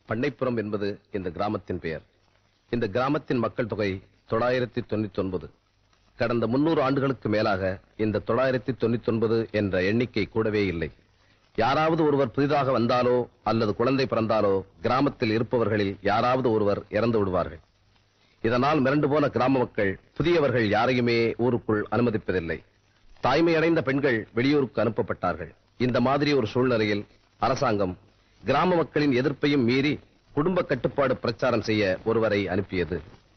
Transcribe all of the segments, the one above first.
பண்ணைப்புறம் என்பது இந்த கிராமத்தின் பெயர் இந்த கிராமத்தின் மக்கள் தொகை தொள்ளாயிரத்தி தொண்ணூத்தி ஒன்பது கடந்த முன்னூறு ஆண்டுகளுக்கு மேலாக இந்த தொள்ளாயிரத்தி தொண்ணூத்தி ஒன்பது என்ற எண்ணிக்கை கூடவே இல்லை யாராவது ஒருவர் புதிதாக வந்தாலோ அல்லது குழந்தை பிறந்தாலோ கிராமத்தில் இருப்பவர்களில் யாராவது ஒருவர் இறந்து விடுவார்கள் இதனால் மிரண்டு போன கிராம மக்கள் புதியவர்கள் யாரையுமே ஊருக்குள் அனுமதிப்பதில்லை தாய்மையடைந்த பெண்கள் வெளியூருக்கு அனுப்பப்பட்டார்கள் இந்த மாதிரி ஒரு சூழ்நிலையில் அரசாங்கம் கிராம மக்களின் எதிர்ப்பையும் மீறி குடும்ப கட்டுப்பாடு பிரச்சாரம் செய்ய ஒருவரை அனுப்பியது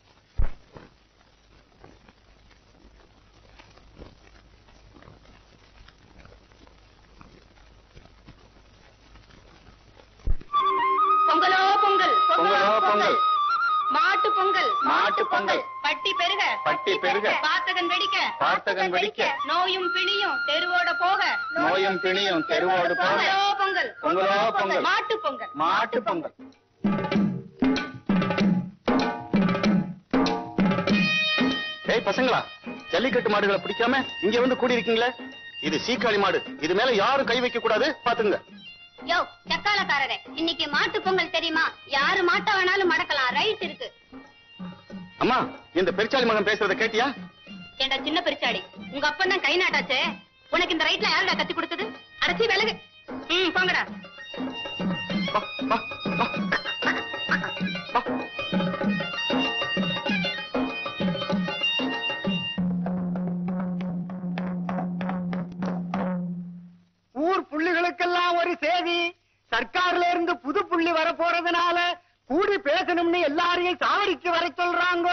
பொங்கலோ பொங்கல் பொங்கலோ பொங்கல். மாட்டு பொங்கல் மாட்டு பொங்கல். பட்டி பெருக பட்டி பெருக. பாத்தகன் வெடிக்க பாத்தகன் வெடிக்க. நோயும் பிணியும் தெருவோட போக நோயும் பிணியும் தெருவோடு போக. பொங்கலோ பொங்கல் பொங்கலோ பொங்கல். மாட்டு பொங்கல் மாட்டு பொங்கல் ஏய் பசங்களா ஜல்லிக்கட்டு மாடுகளை பிடிக்காம இங்க வந்து கூடி இருக்கீங்களே இது சீக்காளி மாடு இது மேல யாரும் கை வைக்க கூடாது பாத்துங்க யோ சக்காலக்காரரே இன்னைக்கு மாட்டு பொங்கல் தெரியுமா யாரு மாட்ட வேணாலும் மடக்கலாம் ரைட் இருக்கு அம்மா இந்த பெருச்சாளி மகன் பேசுறத கேட்டியா ஏண்டா சின்ன பெருச்சாடி உங்க அப்பன் தான் கை நாட்டாச்சே உனக்கு இந்த ரைட்ல யாருடா கத்தி கொடுத்தது அடைச்சி விலகு ம் போங்கடா வா, வா, வா. வா. ஊர் புள்ளிகளுக்கெல்லாம் ஒரு செய்தி சர்க்கார்ல இருந்து புது புள்ளி வர போறதுனால கூடி பேசணும்னு எல்லாரையும் சாவடிக்கு வர சொல்றாங்க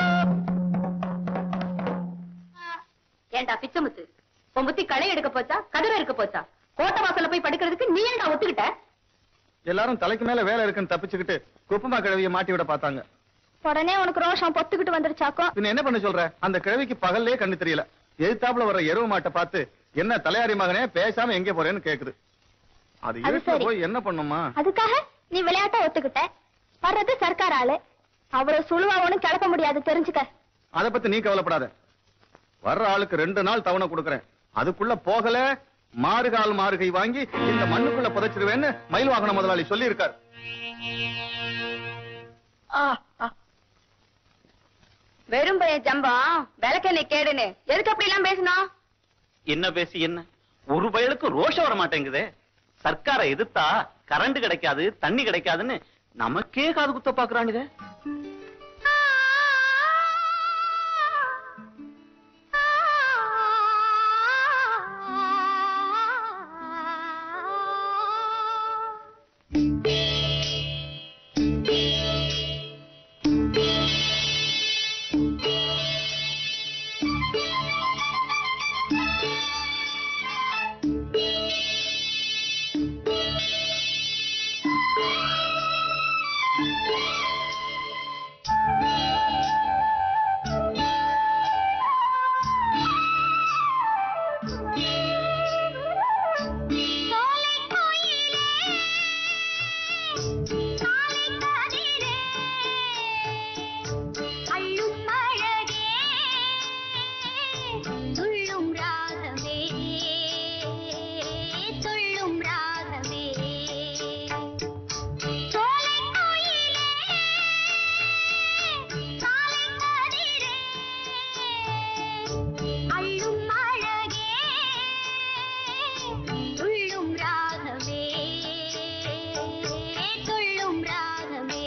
ஏண்டா பிச்சமுத்து உன் புத்தி களை எடுக்க போச்சா கதிரை இருக்க போச்சா கோட்டை வாசல்ல போய் படுக்கிறதுக்கு நீ ஏன்டா ஒத்துக்கிட்ட எல்லாரும் தலைக்கு மேல வேலை இருக்குன்னு தப்பிச்சுக்கிட்டு குப்பமா கிழவிய மாட்டி விட பார்த்தாங்க உடனே உனக்கு ரோஷம் பொத்துக்கிட்டு வந்துருச்சாக்கோ பின்ன என்ன பண்ண சொல்ற அந்த கிழவிக்கு பகல்லே கண்ணு தெரியல எதிர்த்தாப்புல வர எருவு மாட்டை பார்த்து என்ன தலையாரி மகனே பேசாம எங்க போறேன்னு கேக்குது அது அது இருட்டுல சரி. போய் என்ன பண்ணுமா அதுக்காக நீ விளையாட்ட ஒத்துக்கிட்ட வர்றது சர்க்கார் ஆளு அவ்வளவு சுழுவா ஒண்ணும் கிளப்ப முடியாது தெரிஞ்சுக்க அத பத்தி நீ கவலைப்படாத வர்ற ஆளுக்கு ரெண்டு நாள் தவணை கொடுக்கறேன் அதுக்குள்ள போகல மாறுகால் மாறுகை வாங்கி இந்த மண்ணுக்குள்ள புதைச்சிருவேன்னு மயில் வாகன முதலாளி சொல்லி இருக்காரு வெறும் பையன் ஜம்பம் விளக்கெண்ணெய் கேடுன்னு எதுக்கு அப்படி எல்லாம் பேசணும் என்ன பேசி என்ன ஒரு பயலுக்கும் ரோஷம் வர மாட்டேங்குதே சர்க்காரை எதிர்த்தா கரண்ட் கிடைக்காது தண்ணி கிடைக்காதுன்னு நமக்கே காது குத்த பாக்குறானுதே துள்ளும் ராகமே துள்ளும் ராகமே சோலை கோயிலே காலை கதிரே அள்ளும் அழகே துள்ளும் ராகமே துள்ளும் ராகமே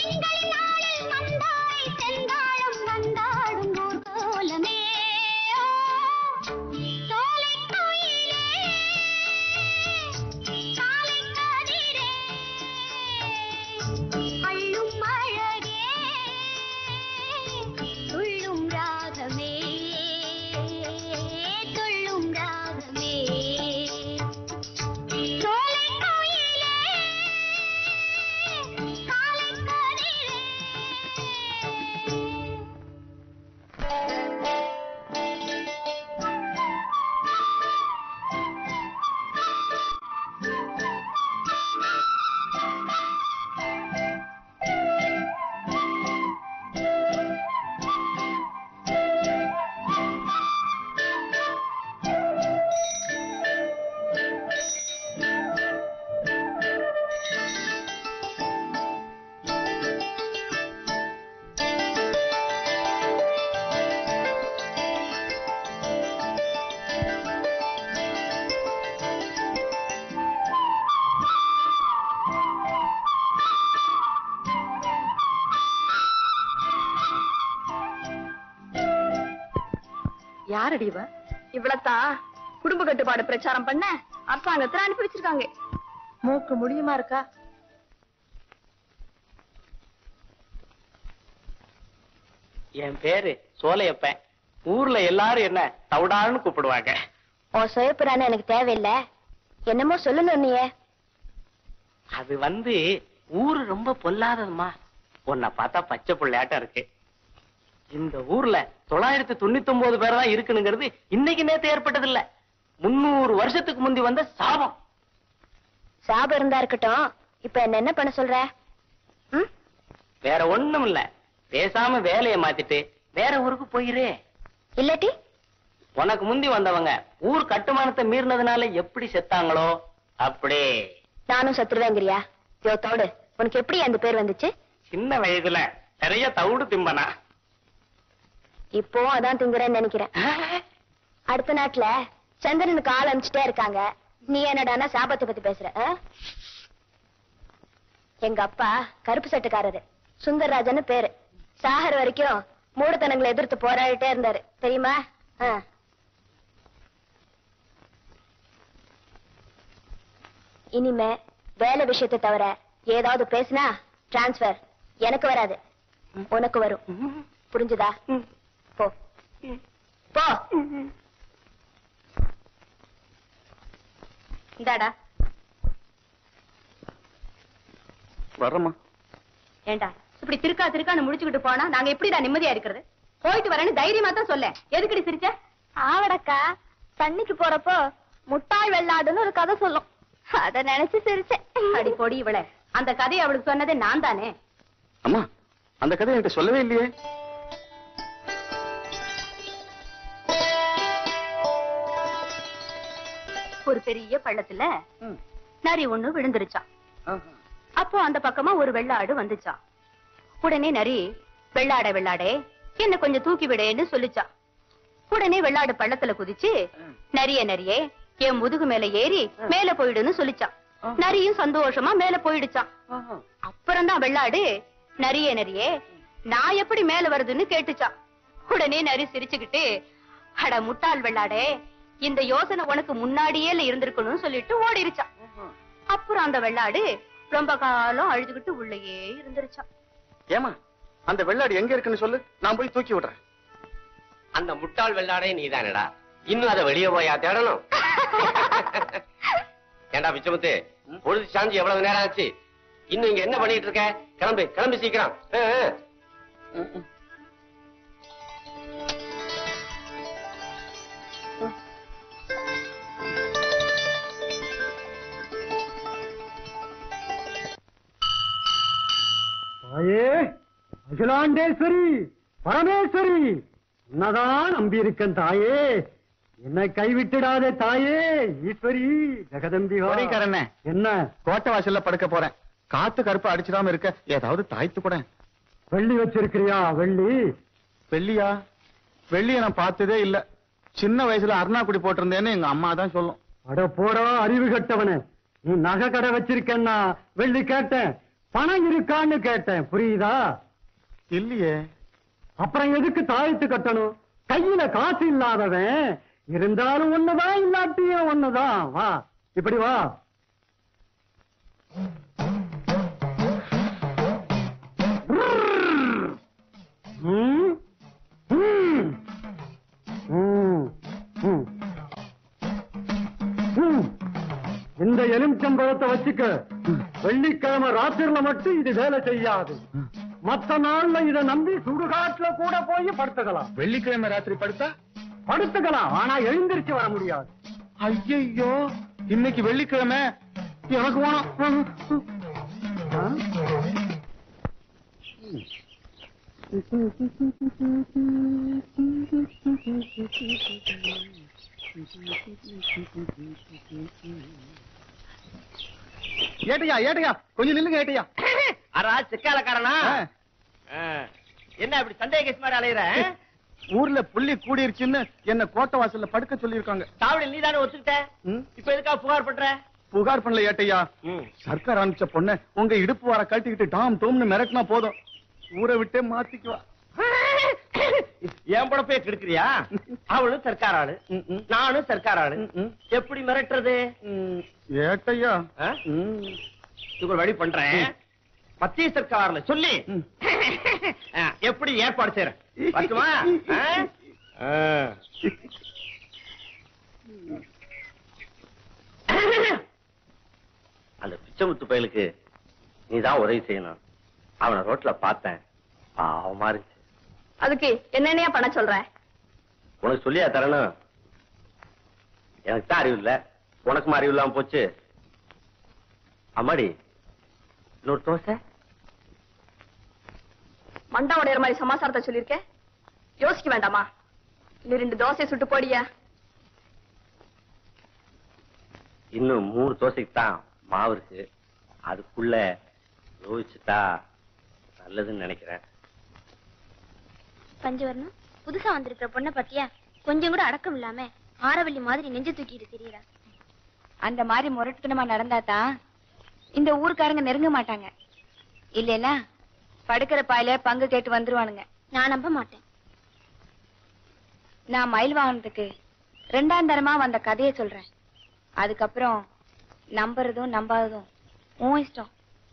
திங்களின் நாளில் மந்தாரை செந்தாழம் வந்தாடும் ஊர்கோலமே சோலைக் கோயிலே காலைக் கதிரே அள்ளும் அழகே துள்ளும் ராகமே துள்ளும் ராகமே சோலைக் கோயிலே காலைக் கதிரே யாரடி இவ இவ்வளத்தான் குடும்ப கட்டுப்பாடு பிரச்சாரம் பண்ண அரசாங்கத்துல அனுப்பி வச்சிருக்காங்க மூக்கு முடியுமா இருக்கா என் பேரு சோலையப்பன் ஊர்ல எல்லாரும் என்ன தவிடான்னு கூப்பிடுவாங்க உன் சுயப்புறான்னு எனக்கு தேவையில்லை என்னமோ சொல்லணும் நீயே அது வந்து ஊரு ரொம்ப பொல்லாததுமா உன்னை பார்த்தா பச்சை புள்ளையாட்டம் இருக்கு இந்த ஊர்ல தொள்ளாயிரத்தி தொண்ணூத்தி ஒன்பது பேர் தான் இருக்குனுங்கிறது இன்னைக்கு நேத்து ஏற்பட்டது இல்ல முன்னூறு வருஷத்துக்கு முந்தி வந்த சாபம் சாபம் இருந்தா இருக்கட்டும் இப்ப என்ன என்ன பண்ண சொல்ற ம்? வேற ஒண்ணும் இல்ல பேசாம வேலையை மாத்திட்டு வேற ஊருக்கு போயிரு இல்லாட்டி உனக்கு முந்தி வந்தவங்க ஊர் கட்டுமானத்தை மீறினதுனால எப்படி செத்தாங்களோ அப்படி நானும் சத்துருவேங்கிறியா யோ தோடு உனக்கு எப்படி அந்த பேர் வந்துச்சு சின்ன வயதுல நிறைய தவிடு திம்பனா இப்போ அதான் திங்குறேன்னு நினைக்கிறேன் அடுத்த நாட்டுல சந்திரனுக்கு ஆள் அனுப்பிச்சிட்டே இருக்காங்க நீ என்னடான்னா சாபத்தை பத்தி பேசுற ஆ? எங்க அப்பா கருப்பு சட்டுக்காரரு சுந்தரராஜன்னு பேரு சாகர் வரைக்கும் மூடத்தனங்களை எதிர்த்து போராடிட்டே இருந்தாரு தெரியுமா ஆ. இனிமே வேலை விஷயத்தை தவிர ஏதாவது பேசினா டிரான்ஸ்பர் எனக்கு வராது உனக்கு வரும் புரிஞ்சுதா போ போ இந்தாடா வர்றம்மா ஏண்டா இப்படி திருக்கா திருக்கான்னு முடிச்சுக்கிட்டு போனா நாங்க எப்படிடா நிம்மதியா இருக்கிறது போயிட்டு வரேன்னு தைரியமா தான் சொல்ல எதுக்குடி சிரிச்ச ஆவடக்கா தண்ணிக்கு போறப்போ முட்டாள் வெள்ளாடுன்னு ஒரு கதை சொல்லும் அத நினைச்சு சிரிச்சேன் அடி பொடி இவள அந்த கதையை அவளுக்கு சொன்னதே நான் தானே அம்மா அந்த கதை என்கிட்ட சொல்லவே இல்லையே ஒரு பெரிய பள்ளத்துல நரி ஒண்ணு விழுந்துருச்சான் அப்போ அந்த பக்கமா ஒரு வெள்ளாடு வந்துச்சான் உடனே நரி வெள்ளாட வெள்ளாடே என்ன கொஞ்சம் தூக்கி விடேன்னு சொல்லிச்சான் உடனே வெள்ளாடு பள்ளத்துல குதிச்சு நரிய நரியே என் முதுகு மேல ஏறி மேல போயிடுன்னு சொல்லிச்சான் நரியும் சந்தோஷமா மேல போயிடுச்சான் அப்புறம்தான் வெள்ளாடு நரிய நரியே நான் எப்படி மேல வருதுன்னு கேட்டுச்சான் உடனே நரி சிரிச்சுக்கிட்டு அட முட்டாள் வெள்ளாடே இந்த யோசனை உனக்கு முன்னாடியே இருந்திருக்கணும்னு சொல்லிட்டு ஓடிருச்சான் அப்புறம் அந்த வெள்ளாடு ரொம்ப காலம் அழுதுகிட்டு உள்ளேயே இருந்துருச்சான் ஏமா அந்த வெள்ளாடு எங்க இருக்குன்னு சொல்லு நான் போய் தூக்கி விடுறேன் அந்த முட்டாள் வெள்ளாடே நீதானடா இன்னும் அதை வெளியே போயா தேடணும் ஏண்டா பிச்சமுத்து பொழுது சாஞ்சி எவ்வளவு நேரம் ஆச்சு இன்னும் இங்க என்ன பண்ணிட்டு இருக்க கிளம்பு கிளம்பி சீக்கிரம் ஆ, ஆ. தாயே அகிலாண்டேஸ்வரி பரமேஸ்வரி உன்னதான் நம்பியிருக்கேன் தாயே என்னை கைவிட்டுடாதே தாயே ஈஸ்வரி ஜெகதம்பிகா கொடைக்காரண்ணே. என்ன கோட்டை வாசல்ல படுக்க போறேன் காத்து கருப்பு அடிச்சிடாம இருக்க ஏதாவது தாய்த்து கூட வெள்ளி வச்சிருக்கிறியா வெள்ளி வெள்ளியா வெள்ளிய நான் பார்த்ததே இல்ல சின்ன வயசுல அருணாக்குடி போட்டிருந்தேன்னு எங்க அம்மா தான் சொல்லும் அட போடா அறிவு கட்டவனே நீ நகை கடை வச்சிருக்கேன்னா வெள்ளி கேட்டேன் பணம் இருக்கான்னு கேட்டேன் புரியுதா இல்லையே அப்புறம் எதுக்கு தாயத்து கட்டணும் கையில காசு இல்லாதவன் இருந்தாலும் ஒண்ணுதான் இல்லாட்டியும் ஒண்ணுதான் வா இப்படி வா ம், ம், ம், ம். ம். இந்த எலுமிச்சம்பழத்தை வச்சுக்க வெள்ளிக்கிழமை ராத்திரில மட்டும் இது வேலை செய்யாது மத்த நாள்ல இத நம்பி சுடுகாட்டுல கூட போய் படுத்துக்கலாம் வெள்ளிக்கிழமை ராத்திரி படுத்தா படுத்துக்கலாம் ஆனா எழுந்திருச்சு வர முடியாது ஐயோ இன்னைக்கு வெள்ளிக்கிழமை எனக்கு வேணும் ஆ? ஏட்டையா ஏட்டையா கொஞ்சம் நில்லுங்க ஏட்டையா அரா சிக்காலக்காரனா ஆ. என்ன இப்படி சந்தேக கேஸ் மாதிரி அலையிற ஊர்ல புள்ளி கூடிருச்சுன்னு என்ன கோட்டை வாசல்ல படுக்க சொல்லிருக்காங்க தாவடி நீ தானே ஒத்துக்கிட்ட இப்ப எதுக்கா புகார் பண்ற புகார் பண்ணல ஏட்டையா சர்க்கார் அனுப்பிச்ச பொண்ண உங்க இடுப்பு வர கட்டிக்கிட்டு டாம் டோம்னு மிரட்டினா போதும் ஊரை விட்டே மாத்திக்குவா என் படப்பே கெடுக்கிறியா அவளும் சர்க்கார் ஆளு ம், ம். நானும் சர்க்கார் ஆளு ம், ம். எப்படி மிரட்டுறது ம், ஏட்டையா ஆ? ம். இதுக்கு ஒரு வழி பண்றேன் மத்திய சர்க்கார்ல சொல்லி ம். ஆ, எப்படி ஏற்பாடு செய்யறேன் பார்த்துமா அந்த பிச்சைமுத்து பயலுக்கு நீதான் உதவி செய்யணும் அவனை ரோட்ல பார்த்தேன் பாவமா இருந்துச்சு அதுக்கு என்னென்னையா பண்ண சொல்ற உனக்கு சொல்லியா தரணும் எனக்கு தான் அறிவு இல்ல உனக்கும் அறிவு இல்லாம போச்சு அம்மாடி இன்னொரு தோசை மண்டா உடையற மாதிரி சமாசாரத்தை சொல்லிருக்க யோசிக்க வேண்டாமா இன்னும் ரெண்டு தோசை சுட்டு போடியா இன்னும் மூணு தோசைக்கு தான் மாவு இருக்கு அதுக்குள்ள யோசிச்சுட்டா நல்லதுன்னு நினைக்கிறேன் பஞ்சவர்ணம் புதுசா வந்திருக்கிற பொண்ணை பத்தியா கொஞ்சம் கூட அடக்கம் இல்லாம ஆரவள்ளி மாதிரி நெஞ்சு தூக்கிட்டு தெரியறா அந்த மாதிரி முரட்டுத்தனமா நடந்தா தான் இந்த ஊருக்காரங்க நெருங்க மாட்டாங்க இல்லைன்னா படுக்கிற பாயில பங்கு கேட்டு வந்துருவானுங்க நான் நம்ப மாட்டேன் நான் மயில் வாகனத்துக்கு ரெண்டாம் தரமா வந்த கதையை சொல்றேன் அதுக்கப்புறம் நம்புறதும் நம்பாததும் உன் இஷ்டம்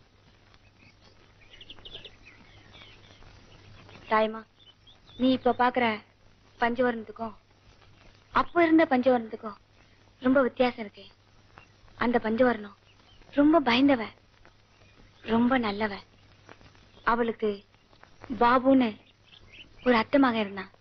தாய்மா நீ இப்ப பாக்குற பஞ்சவர்ணத்துக்கும் அப்ப இருந்த பஞ்சவர்ணத்துக்கும் ரொம்ப வித்தியாசம் இருக்கு அந்த பஞ்சவர்ணம் ரொம்ப பயந்தவ ரொம்ப நல்லவ அவளுக்கு பாபுன்னு ஒரு அத்தை மகன் இருந்தான்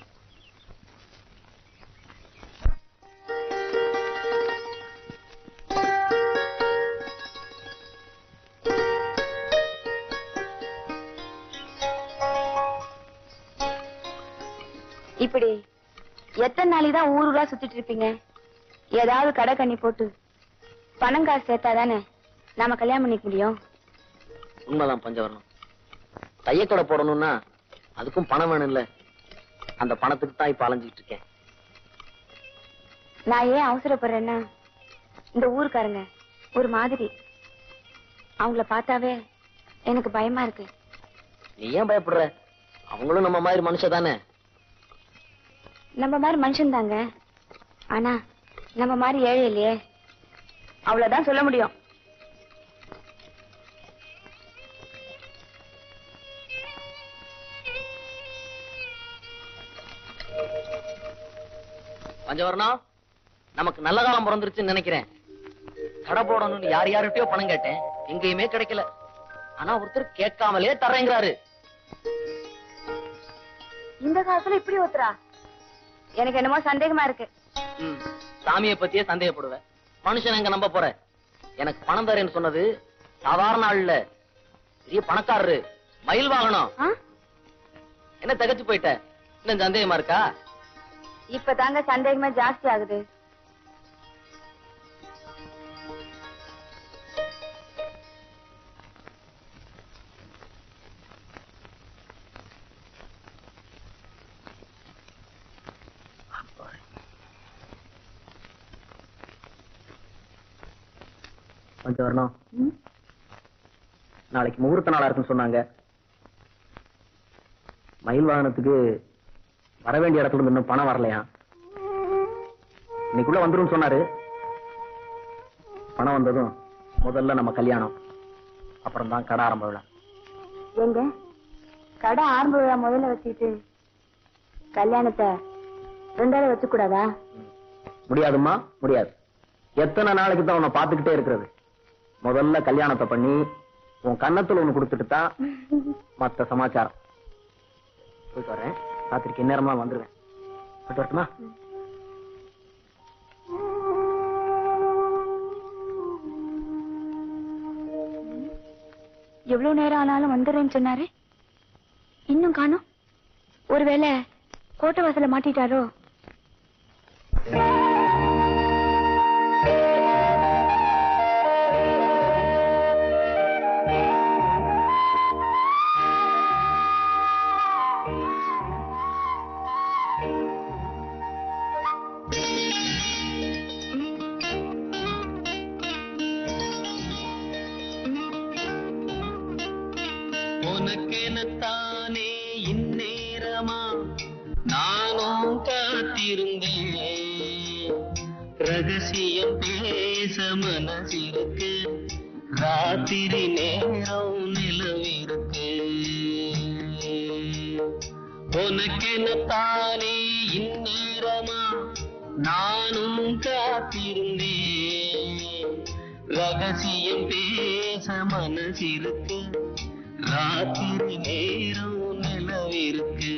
இப்படி எத்தனை நாளைக்கு தான் ஊர் ஊரா சுத்திட்டு இருப்பீங்க ஏதாவது கடை கண்ணி போட்டு பணம் காசு சேர்த்தாதானே நாம கல்யாணம் பண்ணிக்க முடியும் உண்மைதான் பஞ்சவரணம் தையக்கடை போடணும்னா அதுக்கும் பணம் வேணும்ல அந்த பணத்துக்கு தான் இப்ப அலைஞ்சிட்டு இருக்கேன் நான் ஏன் அவசரப்படுறேன்னா இந்த ஊருக்காரங்க ஒரு மாதிரி அவங்கள பார்த்தாவே எனக்கு பயமா இருக்கு நீ ஏன் பயப்படுற அவங்களும் நம்ம மாதிரி மனுஷ தானே நம்ம மாதிரி மனுஷன் தாங்க ஆனா நம்ம மாதிரி ஏழை இல்லையே அவ்வளவுதான் சொல்ல முடியும் பஞ்சவரணம் நமக்கு நல்ல காலம் பிறந்துருச்சுன்னு நினைக்கிறேன் கடை போடணும்னு யார் யார்கிட்டயோ பணம் கேட்டேன் எங்கேயுமே கிடைக்கல ஆனா ஒருத்தர் கேட்காமலே தர்றேங்கிறாரு இந்த காலத்துல இப்படி ஒத்துறா எனக்கு என்னமோ சந்தேகமா இருக்கு ம், சாமியை பத்தியே சந்தேகப்படுவேன் மனுஷன் எங்க நம்ப போற எனக்கு பணம் தரேன்னு சொன்னது சாதாரண ஆள் இல்ல பெரிய பணக்காரரு மயில் வாங்கணும் ஆ? என்ன தகச்சு போயிட்ட இன்னும் சந்தேகமா இருக்கா இப்ப தாங்க சந்தேகமே ஜாஸ்தி ஆகுது பஞ்சவரணம் நாளைக்கு முகூர்த்த நாளா இருக்குன்னு சொன்னாங்க மயில் வாகனத்துக்கு வர வேண்டிய இடத்துல இருந்து இன்னும் பணம் வரலையா இன்னைக்குள்ள வந்துரும் சொன்னாரு பணம் வந்ததும் முதல்ல நம்ம கல்யாணம் அப்புறம் தான் கடை ஆரம்ப விழா எங்க கடை ஆரம்ப விழா முதல்ல வச்சுக்கிட்டு கல்யாணத்தை ரெண்டாவது வச்சு கூடாதா முடியாதும்மா முடியாது எத்தனை நாளைக்கு தான் உன்னை பார்த்துக்கிட்டே இருக்கிறது முதல்ல கல்யாணத்தை பண்ணி உன் கன்னத்துல ஒண்ணு கொடுத்துட்டு தான் மத்த சமாச்சாரம் போயிட்டு வரேன் ராத்திரிக்கு நேரமா வந்துருவேன் போயிட்டு வரட்டுமா எவ்வளவு நேரம் ஆனாலும் வந்துடுறேன்னு சொன்னாரு இன்னும் காணோம் ஒருவேளை கோட்டை வாசல மாட்டிட்டாரோ உனக்கெனத்தானே இந்நேரமா நானும் காத்திருந்தேன் ரகசியம் பேச மனசிருக்கு ராத்திரி நேரம் நிலவிருக்கு உனக்கெனத்தானே இந்நேரமா நானும் காத்திருந்தேன் ரகசியம் பேச மனசிருக்கு ராத்திரி நேரம் நிலவிருக்கு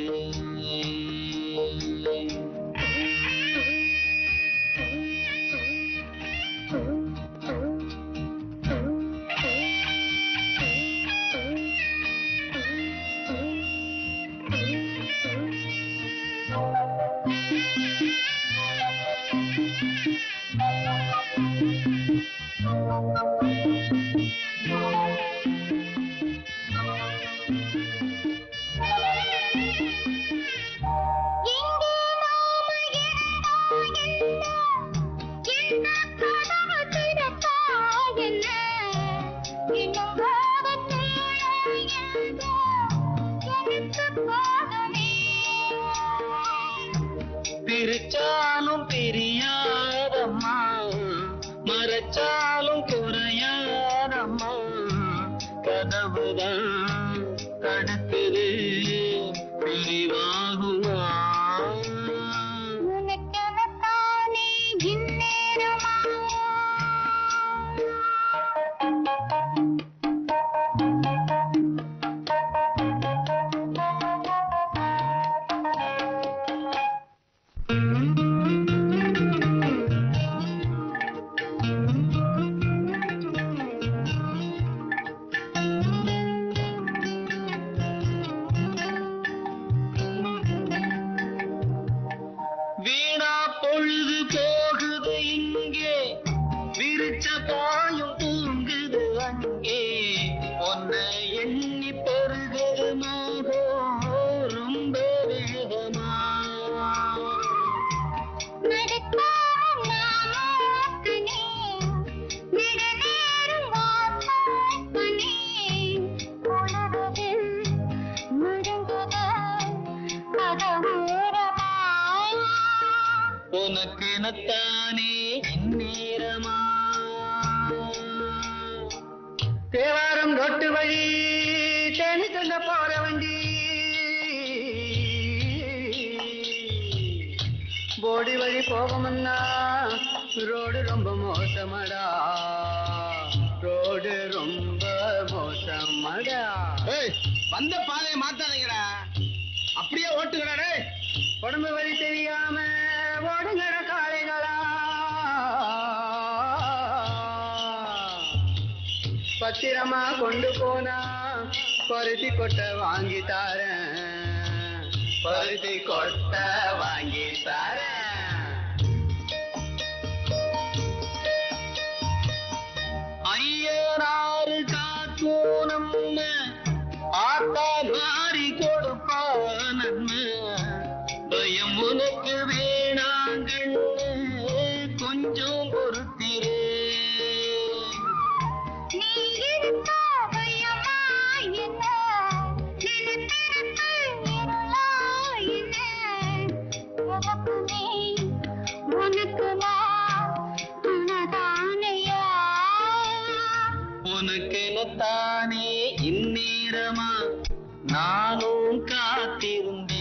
பிரிச்சாலும் பிரியாதம்மா மறைச்சாலும் குறையாதம்மா கதவுதான் தடுக்குது பிரிவாகுமா வீணா பொழுது போகுது இங்கே விரிச்ச பாயும் தூங்குது அங்கே உன்னை எண்ணி பெருகுது மோகம் ரொம்ப வேகமா உனக்கு நத்தானே இந்நேரமா தேவாரம் ரொட்டு வழி தேனி சொல்ல போற வண்டி போடி வழி போகும்னா ரோடு ரொம்ப மோசமடா ரோடு ரொம்ப மோசமடா வந்த பாதையை மாத்தாதீங்கடா அப்படியே ஓட்டுங்கடா டேய் உடம்பு வழி தெரியாம ஓடுங்கட காளைகளா பத்திரமா கொண்டு போனா பருத்தி கொட்டை வாங்கி தாரேன் பருத்தி கொட்டை வாங்கி தாரேன் ஐயனாறு காக்கும் நம்ம ஆத்தா மாறி கொடுப்பா நன்மை பயம் உனக்கு வேணாங்கண்ணு கொஞ்சம் பொறுத்திரே நீ இருக்கா பயமா நானும் காத்திருந்தேன்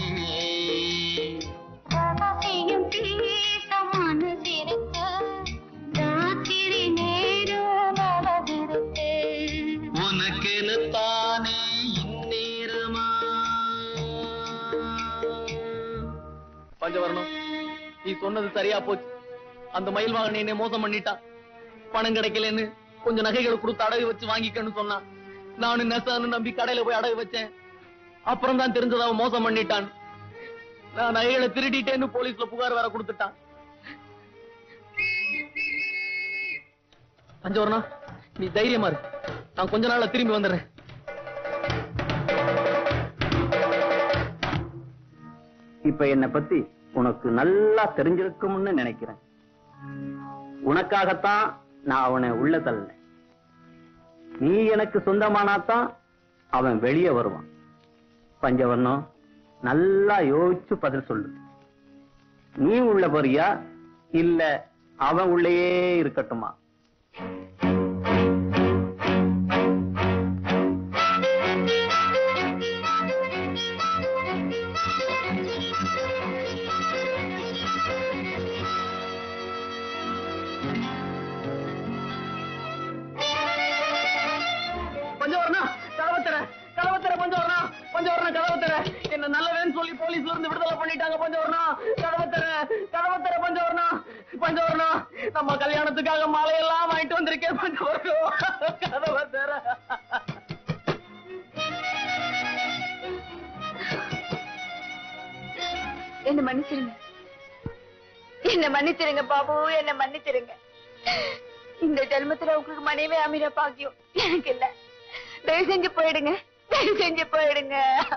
ரகசியம் பேச மனதிருக்க ராத்திரி நேரம் நடந்திருக்க உனக்கென தானே இந்நேரமா பஞ்சவரணம் நீ சொன்னது சரியா போச்சு அந்த மயில் வாகன என்னை மோசம் பண்ணிட்டான் பணம் கிடைக்கலன்னு கொஞ்சம் நகைகள் கொடுத்து அடகு வச்சு வாங்கிக்கன்னு சொன்னான் நானும் நெசான்னு நம்பி கடையில போய் அடகு வச்சேன் அப்புறம் தான் தெரிஞ்சது அவன் மோசம் பண்ணிட்டான் நான் நகைகளை திருடிட்டேன்னு போலீஸ்ல புகார் வேற கொடுத்துட்டான் பஞ்சவரணம் நீ தைரியமா இரு நான் கொஞ்ச நாள்ல திரும்பி வந்துடுறேன் இப்ப என்ன பத்தி உனக்கு நல்லா தெரிஞ்சிருக்கும்னு நினைக்கிறேன் உனக்காகத்தான் நான் அவனை உள்ள தள்ள நீ எனக்கு சொந்தமானாதான் அவன் வெளியே வருவான் பஞ்சவர்ணம் நல்லா யோசிச்சு பதில் சொல்லு நீ உள்ள போறியா இல்ல அவன் உள்ளேயே இருக்கட்டுமா பஞ்சவரணா கதவத்தர கதவத்தர பஞ்சவரணா பஞ்சவரணா கதவத்தர என்ன நல்லவேன்னு சொல்லி போலீஸ்ல இருந்து விடுதலை பண்ணிட்டாங்க பஞ்சவரணா கதவத்தர கதவத்தர பஞ்சவரணா பஞ்சவரணா நம்ம கல்யாணத்துக்காக மாலையெல்லாம் வாங்கிட்டு வந்திருக்கேன் பஞ்சவரணம் கதவத்தர என்ன மன்னிச்சிருங்க என்ன மன்னிச்சிருங்க பாபு என்ன மன்னிச்சிருங்க இந்த ஜென்மத்துல உங்களுக்கு மனைவி அமீர பாக்கியம் எனக்கு இல்ல தயவு செஞ்சு போயிடுங்க தயவு செஞ்சு போயிடுங்க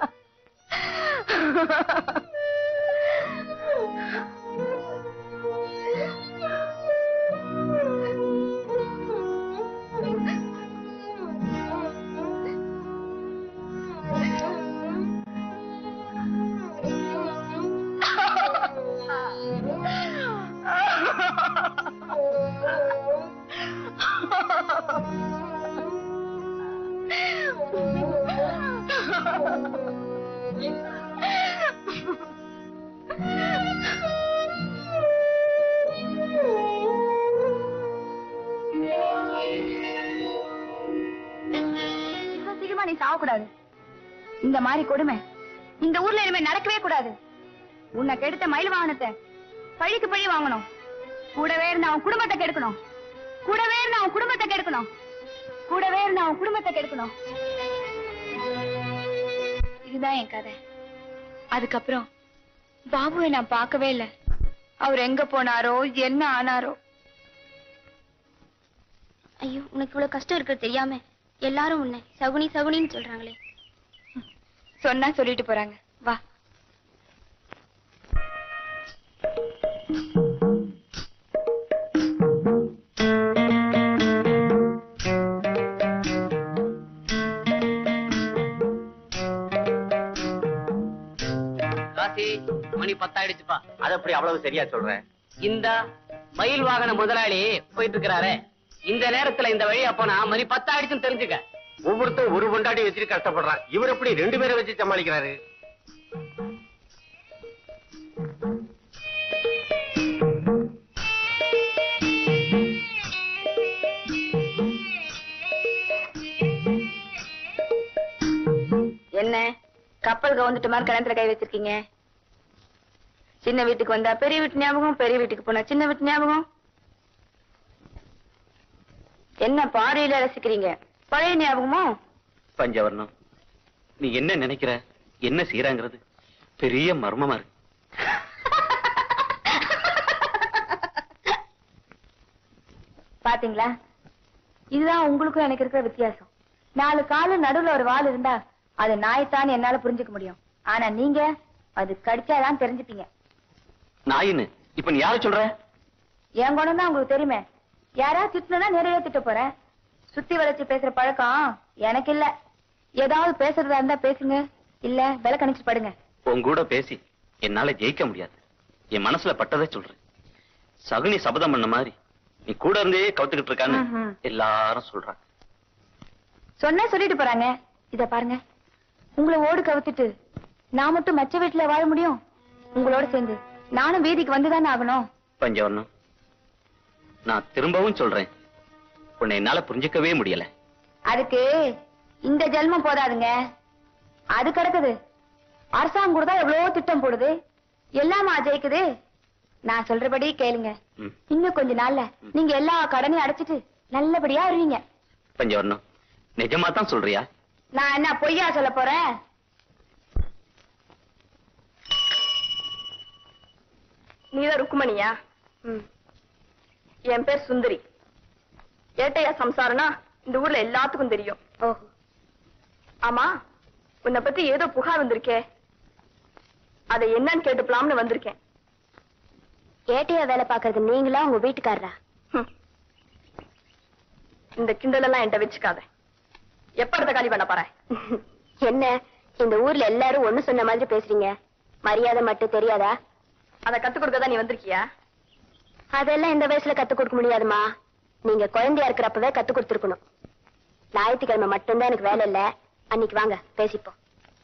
இவ்வளவு சீக்கிரமா நீ சாவக்கூடாது இந்த மாதிரி கொடுமை இந்த ஊர்ல இனிமே நடக்கவே கூடாது உன்னை கெடுத்த மயில் வாகனத்தை பழிக்கு பழி வாங்கணும் கூடவே இருந்து அவன் குடும்பத்தை கெடுக்கணும் கூடவே இருந்து அவன் குடும்பத்தை கெடுக்கணும் கூடவே இருந்து அவன் குடும்பத்தை கெடுக்கணும் இதுதான் என் கதை அதுக்கப்புறம் பாபுவை நான் பார்க்கவே இல்லை அவர் எங்க போனாரோ என்ன ஆனாரோ ஐயோ உனக்கு இவ்வளவு கஷ்டம் இருக்கிறது தெரியாம எல்லாரும் உன்னை சகுனி சகுனின்னு சொல்றாங்களே சொன்னா சொல்லிட்டு போறாங்க வா காசி மணி பத்தாயிடுச்சுப்பா அது அப்படி அவ்வளவு சரியா சொல்றேன் இந்த மயில் வாகன முதலாளி போயிட்டு இருக்கிறாரே இந்த நேரத்துல இந்த வழியா போனா மணி பத்தாயிடுச்சுன்னு தெரிஞ்சுக்க ஒவ்வொருத்தரும் ஒரு பொண்டாட்டி வச்சுட்டு கஷ்டப்படுறான் இவர் எப்படி ரெண்டு பேரை வச்சு சமாளிக்கிறாரு என்ன கப்பல் கவுந்துட்டு மாதிரி கணத்துல கை வச்சிருக்கீங்க சின்ன வீட்டுக்கு வந்தா பெரிய வீட்டு ஞாபகம் பெரிய வீட்டுக்கு போனா சின்ன வீட்டு ஞாபகம் என்ன பாறையில ரசிக்கிறீங்க பழைய ஞாபகமோ பஞ்சவர்ணம் நீ என்ன நினைக்கிற என்ன செய்யறாங்கிறது பெரிய மர்மமா இருக்கு பாத்தீங்களா இதுதான் உங்களுக்கும் எனக்கு இருக்கிற வித்தியாசம் நாலு காலு நடுவுல ஒரு வால் இருந்தா அது நாய்த்தான் என்னால புரிஞ்சுக்க முடியும் ஆனா நீங்க அது கடிச்சாதான் தெரிஞ்சுப்பீங்க நாயின்னு இப்ப நீ யார சொல்ற என் குணம் தான் உங்களுக்கு தெரியுமே யாராவது திட்டணும்னா நிறைய திட்ட போறேன் சுத்தி வளைச்சு பேசுற பழக்கம் எனக்கு இல்ல ஏதாவது பேசுறதா இருந்தா பேசுங்க இல்ல விலை கணிச்சு படுங்க உன் கூட பேசி என்னால ஜெயிக்க முடியாது என் மனசுல பட்டதை சொல்றேன் சகுனி சபதம் பண்ண மாதிரி நீ கூட இருந்தே கவுத்துக்கிட்டு இருக்கான்னு ம்ஹும். எல்லாரும் சொல்றாங்க சொன்னா சொல்லிட்டு போறாங்க இத பாருங்க உங்களை ஓடு கவுத்துட்டு நான் மட்டும் மச்ச வீட்டுல வாழ முடியும் உங்களோட சேர்ந்து நானும் வீதிக்கு வந்துதானே ஆகணும் பஞ்சவர்ணம் நான் திரும்பவும் சொல்றேன் உன்னை என்னால புரிஞ்சுக்கவே முடியல அதுக்கு இந்த ஜென்மம் போதாதுங்க அது கிடக்குது அரசாங்கம் கூட தான் எவ்வளவோ திட்டம் போடுது எல்லாமா ஜெயிக்குது நான் சொல்றபடி கேளுங்க ம். இன்னும் கொஞ்ச நாள்ல நீங்க எல்லா கடனையும் அடைச்சிட்டு நல்லபடியா வருவீங்க பஞ்சவர்ணம் நிஜமா தான் சொல்றியா நான் என்ன பொய்யா சொல்ல போறேன் நீதான் ருக்குமணியா ம். என் பேர் சுந்தரி ஏட்டையா சம்சாரனா இந்த ஊர்ல எல்லாத்துக்கும் தெரியும் ஓஹோ ஆமா உன்னை பத்தி ஏதோ புகார் வந்திருக்கே அதை என்னன்னு கேட்டுப்பலாம்னு வந்திருக்கேன் ஏட்டையா வேலை பாக்குறது நீங்களா உங்க வீட்டுக்காரரா ஹம். இந்த கிண்டல் எல்லாம் என்கிட்ட வச்சுக்காத எப்ப இடத்த காலி பண்ண போற என்ன இந்த ஊர்ல எல்லாரும் ஒண்ணு சொன்ன மாதிரி பேசுறீங்க மரியாதை மட்டும் தெரியாதா அதை கத்துக் கொடுக்க தான் நீ வந்திருக்கியா அதெல்லாம் இந்த வயசுல கத்து கொடுக்க முடியாதுமா நீங்க குழந்தையா இருக்கிறப்பவே கத்து கொடுத்துருக்கணும் ஞாயிற்றுக்கிழமை மட்டும்தான் எனக்கு வேலை இல்ல அன்னைக்கு வாங்க பேசிப்போம்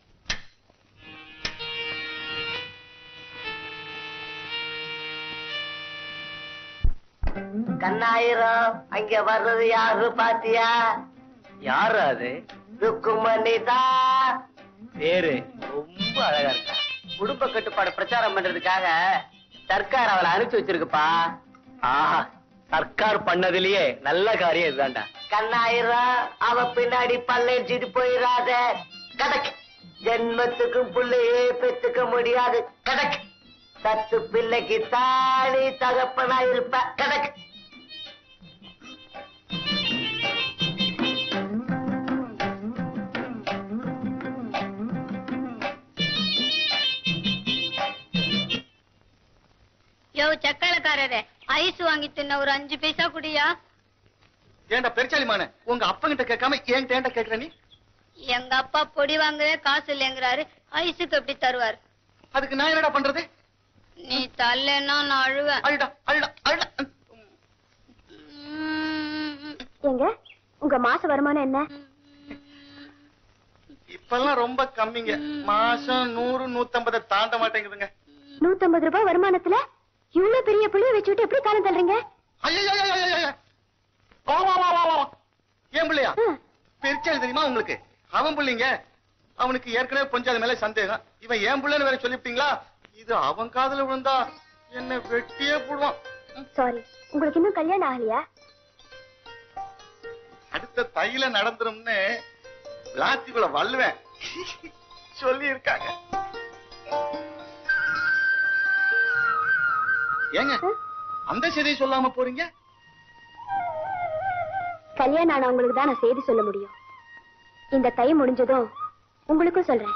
கண்ணாயிரம் அங்க வர்றது யாரு பாத்தியா யாரு அது ருக்குமணி தான் பேரு ரொம்ப அழகா இருக்கா குடும்ப கட்டுப்பாடு பிரச்சாரம் பண்றதுக்காக சர்க்கார் அவளை அனுப்பிச்சு வச்சிருக்குப்பா ஆஹா சர்க்கார் பண்ணதுலயே நல்ல காரியம் இதுதான்டா கண்ணாயிரம் அவ பின்னாடி பல்லேச்சிட்டு போயிடாத கடக்கு ஜென்மத்துக்கும் புள்ளையே பெத்துக்க முடியாது கடக்கு தத்து பிள்ளைக்கு தானி தகப்பனா இருப்ப கடக்கு யோ சக்கரக்காரரே ஐஸ் வாங்கி தின்ன ஒரு அஞ்சு பைசா குடியா ஏன்டா பெருச்சாலிமான உங்க அப்பங்கிட்ட கேட்காம என்கிட்ட ஏன்டா கேக்குற நீ எங்க அப்பா பொடி வாங்கவே காசு இல்லைங்கிறாரு ஐஸுக்கு எப்படி தருவார் அதுக்கு நான் என்னடா பண்றது நீ தரலன்னா நான் அழுவேன் அழுடா அழுடா அழுடா எங்க உங்க மாச வருமானம் என்ன இப்பெல்லாம் ரொம்ப கம்மிங்க மாசம் நூறு நூத்தம்பதை தாண்ட மாட்டேங்குதுங்க நூத்தம்பது ரூபாய் வருமானத்துல இவ்வளவு பெரிய புள்ளிய வச்சுட்டு எப்படி காலம் தள்ளுறீங்க ஐயையையையையைய. வா, வா, வா, வா, வா, வா. ஏன் பிள்ளையா பெருச்சாலி தெரியுமா உங்களுக்கு அவன் பிள்ளைங்க அவனுக்கு ஏற்கனவே கொஞ்சம் அது மேல சந்தேகம் இவன் ஏன் பிள்ளைன்னு வேற சொல்லிவிட்டீங்களா இது அவன் காதுல விழுந்தா என்ன வெட்டியே போடுவான் சாரி உங்களுக்கு இன்னும் கல்யாணம் ஆகலையா அடுத்த தையில நடந்துரும்னு விளாத்திக்குள்ள வல்லுவேன் சொல்லி இருக்காங்க ஏங்க அந்த செய்தியை சொல்லாம போறீங்க கல்யாணம் ஆனவங்களுக்கு தான் நான் செய்தி சொல்ல முடியும் இந்த தை முடிஞ்சதும் உங்களுக்கும் சொல்றேன்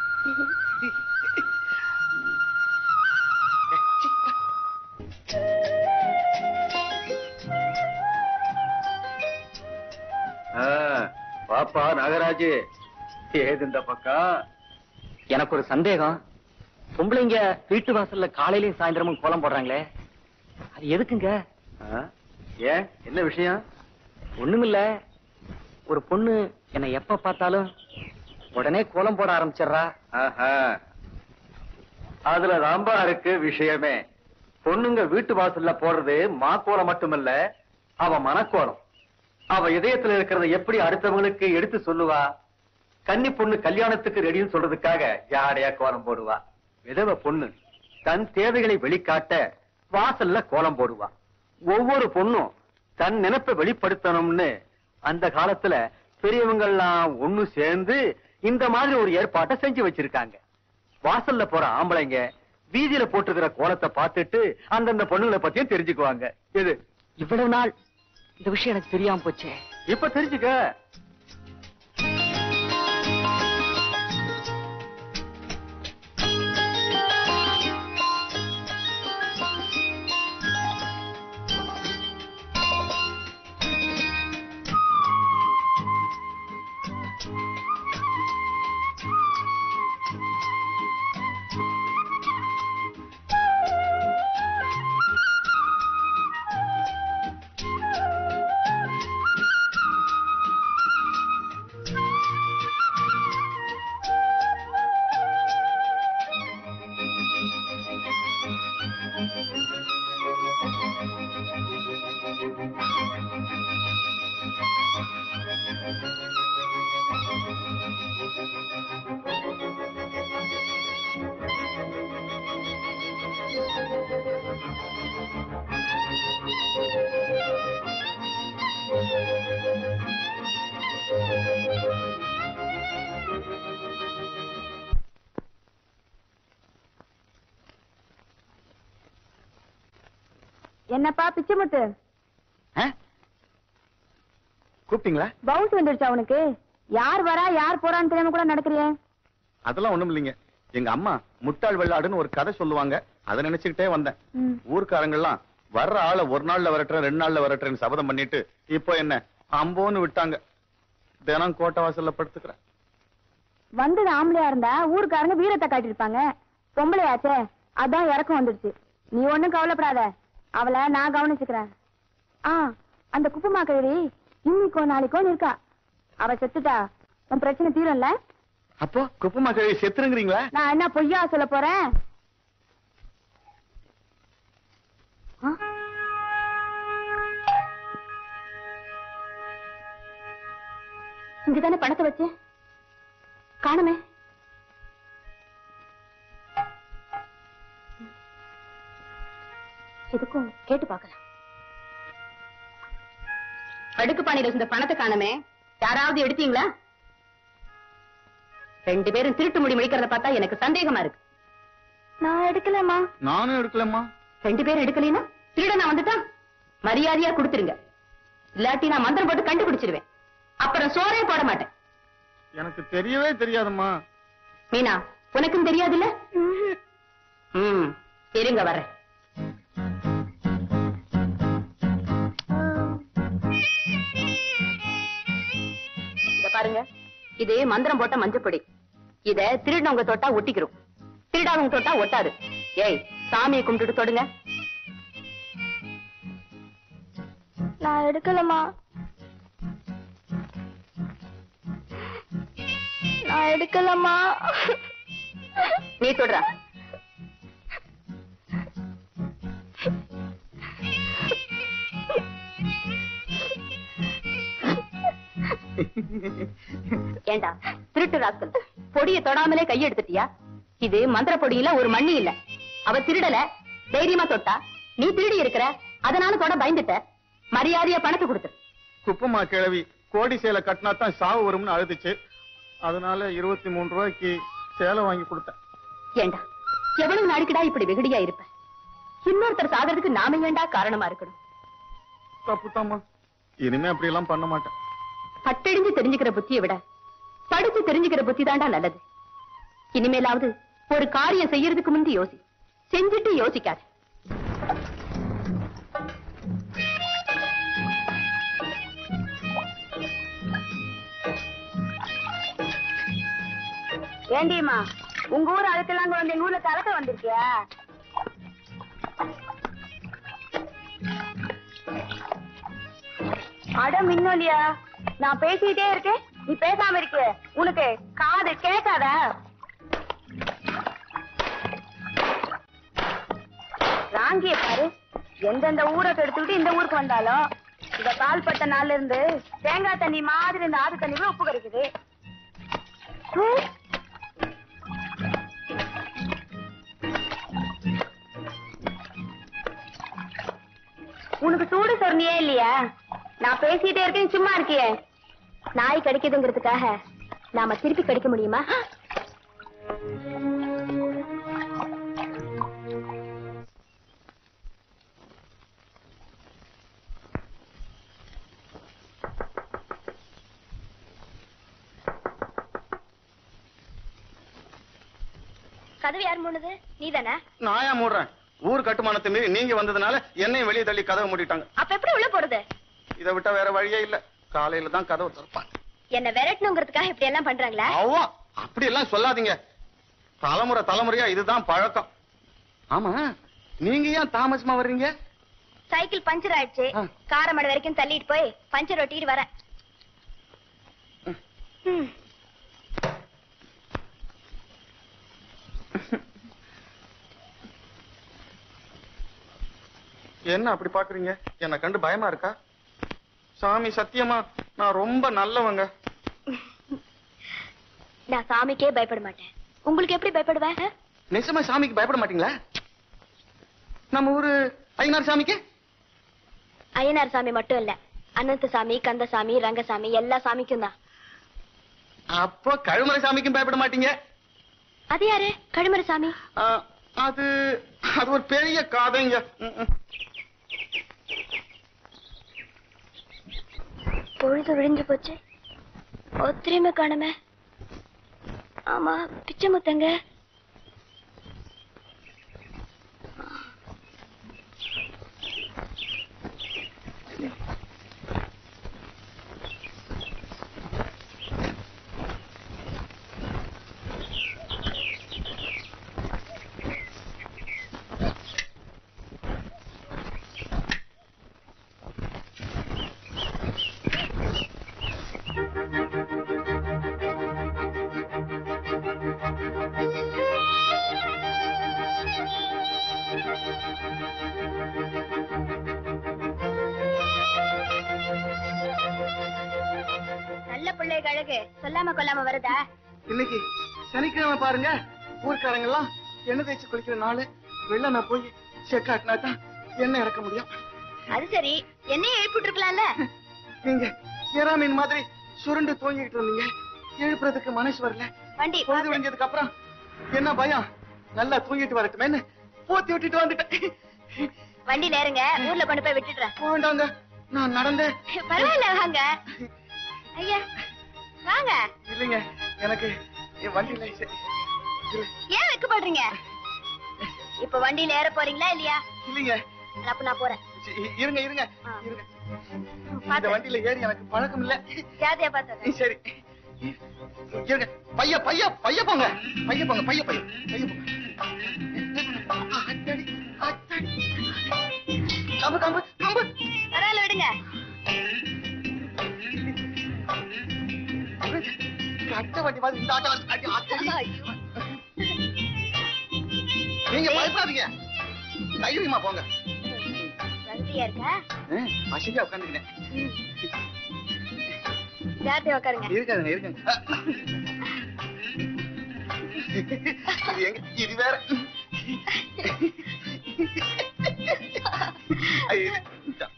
பாப்பா நாகராஜ் ஏது இந்த பக்கம் எனக்கு ஒரு சந்தேகம் பொம்பளைங்க வீட்டு வாசல்ல காலையிலயும் சாயந்தரமும் கோலம் போடுறாங்களே அது எதுக்குங்க ஏன் என்ன விஷயம் ஒண்ணுமில்ல ஒரு பொண்ணு என்னை எப்ப பார்த்தாலும் உடனே கோலம் போட ஆரம்பிச்சிடுறா ஆஹா. அதுல தாம்பா இருக்கு விஷயமே பொண்ணுங்க வீட்டு வாசல்ல போடுறது மாக்கோலம் மட்டுமல்ல அவ மனக்கோலம் அவ இதயத்துல இருக்கிறத எப்படி அடுத்தவங்களுக்கு எடுத்து சொல்லுவா கன்னி பொண்ணு கல்யாணத்துக்கு ரெடின்னு சொல்றதுக்காக ஜாடையா கோலம் போடுவா விதவ பொண்ணு தன் தேவைகளை வெளிக்காட்ட வாசல்ல கோலம் போடுவா ஒவ்வொரு பொண்ணும் தன் நினைப்பை வெளிப்படுத்தணும்னு அந்த காலத்துல பெரியவங்கெல்லாம் ஒண்ணு சேர்ந்து இந்த மாதிரி ஒரு ஏற்பாட்டை செஞ்சு வச்சிருக்காங்க வாசல்ல போற ஆம்பளைங்க வீதியில போட்டுக்கிற கோலத்தை பார்த்துட்டு அந்தந்த பொண்ணுங்களை பத்தியும் தெரிஞ்சுக்குவாங்க இது இவ்வளவு நாள் இந்த விஷயம் எனக்கு தெரியாம போச்சே இப்ப தெரிஞ்சுக்க என்னப்பா பிச்சைமுத்து கூப்பிட்டீங்களா பவுன்ஸ் வந்துடுச்சா உனக்கு யார் வரா யார் போறான்னு தெரியாம கூட நடக்கிறியே அதெல்லாம் ஒண்ணும் இல்லைங்க எங்க அம்மா முட்டாள் வெள்ளாடுன்னு ஒரு கதை சொல்லுவாங்க அதை நினைச்சுக்கிட்டே வந்தேன் ம். ஊர்க்காரங்க எல்லாம் வர்ற ஆளை ஒரு நாள்ல வரட்டுறேன் ரெண்டு நாள்ல வரட்டுறேன்னு சபதம் பண்ணிட்டு இப்போ என்ன அம்போன்னு விட்டாங்க தினம் கோட்டை வாசல்ல படுத்துக்கிறேன் வந்தது ஆம்பளையா இருந்தா ஊருக்காரங்க வீரத்தை காட்டியிருப்பாங்க பொம்பளையாச்சே அதான் இறக்கம் வந்துடுச்சு நீ ஒண்ணும் கவலைப்படாத அவளை நான் கவனிச்சுக்கிறேன் ஆ அந்த குப்பமா கழுவி இன்னைக்கோ நாளைக்கோ இருக்கா அவ செத்துட்டா உன் பிரச்சனை தீரும்ல அப்போ குப்பமா கழுவி செத்துருங்கிறீங்களா நான் என்ன பொய்யா சொல்ல போறேன் ஆ? இங்கதானே பணத்தை வச்சு காணுமே எதுக்கும் கேட்டு பார்க்கலாம் அடுக்கு பானையில இருந்த பணத்தை காணுமே யாராவது எடுத்தீங்களா ரெண்டு பேரும் திருட்டு முடி முடிக்கிறத பார்த்தா எனக்கு சந்தேகமா இருக்கு நான் எடுக்கலம்மா நானும் எடுக்கலம்மா ரெண்டு பேரும் எடுக்கலைன்னா திருடனா வந்துட்டான் மரியாதையா கொடுத்துருங்க இல்லாட்டி நான் மந்திரம் போட்டு கண்டுபிடிச்சிருவேன் அப்புறம் சோறே போட மாட்டேன் எனக்கு தெரியவே தெரியாதும்மா மீனா உனக்கும் தெரியாதுல்ல ம் இருங்க வரேன் இத பாருங்க இது மந்திரம் போட்ட மஞ்சப்பொடி இத திருடவங்க தொட்டா ஒட்டிக்கிறோம் திருடாதவங்க தொட்டா ஒட்டாது ஏய் சாமியை கும்பிட்டுட்டு தொடுங்க நான் எடுக்கலம்மா நான் எடுக்கலம்மா நீ தொடுறா ஏண்டா திருட்டு ராஸ்கல் பொடிய தொடாமலே கையெடுத்துட்டியா இது மந்திர பொடியில ஒரு மண்ணி இல்ல அவ திருடல தைரியமா தொட்டா நீ திருடி இருக்கிற அதனால தொட பயந்துட்ட மரியாதையா பணத்தை கொடுத்துரு குப்பமா கிழவி கோடி சேலை கட்டினா தான் சாவு வரும்னு அழுதுச்சு அதனால இருபத்தி மூணு ரூபாய்க்கு சேலை வாங்கி கொடுத்தேன் ஏண்டா எவ்வளவு நாளைக்குடா இப்படி வெகுடியா இருப்ப இன்னொருத்தர் சாகிறதுக்கு நாம ஏண்டா காரணமா இருக்கணும் தப்புதாம்மா இனிமே அப்படி எல்லாம் பண்ண மாட்டேன் பட்டழிஞ்சு தெரிஞ்சுக்கிற புத்தியை விட படிச்சு தெரிஞ்சுக்கிற புத்தி தாண்டா நல்லது இனிமேலாவது ஒரு காரியம் செய்யறதுக்கு முந்தி யோசி செஞ்சுட்டு யோசிக்காது ஏண்டியம்மா உங்க ஊர் அதுக்கெல்லாம் வந்து எங்க ஊர்ல கலக்க வந்திருக்கியா அட மின்னோலியா நான் பேசிட்டே இருக்கேன் நீ பேசாம இருக்க உனக்கு காது கேட்காதா ராங்கிய பாரு எந்தெந்த ஊரை கெடுத்துக்கிட்டு இந்த ஊருக்கு வந்தாலும் இத கால்பட்ட நாள்ல இருந்து தேங்காய் தண்ணி மாதிரி இந்த ஆறு தண்ணி உப்பு கிடைக்குது ஹம். உனக்கு சூடு சொன்னியே இல்லையா நான் பேசிட்டே இருக்கேன் சும்மா இருக்கியே நாய் கடிக்குதுங்கிறதுக்காக நாம திருப்பி கடிக்க முடியுமா கதவு யார் மூணுது நீதானே நாயா மூடுறேன் ஊர் கட்டுமானத்தை மீறி நீங்க வந்ததுனால என்னையும் வெளியே தள்ளி கதவை மூடிட்டாங்க அப்ப எப்படி உள்ள போறது இதை விட்டா வேற வழியே இல்ல காலையில தான் கதவை திறப்பாங்க என்ன விரட்டணுங்கிறதுக்காக இப்படி எல்லாம் பண்றாங்களா அவ்வா அப்படி எல்லாம் சொல்லாதீங்க தலைமுறை தலைமுறையா இதுதான் பழக்கம் ஆமா நீங்க ஏன் தாமசமா வர்றீங்க சைக்கிள் பஞ்சர் ஆயிடுச்சு ஆ. காரமடை வரைக்கும் தள்ளிட்டு போய் பஞ்சர் ஒட்டிட்டு வரேன் ம். என்ன அப்படி பாக்குறீங்க என்ன கண்டு பயமா இருக்கா சாமி சத்தியமா நான் ரொம்ப நல்லவங்க நான் சாமிக்கே பயப்பட மாட்டேன் உங்களுக்கு எப்படி பயப்படுவேன் ஆ? நிஜமா சாமிக்கு பயப்பட மாட்டீங்களா நம்ம ஊரு ஐநாறு சாமிக்கு ஐயனார் சாமி மட்டும் இல்ல அனந்த சாமி கந்தசாமி ரங்கசாமி எல்லா சாமிக்கும் தான் அப்போ கழுமறை சாமிக்கும் பயப்பட மாட்டீங்க அது யாரு கழுமர சாமி ஆ, அது அது ஒரு பெரிய காதைங்க ம், ம். பொழுது விழிஞ்சு போச்சு ஒத்திரையுமே காணுமே ஆமா பிச்சை முத்தங்க நல்ல பிள்ளைக்கு அழகு சொல்லாம கொல்லாம வருதா இன்னைக்கு சனிக்கிழமை பாருங்க ஊர்க்காரங்க எல்லாம் எண்ணெய் தேய்ச்சி குளிக்கிற நாள் வெளில நான் போய் செக் ஆட்டினா தான் எண்ணெய் இறக்க முடியும் அது சரி என்னையும் எழுப்பிட்டு இருக்கலாம்ல நீங்க எறா மீன் மாதிரி சுருண்டு தூங்கிட்டு இருந்தீங்க எழுப்புறதுக்கு மனசு வரல வண்டி பொழுது விடிஞ்சதுக்கு அப்புறம் என்ன பயம் நல்லா தூங்கிட்டு வரட்டுமேன்னு போத்தி விட்டுட்டு வந்துட்டேன் வண்டியில ஏறுங்க ஊர்ல கொண்டு போய் விட்டுடுறேன் வேண்டாங்க நான் நடந்தே பரவாயில்ல வாங்க ஐயா வாங்க இல்லைங்க எனக்கு என் வண்டியில சரி இல்ல- ஏன் வெக்கப்படுறீங்க இப்ப வண்டியில ஏற போறீங்களா இல்லையா இல்லைங்க அப்ப நான் போறேன் சரி, இருங்க இருங்க இருங்க இந்த பாத்து. வண்டியில ஏறி எனக்கு பழக்கம் இல்ல ஜாதியா பாத்து சரி இருங்க பைய பைய பைய போங்க பைய போங்க பைய பைய பைய போங்க அத்தாடி, அத்தாடி. கம்பு கம்பு கம்பு பரவாயில்ல விடுங்க அட்டை வண்டி மாதிரி இந்த ஆட்டோ அடி, அத்தாடி. நீங்க பயப்படாதீங்க தைரியமா போங்க வசதியா இருக்கா ஆ, வசதியா உட்காந்துக்கிட்டேன் ஜாதியா உட்காருங்க இருக்காதுங்க இருக்காங்க இது எங்க இது வேற ஐய, இது-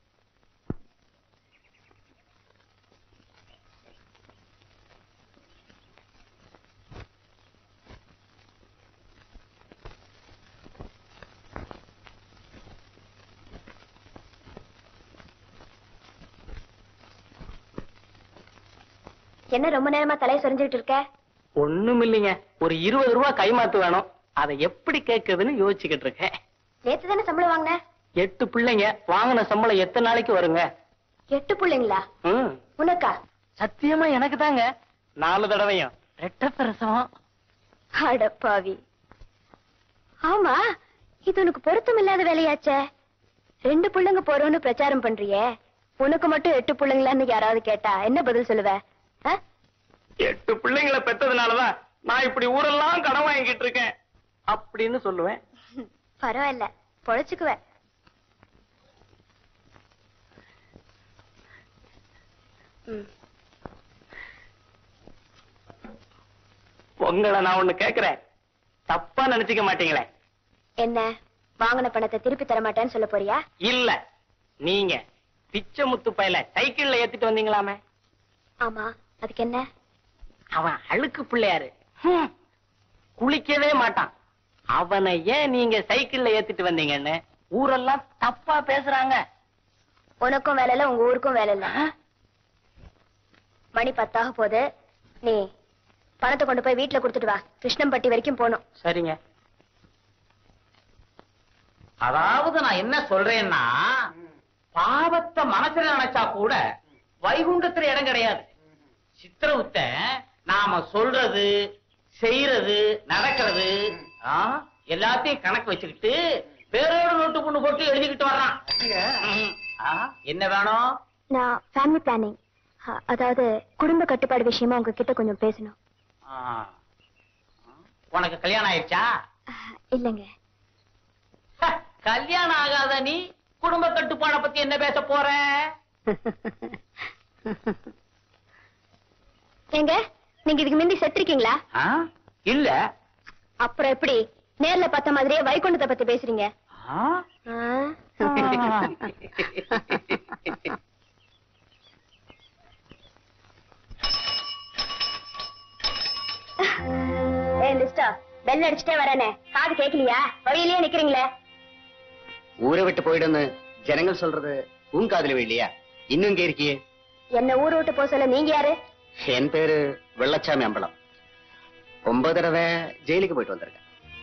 என்ன ரொம்ப நேரமா தலையை சொரிஞ்சுக்கிட்டு இருக்க ஒண்ணும் இல்லைங்க ஒரு இருபது ரூபா கைமாத்து வேணும் அதை எப்படி கேக்குதுன்னு யோசிச்சுக்கிட்டு இருக்கேன் நேத்து தானே சம்பளம் வாங்கின எட்டு பிள்ளைங்க வாங்கின சம்பளம் எத்தனை நாளைக்கு வருங்க எட்டு பிள்ளைங்களா ம் உனக்கா சத்தியமா எனக்கு தாங்க நாலு தடவையும் ரெட்ட பிரசவம் அடப்பாவி ஆமா இது உனக்கு பொருத்தம் இல்லாத வேலையாச்சே ரெண்டு புள்ளைங்க போறோம்னு பிரச்சாரம் பண்றியே உனக்கு மட்டும் எட்டு புள்ளைங்களான்னு யாராவது கேட்டா என்ன பதில் சொல்லுவ ஆ? எட்டு பிள்ளைங்களை பெத்ததுனாலதான் நான் இப்படி ஊரெல்லாம் கடன் வாங்கிட்டு இருக்கேன் அப்படின்னு சொல்லுவேன் பரவாயில்ல பொழைச்சுக்குவ ம், உங்களை நான் ஒண்ணு கேக்குறேன் தப்பா நினைச்சுக்க மாட்டீங்களே என்ன வாங்கின பணத்தை திருப்பி தர மாட்டேன்னு சொல்ல போறியா இல்ல நீங்க பிச்சை முத்து பையல சைக்கிள்ல ஏத்திட்டு வந்தீங்களாமே ஆமா அதுக்கு என்ன அவன் அழுக்கு பிள்ளையாரு ஹம். குளிக்கவே மாட்டான் அவனை ஏன் நீங்க சைக்கிள்ல ஏத்திட்டு வந்தீங்கன்னு ஊரெல்லாம் தப்பா பேசுறாங்க உனக்கும் வேலை இல்ல உங்க ஊருக்கும் வேலை இல்ல மணி பத்தாக போகுது நீ பணத்தை கொண்டு போய் வீட்டுல கொடுத்துட்டு வா கிருஷ்ணம்பட்டி வரைக்கும் போகணும் சரிங்க அதாவது நான் என்ன சொல்றேன்னா பாவத்தை மனசுல நினைச்சா கூட வைகுண்டத்துல இடம் கிடையாது சித்திரவுத்த நாம சொல்றது செய்யறது நடக்கிறது ஆ, எல்லாத்தையும் கணக்கு வச்சுக்கிட்டு பேரோட நோட்டு பொண்ணு போட்டு எழுதிக்கிட்டு வர்றான் ம். ஆ, என்ன வேணும் நான் ஃபேமிலி பிளானிங் அதாவது குடும்ப கட்டுப்பாடு விஷயமா உங்ககிட்ட கொஞ்சம் பேசணும் ஆ. உனக்கு கல்யாணம் ஆயிடுச்சா இல்லைங்க ஹ, கல்யாணம் ஆகாத நீ குடும்ப கட்டுப்பாட பத்தி என்ன பேச போற ஏங்க நீங்க இதுக்கு முந்தி செத்துருக்கீங்களா ஆ? இல்ல அப்புறம் எப்படி நேர்ல பார்த்த மாதிரியே வைகுண்டத்தை பத்தி பேசுறீங்க ஆ? ஆ? ஏய் லிஸ்டா பெல் அடிச்சுட்டே வரேனே காது கேட்கலையா வழியிலேயே நிக்கிறீங்களே ஊரை விட்டு போயிடுன்னு ஜனங்கள் சொல்றது உன் காதுல இல்லையா இன்னும் இங்க இருக்கியே என்ன ஊர் விட்டு போக சொல்ல நீங்க யாரு என் பேரு வெள்ளச்சாமி அம்பலம் ஒன்பது தடவை ஜெயிலுக்கு போயிட்டு வந்திருக்கேன்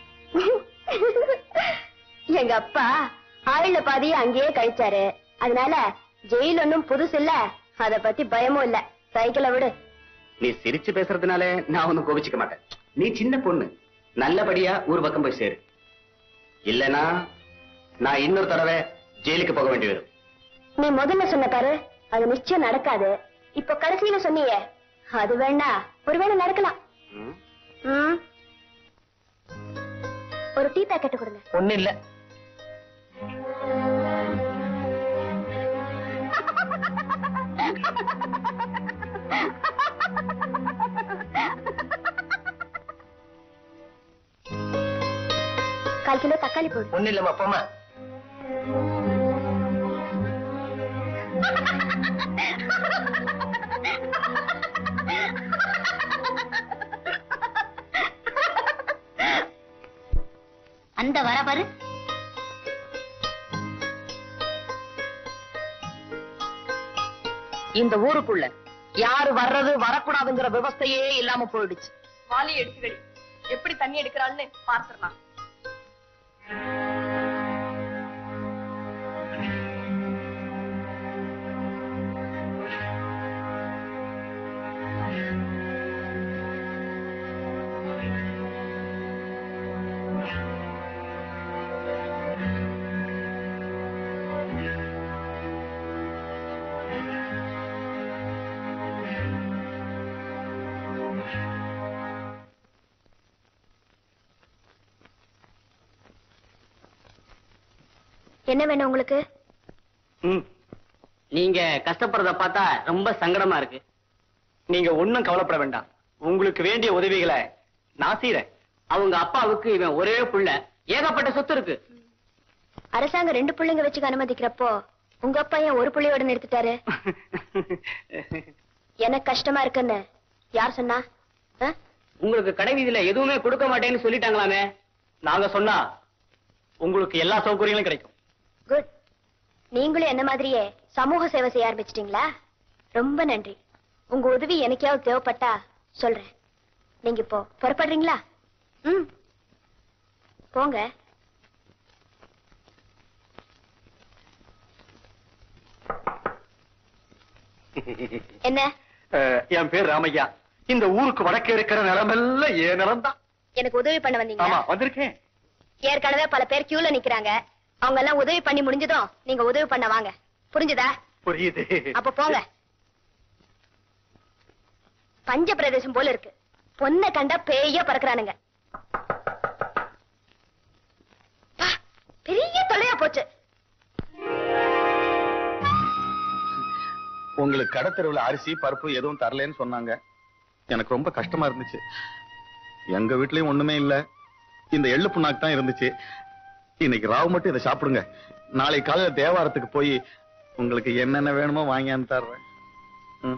எங்க அப்பா ஆயுள பாதியை அங்கேயே கழிச்சாரு அதனால ஜெயில் ஒன்னும் புதுசு இல்ல அத பத்தி பயமும் இல்ல சைக்கிளை விடு நீ சிரிச்சு பேசுறதுனால நான் ஒண்ணும் கோபிச்சுக்க மாட்டேன் நீ சின்ன பொண்ணு நல்லபடியா ஊர் பக்கம் போய் சேரு இல்லனா நான் இன்னொரு தடவை ஜெயிலுக்கு போக வேண்டி வரும் நீ முதல்ல சொன்ன பாரு அது நிச்சயம் நடக்காது இப்ப கடைசியில சொன்னீங்க அது வேணா ஒருவேளை நடக்கலாம் ம்? ம். ஒரு டீ பேக்கெட் கொடுங்க ஒண்ணு இல்ல கால் கிலோ தக்காளி போடு ஒண்ணு இல்லம்மா போமா அந்த வர பாரு இந்த ஊருக்குள்ள யாரு வர்றது வரக்கூடாதுங்கிற விவஸ்தையே இல்லாம போயிடுச்சு வாலி எடுத்துக்கடி எப்படி தண்ணி எடுக்கிறான்னு பார்த்துடலாம் என்ன வேணும் உங்களுக்கு ம். நீங்க கஷ்டப்படுறத பார்த்தா ரொம்ப சங்கடமா இருக்கு நீங்க ஒண்ணும் கவலைப்பட வேண்டாம் உங்களுக்கு வேண்டிய உதவிகளை நான் செய்யறேன் அவங்க அப்பாவுக்கு இவன் ஒரே புள்ள ஏகப்பட்ட சொத்து இருக்கு அரசாங்கம் ரெண்டு பிள்ளைங்க வச்சுக்க அனுமதிக்கிறப்போ உங்க அப்பா ஏன் ஒரு பிள்ளையோட நிறுத்திட்டாரு எனக்கு கஷ்டமா இருக்குன்னு யார் சொன்னா ஆ? உங்களுக்கு கடை வீதியில எதுவுமே கொடுக்க மாட்டேன்னு சொல்லிட்டாங்களாமே நாங்க சொன்னா உங்களுக்கு எல்லா சௌகரியங்களும் கிடைக்கும் குட் நீங்களும் என்ன மாதிரியே சமூக சேவை செய்ய ஆரம்பிச்சிட்டீங்களா ரொம்ப நன்றி உங்க உதவி எனக்காவது தேவைப்பட்டா சொல்றேன் நீங்க இப்போ புறப்படுறீங்களா ம் போங்க என்ன அஹ், என் பேர் ராமையா இந்த ஊருக்கு வடக்கே இருக்கிற நிலமெல்லாம் ஏன் நிலம் தான் எனக்கு உதவி பண்ண வந்தீங்களா ஆமா வந்திருக்கேன் ஏற்கனவே பல பேர் கியூல நிக்கிறாங்க அவங்க எல்லாம் உதவி பண்ணி முடிஞ்சதும் நீங்க உதவி பண்ண வாங்க புரிஞ்சுதா புரியுது அப்ப போங்க பஞ்ச பிரதேசம் போல இருக்கு பொண்ணை கண்டா பேய பறக்குறானுங்க பா, பெரிய தொல்லையா போச்சு உங்களுக்கு கடத்தெருவுல அரிசி பருப்பு எதுவும் தரலன்னு சொன்னாங்க எனக்கு ரொம்ப கஷ்டமா இருந்துச்சு எங்க வீட்லயும் ஒண்ணுமே இல்ல இந்த எள்ளு புண்ணாக்கு தான் இருந்துச்சு இன்னைக்கு ராவு மட்டும் இதை சாப்பிடுங்க நாளை காலையில தேவாரத்துக்கு போய் உங்களுக்கு என்னென்ன வேணுமோ வாங்கியாந்து தர்றேன் ம்.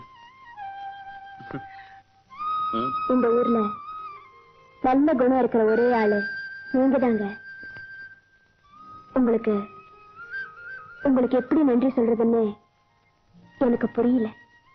ம். இந்த ஊர்ல நல்ல குணம் இருக்கிற ஒரே ஆளு நீங்க தாங்க உங்களுக்கு உங்களுக்கு எப்படி நன்றி சொல்றதுன்னு எனக்கு புரியல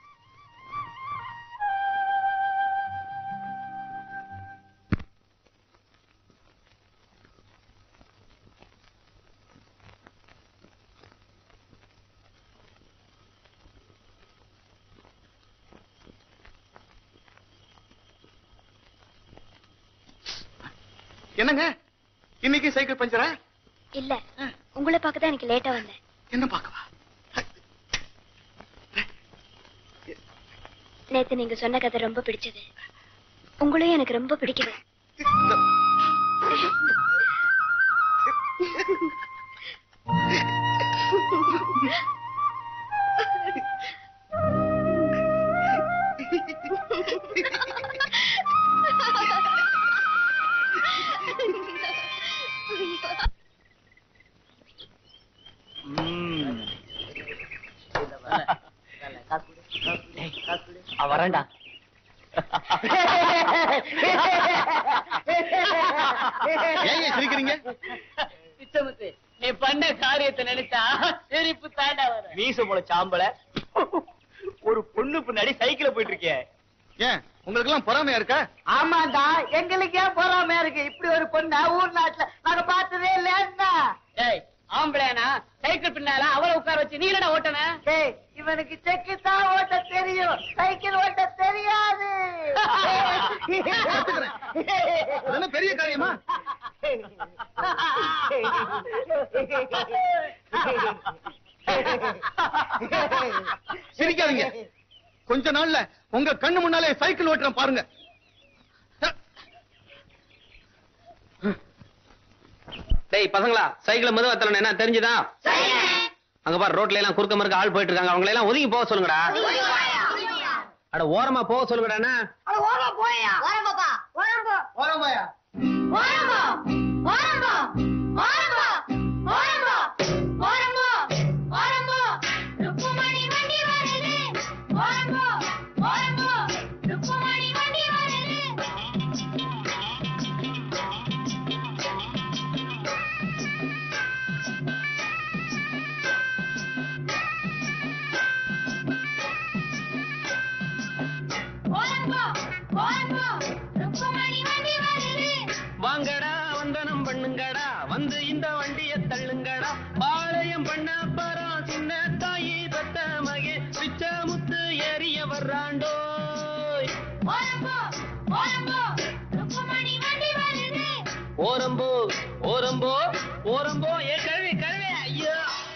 என்னங்க இன்னைக்கு சைக்கிள் பஞ்சரா இல்ல உங்களை பார்க்க தான் எனக்கு லேட்டா வந்தேன் என்ன பார்க்கவா நேத்து நீங்க சொன்ன கதை ரொம்ப பிடிச்சது உங்களையும் எனக்கு ரொம்ப பிடிக்குது வரேன்டா ஏங்க சிரிக்கிறீங்க பிச்சமுத்து நீ பண்ண காரியத்தை நினைச்சா சிரிப்பு தாண்டா வர மீச போல சாம்பல ஒரு பொண்ணு பின்னாடி சைக்கிள்ல போயிட்டு இருக்கேன் ஏன் உங்களுக்கு எல்லாம் பொறாமையா இருக்கா ஆமாண்டா எங்களுக்கு ஏன் பொறாமையா இருக்கு இப்படி ஒரு பொண்ணு ஊர் நாட்டுல நாங்க பார்த்ததே இல்லையா ஏய் ஆம்பளைனா சைக்கிள் பின்னால அவளை உட்கார வச்சு நீ என்னடா ஓட்டன டேய் இவனுக்கு செக்கு தான் ஓட்ட தெரியும் சைக்கிள் ஓட்ட தெரியாது அதெல்லாம் பெரிய காரியமா சிரிக்காதீங்க கொஞ்ச நாள்ல உங்க கண்ணு முன்னாலே சைக்கிள் ஓட்டுறேன் பாருங்க டேய் பசங்களா சைக்கிள் மெதுவா தள்ளணும் என்ன தெரிஞ்சுதா அங்க பாரு ரோட்ல எல்லாம் குறுக்க மறுக்க ஆள் போயிட்டு இருக்காங்க அவங்களை எல்லாம் ஒதுங்கி போக சொல்லுங்கடா அட ஓரமா போக சொல்லுங்கடா என்ன வாங்கடா வந்தனம் பண்ணுங்கடா வந்து இந்த வண்டிய தள்ளுங்கடா பாளையம் பண்ண பரம் சின்ன தாயி தத்த மகே பிச்ச முத்து ஏறிய வர்றாண்டோய் ஓரம்போ ஓரம்போ ஓரம்போ ஏ கழுவி கழுவி ஐயோ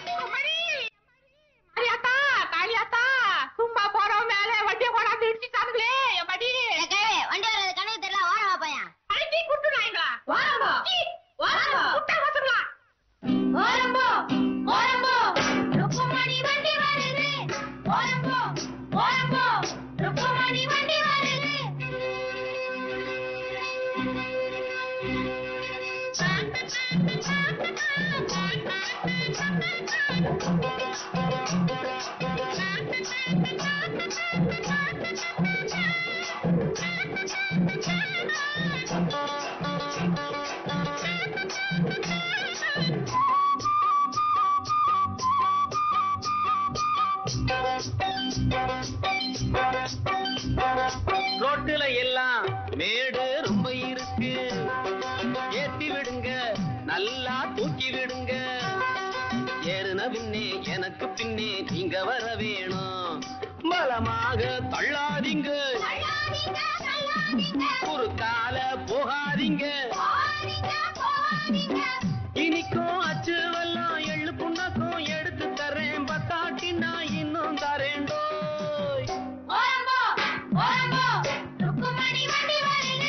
சும்மா போறோம் மேல வண்டியை போடாது இடிச்சுட்டானுங்களே என் படி வண்டி வர்றது கணக்கு தெரியல ஓரமா பையன் அழுத்தி குட்டு நாய்ங்களா வாரம்போ வாரம்போ குட்டை வச்சுங்களா ஓரம்போ ஓரம்போ ருக்குமணி வண்டி வருது ஓரம்போ ஓரம்போ ருக்குமணி வண்டி வருது ரோட்டுல எல்லாம் மேடு ரொம்ப இருக்கு ஏத்தி விடுங்க நல்லா தூக்கி விடுங்க ஏறுன பின்னே எனக்கு பின்னே நீங்க வர வேணும் பலமாக தள்ளாதீங்க குறுக்கால போகாதீங்க இனிக்கும் அச்சு வெல்லம் எள்ளு புண்ணாக்கும் எடுத்து தரேன் பத்தாட்டி நான் இன்னும் தரேன்டோய் ஓரம்போ ஓரம்போ ருக்குமணி வண்டி வருது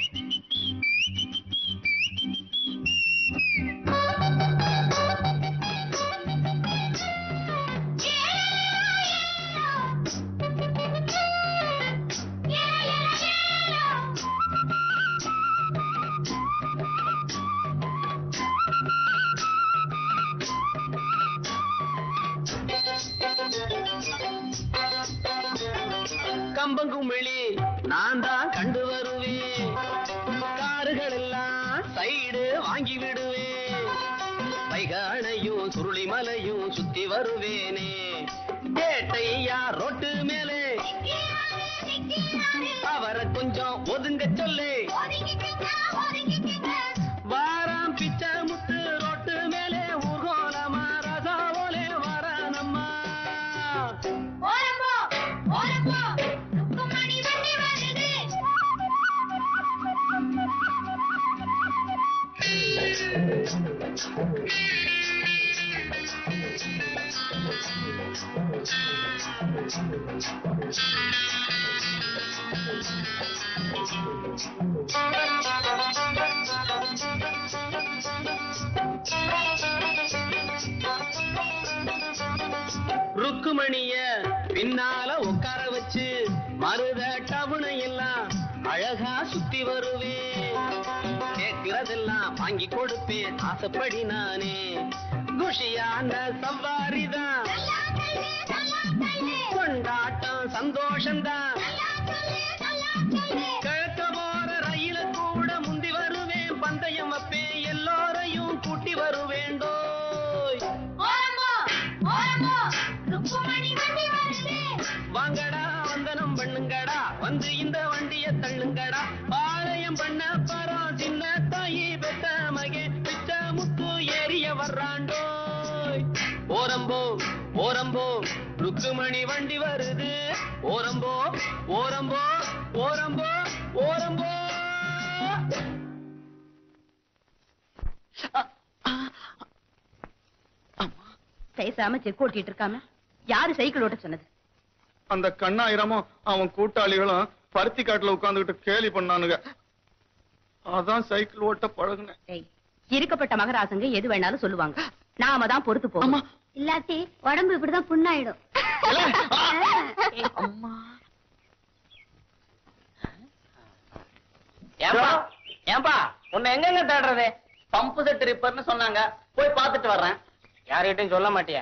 கம்பங்குமிழி நான் தான் கண்டு வருவேன் காருகள் எல்லாம் சைடு வாங்கி விடுவேன் வைகானையும் சுருளி மலையும் சுத்தி வருவேனே கேட்டையா ரோட்டு மேலே அவரை கொஞ்சம் ஒதுங்க சொல்லு வாராம் பிச்சை முத்து ரோட்டு மேலே ஊர்கோலமா ரசாவோலே வரானம்மா ஓரம்போ ஓரம்போ ருக்குமணி வண்டி வருது ருக்குமணிய பின்னால உட்கார வச்சு மருத டவுனை எல்லாம் அழகா சுத்தி வருவேன் கேட்கிறதெல்லாம் வாங்கி கொடுப்பேன் ஆசைப்படி நானே குஷியான சவாரிதான் கொண்டாட்டம் சந்தோஷம்தான் கிழக்க போற ரயில கூட முந்தி வருவேன் பந்தயம் வைப்பேன் எல்லோரையும் கூட்டி வருவேண்டோய் ஓரம்போ ஓரம்போ ருக்குமணி வண்டி வருது ஓரம்போ ருக்குமணி வண்டி வருது ஓரம்போ ஓரம்போ ஓரம்போ ஓரம்போ பேசாம செக் ஓட்டிட்டு இருக்காம யாரு சைக்கிள் ஓட்ட சொன்னது அந்த கண்ணாயிரமும் அவன் கூட்டாளிகளும் பருத்தி காட்டுல உட்கார்ந்துகிட்டு கேலி பண்ணானுங்க அதான் சைக்கிள் ஓட்ட பழகுனேன் ஏய், இருக்கப்பட்ட மகராசங்க எது வேணாலும் சொல்லுவாங்க நாம தான் பொறுத்து போவோம் இல்லாட்டி உடம்பு இப்படிதான் புண்ணாயிடும் ஏன்பா ஏன்பா உன்னை எங்கெங்க தேடுறது பம்பு செட் ரிப்பேர்னு சொன்னாங்க போய் பார்த்துட்டு வர்றேன் யார்கிட்டயும் சொல்ல மாட்டியா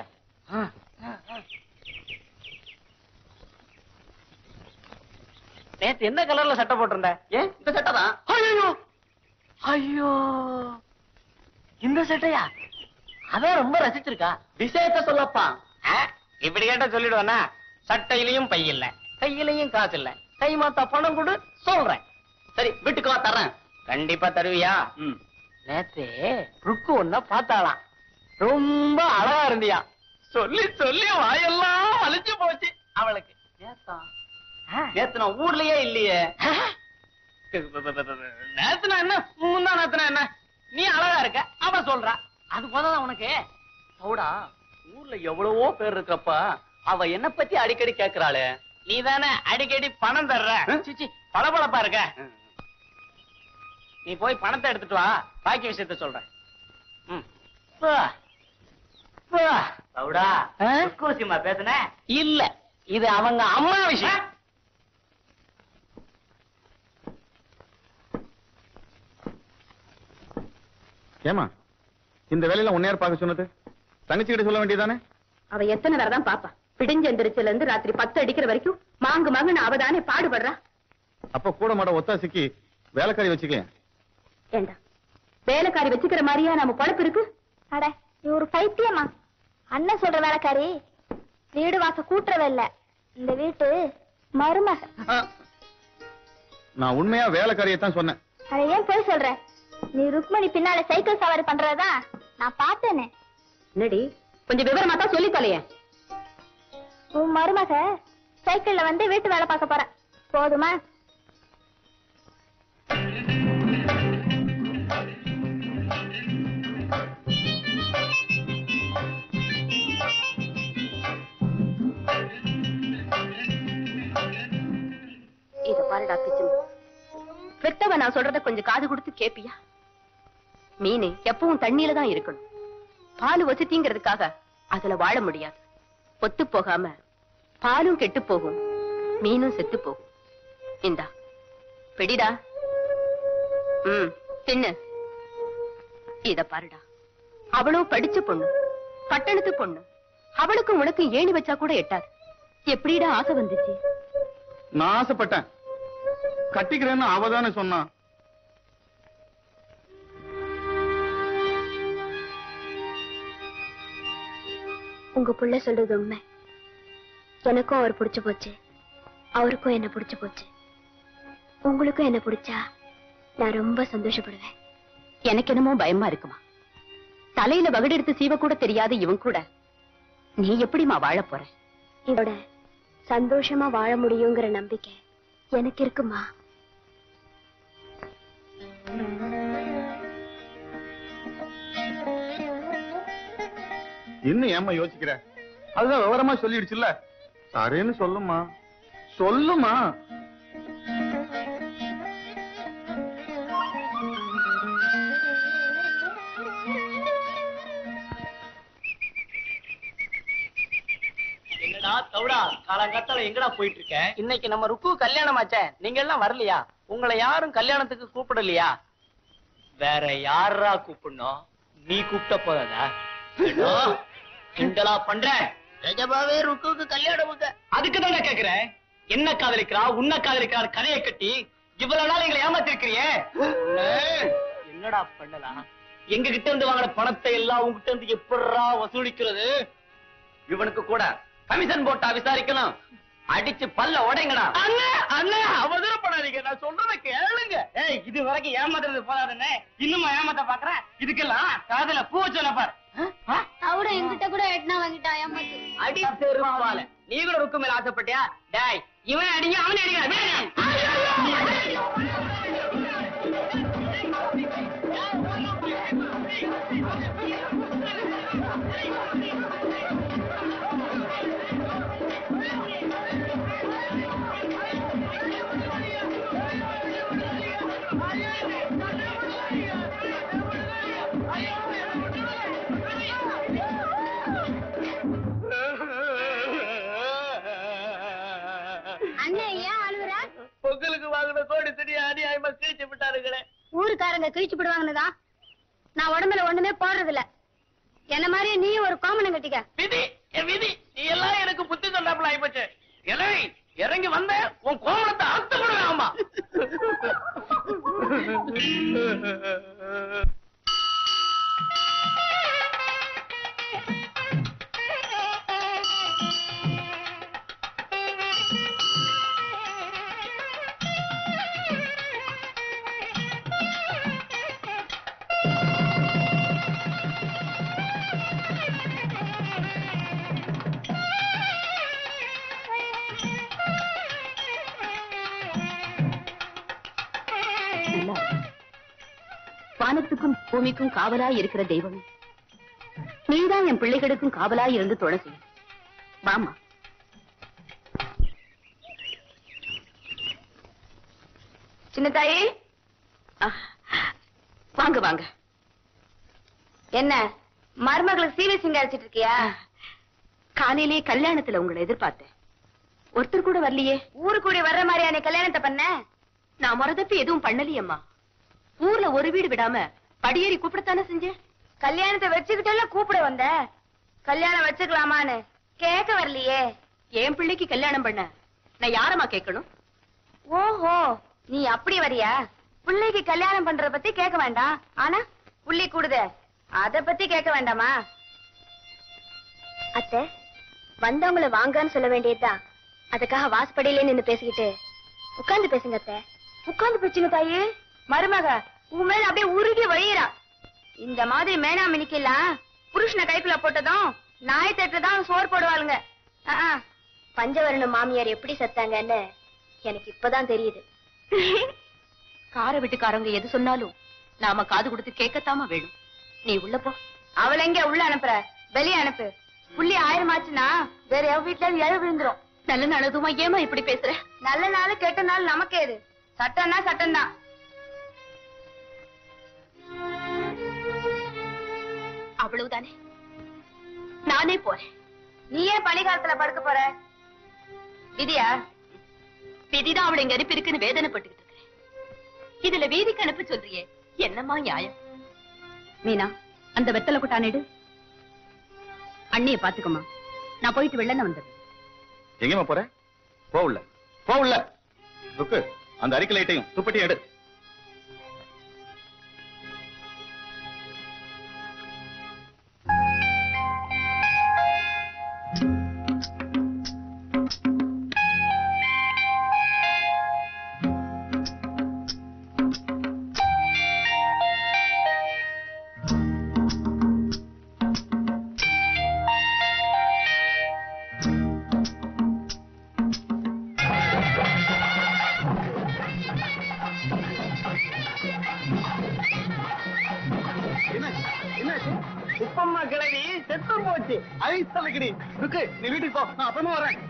நேத்து என்ன கலர்ல சட்டை போட்டிருந்த ஏன் இந்த சட்டை தான் ஐயோ ஐயோ இந்த சட்டையா அதான் ரொம்ப ரசிச்சிருக்கா விஷயத்த சொல்லப்பா ஆ, இப்படி கேட்டா சொல்லிடுவேனா சட்டையிலயும் பை இல்ல கையிலயும் காசு இல்ல கை மாத்தா பணம் கொடு சொல்றேன் சரி வீட்டுக்கு வா தர்றேன் கண்டிப்பா தருவியா நேத்து ருக்கு ஒன்ன பார்த்தாளாம் ரொம்ப அழகா இருந்தியா சொல்லி சொல்லி வாயெல்லாம் அழிஞ்சு போச்சு அவளுக்கு நேத்தா நேத்து நான் ஊர்லயே இல்லையே நேத்து நான் என்ன முந்தா நேத்து நான் என்ன நீ அழகா இருக்க அவ சொல்றா அது போதாதான் உனக்கு சௌடா ஊர்ல எவ்வளவோ பேர் இருக்கப்ப அவ என்ன பத்தி அடிக்கடி கேக்குறாளே நீ தானே அடிக்கடி பணம் தர்ற சிச்சி பளபளப்பா இருக்க நீ போய் பணத்தை எடுத்துட்டு வா பாக்கி விஷயத்த சொல்றேன் ம். வா. வா. சௌடா விஷயமா பேசுன இல்ல இது அவங்க அம்மா விஷயம் ஏமா இந்த வேலையில உன்னையார் பார்க்க சொன்னது தங்கச்சி கிட்ட சொல்ல வேண்டியதானே அவ எத்தனை தடவை தான் பாப்பா பிடிஞ்ச எந்திரிச்சல இருந்து ராத்திரி பத்து அடிக்கிற வரைக்கும் மாங்கு மாங்குன்னு அவதானே பாடுபடுறா அப்ப கூட மாட ஒத்தாசிக்கு வேலைக்காரி வச்சுக்க ஏண்டா வேலைக்காரி வச்சுக்கிற மாதிரியா நம்ம பொழப்பு இருக்கு அட நீ ஒரு பைத்தியமா அண்ணன் சொல்ற வேலைக்காரி வீடு வாச கூட்டுறவ இல்ல இந்த வீட்டு மருமக நான் உண்மையா வேலைக்காரியை தான் சொன்னேன் அட ஏன் போய் சொல்ற நீ ருக்மணி பின்னால சைக்கிள் சவாரி பண்றதா நான் பார்த்தேனே என்னடி கொஞ்சம் விவரமா தான் சொல்லி தொலையேன் உன் மருமக சைக்கிள்ல வந்து வீட்டு வேலை பார்க்க போறேன் போதுமா இத பாருடா பிச்சும் பெத்தவ நான் சொல்றத கொஞ்சம் காது கொடுத்து கேப்பியா மீன் எப்பவும் தண்ணியில தான் இருக்கணும் பால் வசதிங்கிறதுக்காக அதுல வாழ முடியாது ஒத்து போகாம பாலும் கெட்டு போகும் மீனும் செத்து போகும் இந்தா பிடிடா ம் தின்னு இத பாருடா அவளும் படிச்ச பொண்ணு பட்டணத்து பொண்ணு அவளுக்கு உனக்கு ஏணி வச்சா கூட எட்டாது எப்படிடா ஆசை வந்துச்சு நான் ஆசைப்பட்டேன் கட்டிக்கிறேன்னு அவதானே சொன்னான் உங்க புள்ள சொல்றது உண்மை எனக்கும் அவர் பிடிச்சு போச்சு அவருக்கும் என்ன பிடிச்சு போச்சு உங்களுக்கும் என்ன பிடிச்சா நான் ரொம்ப சந்தோஷப்படுவேன் எனக்கு என்னமோ பயமா இருக்குமா தலையில வகுடெடுத்து சீவ கூட தெரியாத இவன் கூட நீ எப்படிமா வாழ போற இதோட சந்தோஷமா வாழ முடியுங்கிற நம்பிக்கை எனக்கு இருக்குமா இன்னும் ஏம்மா யோசிக்கிற அதுதான் விவரமா சொல்லிடுச்சுல்ல சரின்னு சொல்லுமா சொல்லுமா என்னடா தவிடா காலங்காத்தால எங்கடா போயிட்டு இருக்க இன்னைக்கு நம்ம ருக்கு கல்யாணம் ஆச்சே நீங்க எல்லாம் வரலையா உங்களை யாரும் கல்யாணத்துக்கு கூப்பிடலையா வேற யாரா கூப்பிடணும் நீ கூப்பிட்ட போதா கிண்டலா பண்ற நிஜமாவே ருக்குவுக்கு கல்யாணம் உங்க அதுக்கு தானே கேக்குறேன் என்ன காதலிக்கிறா உன்ன காதலிக்கிறா கதையை கட்டி இவ்வளவு நாள் எங்களை ஏமாத்திருக்கிறியே உன்னை என்னடா பண்ணலாம் எங்க கிட்ட இருந்து வாங்கின பணத்தை எல்லாம் உங்ககிட்ட இருந்து எப்படிடா வசூலிக்கிறது இவனுக்கு கூட கமிஷன் போட்டா விசாரிக்கணும் அடிச்சு பல்ல உடைங்கடா அண்ணே அண்ணே அவசரப்படாதீங்க நான் சொல்றத கேளுங்க ஏய் இது வரைக்கும் ஏமாத்துறது போதாதுன்னு இன்னுமா ஏமாத்த பாக்குறேன் இதுக்கெல்லாம் காதல பூ சொல்ல பாரு கூட என்கிட்ட கூட எட்னா வாங்கிட்டான் ஏமாத்து அடி தெருவால நீ கூட ருக்கு மேல ஆசைப்பட்டியா டேய் இவன் அடிங்க அவனே அடிக்கிறான் அண்ணன் ஏன் அழுகுற பொங்கலுக்கு வாங்கின கோடி துணி அநியாயமா கிழிச்சு விட்டாருங்களே ஊருக்காரங்க கிழிச்சு போடுவாங்கன்னுதான் நான் உடம்புல ஒண்ணுமே போடுறது இல்ல என்ன மாதிரியே நீயும் ஒரு கோமணம் கட்டிக்க விதி என் விதி நீ எல்லாம் எனக்கு புத்தி சொல்லாமல ஆயிப்போச்சு இறங்கி இறங்கி வந்த உன் கோமணத்தை அறுத்து போடுவேன் அம்மா வானத்துக்கும் பூமிக்கும் காவலாய் இருக்கிற தெய்வமே நீதான் என் பிள்ளைகளுக்கும் காவலாய் இருந்து தொலை செய்யும் வாமா சின்ன தாயி வாங்க வாங்க என்ன மருமகளுக்கு சீவி சிங்காரிச்சிட்டு இருக்கியா காலையிலே கல்யாணத்துல உங்களை எதிர்பார்த்தேன் ஒருத்தர் கூட வரலையே ஊரு கூடி வர்ற மாதிரியா நீ கல்யாணத்தை பண்ண நான் மறதப்பி எதுவும் பண்ணலையம்மா ஊர்ல ஒரு வீடு விடாம படியேறி கூப்பிடத்தானே செஞ்சேன் கல்யாணத்தை வச்சுக்கிட்டே கூப்பிட வந்த கல்யாணம் வச்சுக்கலாமான்னு கேட்க வரலையே என் பிள்ளைக்கு கல்யாணம் பண்ண நான் யாரம்மா கேட்கணும் ஓஹோ நீ அப்படி வரியா பிள்ளைக்கு கல்யாணம் பண்றத பத்தி கேட்க வேண்டாம் ஆனா புள்ளி கூடுதே அத பத்தி கேட்க வேண்டாமா அத்தை வந்தவங்கள வாங்கன்னு சொல்ல வேண்டியதுதான் அதுக்காக வாசப்படியிலே நின்னு பேசிக்கிட்டு உட்கார்ந்து பேசுங்க அத்தை உட்கார்ந்து பேச்சுங்க தாயி மருமக உன் மேல அப்படியே உருகி வழியிறா இந்த மாதிரி மேனா மினிக்கலாம் புருஷனை கைக்குள்ள போட்டதும் நாய் தட்டுல தான் சோறு போடுவாளுங்க ஆ, ஆ. பஞ்சவரண மாமியார் எப்படி செத்தாங்கன்னு எனக்கு இப்பதான் தெரியுது கார வீட்டுக்காரங்க எது சொன்னாலும் நாம காது கொடுத்து கேட்கத்தாமா வேணும் நீ உள்ள போ அவளை எங்க உள்ள அனுப்புற வெளிய அனுப்பு புள்ளி ஆயிரம் ஆச்சுன்னா வேற எவ வீட்டுல இருந்து எழு விழுந்துரும் நல்ல நல்லதுமா ஏமா இப்படி பேசுற நல்ல நாள் கெட்ட நாள் நமக்கே இது சட்டம்னா சட்டம் தான் அவ்வளவுதானே நானே போறேன் நீ ஏன் பனிகாலத்துல படுக்க போற விதியா விதிதான் அவளை இங்க அனுப்பி இருக்குன்னு வேதனைப்பட்டுக்கிட்டு இருக்கிறேன் இதுல வீதிக்கு அனுப்ப சொல்றியே என்னம்மா நியாயம் மீனா அந்த வெத்தலை கொட்டானிடு அண்ணிய பாத்துக்கம்மா நான் போயிட்டு வெள்ளன வந்துடுறேன் எங்கேம்மா போற போ உள்ள போ உள்ள ருக்கு அந்த அரிக்கை லைட்டையும் துப்பட்டி எடு உப்பம்மா கிழவி செத்து போச்சு ஐஸ் தலைக்கடி ருக்கு நீ வீட்டுக்கு போ நான் அப்புறமா வரேன்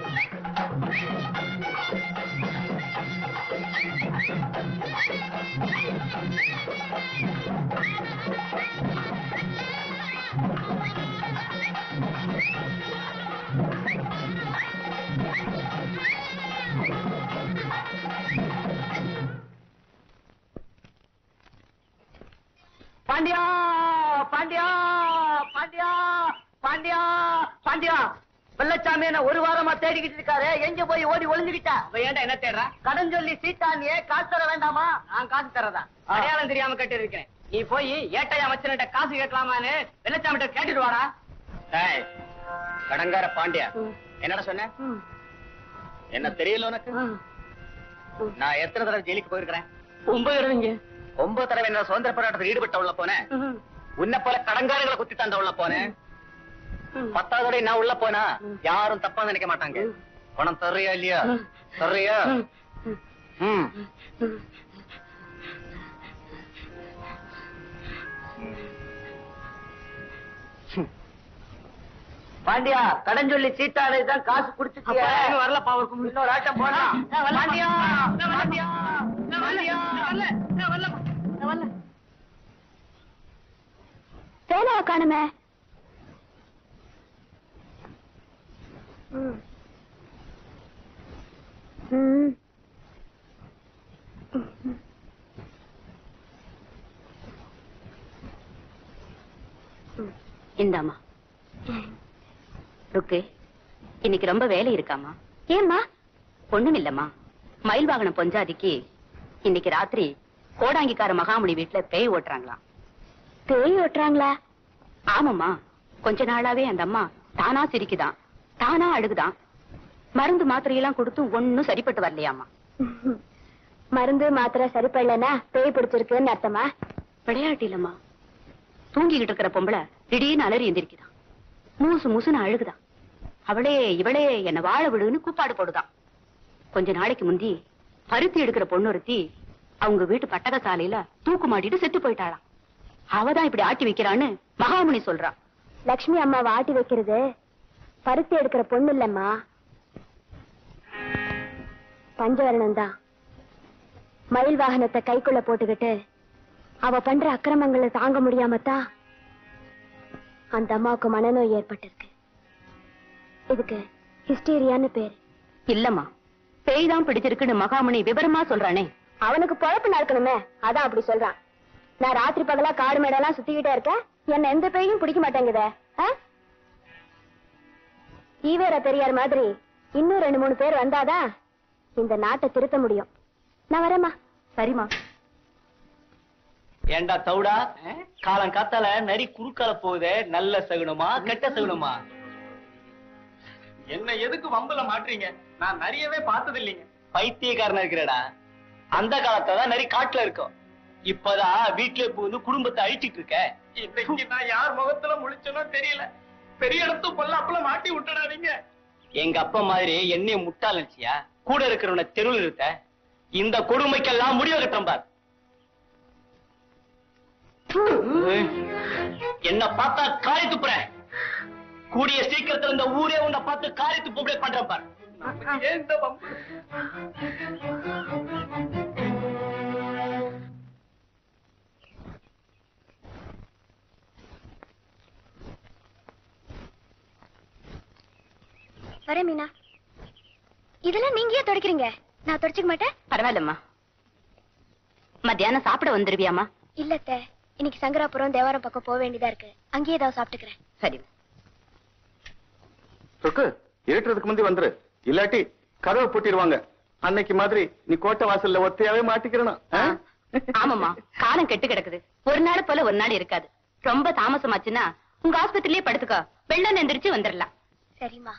பாண்டியா பாண்டியா பாண்டியா பாண்டியா பாண்டியா வெள்ளச்சாமி என்ன ஒரு வாரமா தேடிக்கிட்டு இருக்காரு எங்க போய் ஓடி ஒளிஞ்சுக்கிட்டா ஏன்டா என்ன தேடுறா கடன் சொல்லி சீட்டானியே காசு தர வேண்டாமா நான் காசு தரதா அடையாளம் தெரியாம கட்டி இருக்கேன் நீ போய் ஏட்டையா மச்சன்கிட்ட காசு கேட்கலாமான்னு வெள்ளச்சாமிட்ட கேட்டுட்டு வாடா ஏய், கடங்கார பாண்டியா என்னடா சொன்ன என்ன தெரியல உனக்கு நான் எத்தனை தடவை ஜெயிலுக்கு போயிருக்கிறேன் ஒன்பது தடவைங்க ஒன்பது தடவை என்ன சுதந்திர போராட்டத்தில் ஈடுபட்ட உள்ள போனேன் உன்னை போல கடங்காரங்களை குத்தி தந்த உள்ள போனேன் பத்தாவதோட நான் உள்ள போனா யாரும் தப்பா நினைக்க மாட்டாங்க பணம் தர்றியா இல்லையா தர்றியா ம் பாண்டியா கடன் சொல்லி சீட்டாடு தான் காசு குடிச்சிட்டியா வரல பாவம் இன்னொரு ஆட்டம் போனா பாண்டியா பாண்டியா பாண்டியா வேலையா காணுமே ம். ம். இந்தாமா ருக்கு இன்னைக்கு ரொம்ப வேலை இருக்காமா ஏம்மா ஒண்ணும் இல்லம்மா மயில் வாகனம் பொஞ்சாதிக்கு இன்னைக்கு ராத்திரி கோடாங்கிக்கார மகாமுனி வீட்டுல பேய் ஓட்டுறாங்களாம் பேய் ஓட்டுறாங்களா ஆமாம்மா கொஞ்ச நாளாவே அந்த அம்மா தானா சிரிக்குதான் தானா அழுகுதான் மருந்து மாத்திரையெல்லாம் கொடுத்தும் ஒண்ணும் சரிப்பட்டு வரலையாமா மருந்து மாத்திரை சரிப்படலனா பேய் பிடிச்சிருக்குன்னு அர்த்தமா விளையாட்டு இல்லம்மா தூங்கிக்கிட்டு இருக்கிற பொம்பளை திடீர்னு அலறி எந்திரிக்குதான் மூசு மூசுன்னு அழுகுதான் அவளே இவளே என்ன வாழ விடுன்னு கூப்பாடு போடுதான் கொஞ்ச நாளைக்கு முந்தி பருத்தி எடுக்கிற பொண்ணு ஒருத்தி அவங்க வீட்டு பட்டக சாலையில தூக்கு மாட்டிட்டு செத்து போயிட்டாளாம் அவதான் இப்படி ஆட்டி வைக்கிறான்னு மகாமுனி சொல்றா லக்ஷ்மி அம்மாவை ஆட்டி வைக்கிறது பருத்தி எடுக்கிற பொண்ணு இல்லம்மா பஞ்சவரணம் தான் மயில் வாகனத்தை கைக்குள்ள போட்டுக்கிட்டு அவ பண்ற அக்கிரமங்களை தாங்க முடியாமத்தான் அந்த அம்மாவுக்கு மனநோய் ஏற்பட்டிருக்கு இதுக்கு ஹிஸ்டீரியான்னு பேரு இல்லம்மா பேய் தான் பிடிச்சிருக்குன்னு மகாமுனி விவரமா சொல்றானே அவனுக்கு பொழப்பு நடக்கணுமே அதான் அப்படி சொல்றான் நான் ராத்திரி பகலா காடு மேடெல்லாம் சுத்திக்கிட்டே இருக்கேன் என்ன எந்த பேயும் பிடிக்க மாட்டேங்குதே ஆ? ஈவேரா பெரியார் மாதிரி இன்னும் ரெண்டு மூணு பேர் வந்தாதான் இந்த நாட்டை திருத்த முடியும் நான் வரேம்மா சரிம்மா ஏண்டா தவுடா காலம் காத்தால நரி குறுக்கால போகுதே நல்ல சகுனமா கெட்ட சகுனமா என்ன எதுக்கு வம்புல மாட்டுறீங்க நான் நிறையவே பார்த்தது இல்லைங்க பைத்தியக்காரனா இருக்கிறடா அந்த காலத்துல தான் நரி காட்டுல இருக்கும் இப்பதான் வீட்டுல புகுந்து குடும்பத்தை அழிச்சிட்டு இருக்க இன்னைக்கு நான் யார் முகத்துல முழிச்சனோ தெரியல பெரிய இடத்து பொல்லாப்புல மாட்டி விட்டுடாதீங்க எங்க அப்பா மாதிரி என்னைய முட்டாள் நினைச்சியா கூட இருக்கிறவன தெருவில் இருத்த இந்த கொடுமைக்கெல்லாம் முடிவு கட்டம் பார் என்ன பார்த்தா காரி துப்புறேன் கூடிய சீக்கிரத்துல இந்த ஊரே உன்னை பார்த்து காரி துப்புபடி பண்றேன் பார் ஏன் இந்த வம்பு? வரேன் மீனா இதெல்லாம் நீங்க ஏன் துடைக்கிறீங்க நான் துடைச்சிக்க மாட்டேன் பரவாயில்லம்மா மத்தியானம் சாப்பிட வந்துருவியாமா இல்லத்த இன்னைக்கு சங்கராபுரம் தேவாரம் பக்கம் போக வேண்டியதா இருக்கு அங்கேயே ஏதாவது சாப்பிட்டுக்கிறேன் சரி சொக்கு ஏற்றுறதுக்கு முந்தி வந்துரு இல்லாட்டி கதவை பூட்டிடுவாங்க அன்னைக்கு மாதிரி நீ கோட்டை வாசல்ல ஒத்தையாவே மாட்டிக்கிறணும் ஆமாமா காலம் கெட்டு கிடக்குது ஒரு நாள் போல ஒரு நாள் இருக்காது ரொம்ப தாமசமாச்சுன்னா உங்க ஆஸ்பத்திரியிலே படுத்துக்கோ வெள்ளம் எந்திரிச்சு வந்துடலாம் சரிம்மா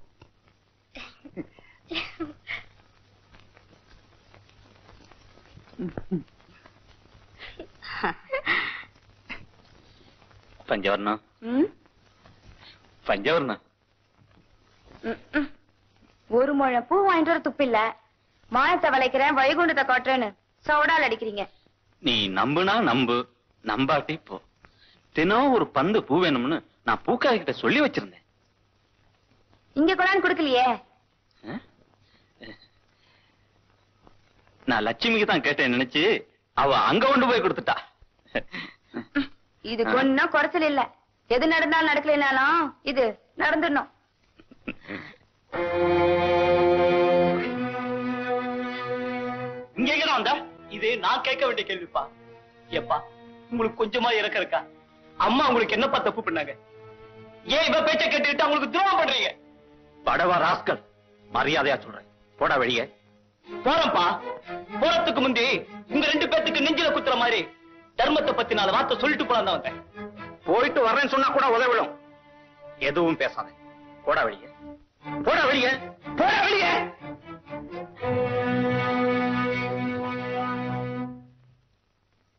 பஞ்சவர்ணம் பஞ்சவர்ணம் ஒரு முழம் பூ வாங்கிட்டு வர துப்பில்ல மானத்தை வளைக்கிறேன் வைகுண்டத்தை கொட்டுறேன்னு சவுடால் அடிக்கிறீங்க நீ நம்புனா நம்பு நம்பாட்டி போ தினம் ஒரு பந்து பூ வேணும்னு நான் பூக்காரி கிட்ட சொல்லி வச்சிருந்தேன் இங்க கொண்டாந்து கொடுக்கலையே நான் லட்சுமிக்கு தான் கேட்டேன் நினைச்சு அவ அங்க கொண்டு போய் கொடுத்துட்டா இதுக்கு ஒன்னும் குறைச்சல் இல்ல எது நடந்தாலும் நடக்கலைனாலும் இது நடந்துடணும் இங்க எங்க வந்த இது நான் கேட்க வேண்டிய கேள்விப்பா ஏப்பா உங்களுக்கு கொஞ்சமா இறக்க இருக்கா அம்மா உங்களுக்கு என்னப்பா தப்பு பண்ணாங்க ஏன் இவ பேச்ச கேட்டுக்கிட்டு அவங்களுக்கு துரோகம் பண்றீங்க படவா ராஸ்கல் மரியாதையா சொல்றேன் போடா வெளியே போறப்பா போறதுக்கு முந்தி உங்க ரெண்டு பேத்துக்கு நெஞ்சில குத்துற மாதிரி தர்மத்தை பத்தி நாலு வார்த்தை சொல்லிட்டு போலாம் தான் வந்தேன் போயிட்டு வர்றேன்னு சொன்னா கூட உதவிடும் எதுவும் பேசாத போடா வெளியே போடா வெளியே போடா வெளியே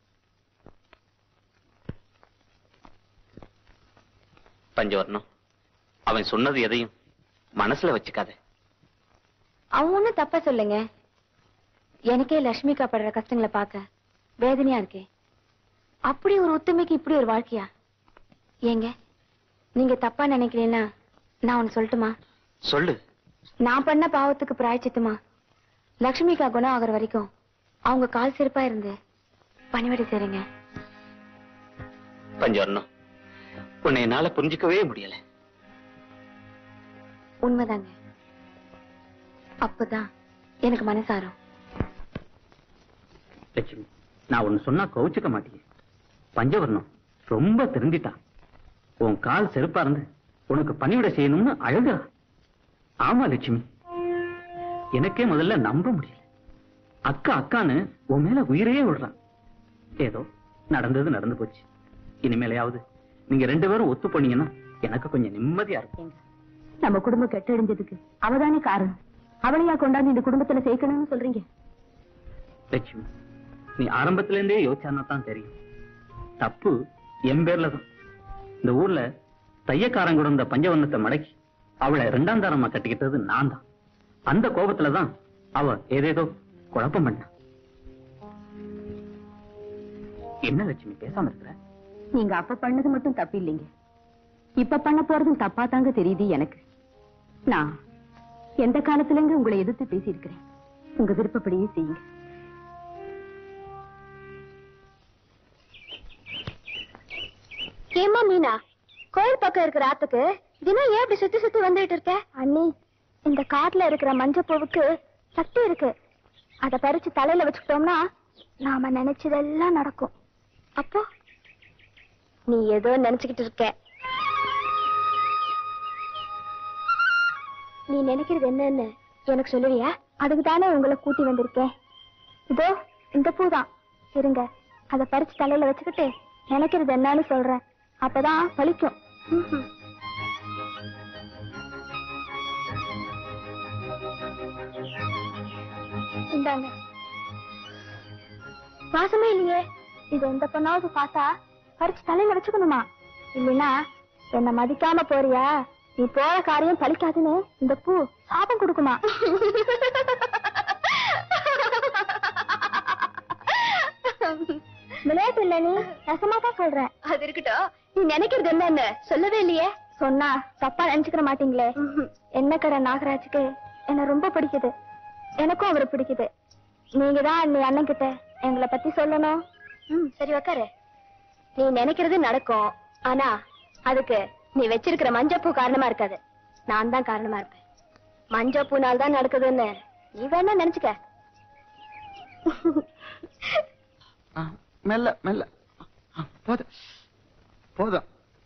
பஞ்சவர்ணம் அவன் சொன்னது எதையும் மனசுல வச்சுக்காத அவன் ஒண்ணும் தப்பா சொல்லுங்க எனக்கே லட்சுமிக்கா படுற கஷ்டங்களை பார்க்க வேதனையா இருக்கே அப்படி ஒரு ஒத்துமைக்கு இப்படி ஒரு வாழ்க்கையா ஏங்க நீங்க தப்பா நினைக்கிறீங்கன்னா நான் ஒன்னு சொல்லட்டுமா சொல்லு நான் பண்ண பாவத்துக்கு பிராய்ச்சித்துமா லட்சுமிக்கா குணம் ஆகுற வரைக்கும் அவங்க கால் செருப்பா இருந்து பணிவிடை செய்றேங்க பஞ்சவர்ணம் உன்னை என்னால புரிஞ்சுக்கவே முடியல உண்மைதாங்க அப்பதான் எனக்கு மனசாரம் லட்சுமி நான் ஒன்னு சொன்னா கவுச்சுக்க மாட்டீங்க பஞ்சவர்ணம் ரொம்ப திருந்திட்டான் உன் கால் செருப்பா இருந்து உனக்கு பணிவிட செய்யணும்னு அழுகுறா ஆமா லட்சுமி எனக்கே முதல்ல நம்ப முடியல அக்கா அக்கான்னு உன் மேல உயிரையே விடுறான் ஏதோ நடந்தது நடந்து போச்சு இனிமேலையாவது நீங்க ரெண்டு பேரும் ஒத்து போனீங்கன்னா எனக்கு கொஞ்சம் நிம்மதியா இருக்கும் நம்ம குடும்பம் கெட்டடிஞ்சதுக்கு அவதானே காரணம் அவளையா கொண்டாந்து இந்த குடும்பத்துல சேர்க்கணும்னு சொல்றீங்க லட்சுமி நீ ஆரம்பத்துல இருந்தே யோசிச்சானா தான் தெரியும் தப்பு என் பேர்ல தான் இந்த ஊர்ல தையக்காரன் கூட இந்த பஞ்சவர்ணத்தை மடக்கி அவளை ரெண்டாம் தாரமா கட்டிக்கிட்டது நான் தான் அந்த கோபத்துல தான் அவ ஏதேதோ குழப்பம் பண்ணா என்ன லட்சுமி பேசாம இருக்கிற நீங்க அப்ப பண்ணது மட்டும் தப்பு இல்லைங்க இப்ப பண்ண போறதும் தப்பா தாங்க தெரியுது எனக்கு நான் எந்த காலத்துலங்க உங்களை எதிர்த்து பேசியிருக்கிறேன் உங்க விருப்பப்படியே செய்யுங்க ஏமா மீனா கோயில் பக்கம் இருக்கிற ஆத்துக்கு தினம் ஏன் இப்படி சுத்தி சுத்தி வந்துட்டு இருக்க அண்ணி இந்த காட்டுல இருக்கிற மஞ்சப்பூவுக்கு சக்தி இருக்கு அத பறிச்சு தலையில வச்சுக்கிட்டோம்னா நாம நினைச்சதெல்லாம் நடக்கும் அப்போ நீ ஏதோ நினைச்சுக்கிட்டு இருக்க நீ நினைக்கிறது என்னன்னு எனக்கு சொல்லுவியா அதுக்கு தானே உங்களை கூட்டி வந்திருக்கேன் இதோ இந்த பூதான் இருங்க அத பறிச்சு தலையில வச்சுக்கிட்டு நினைக்கிறது என்னன்னு சொல்றேன் அப்பதான் பலிக்கும் ம்ஹும். இந்தாங்க வாசமே இல்லையே இது எந்த பொண்ணாவது பார்த்தா பறிச்சு தலையில வச்சுக்கணுமா இல்லைன்னா என்ன மதிக்காம போறியா நீ போற காரியம் பலிக்காதுன்னு இந்த பூ சாபம் கொடுக்குமா விளையாட்டு இல்ல நீ ரசமா தான் சொல்றேன் அது இருக்கட்டும் நீ நினைக்கிறது என்னன்னு சொல்லவே இல்லையே சொன்னா தப்பா நினைச்சுக்கிற மாட்டீங்களே என்ன கடை நாகராஜுக்கு என்ன ரொம்ப பிடிக்குது எனக்கும் அவரை பிடிக்குது நீங்க தான் நீ அண்ணன் கிட்ட எங்களை பத்தி சொல்லணும் ம் சரி உக்காரு நீ நினைக்கிறது நடக்கும் ஆனா அதுக்கு நீ வச்சிருக்கிற மஞ்சப்பூ காரணமா இருக்காது நான் தான் காரணமா இருப்பேன் மஞ்சப்பூனால தான் நடக்குதுன்னு நீ வேணா நினைச்சுக்க ஆ, மெல்ல மெல்ல ஆ, போதும் போதும்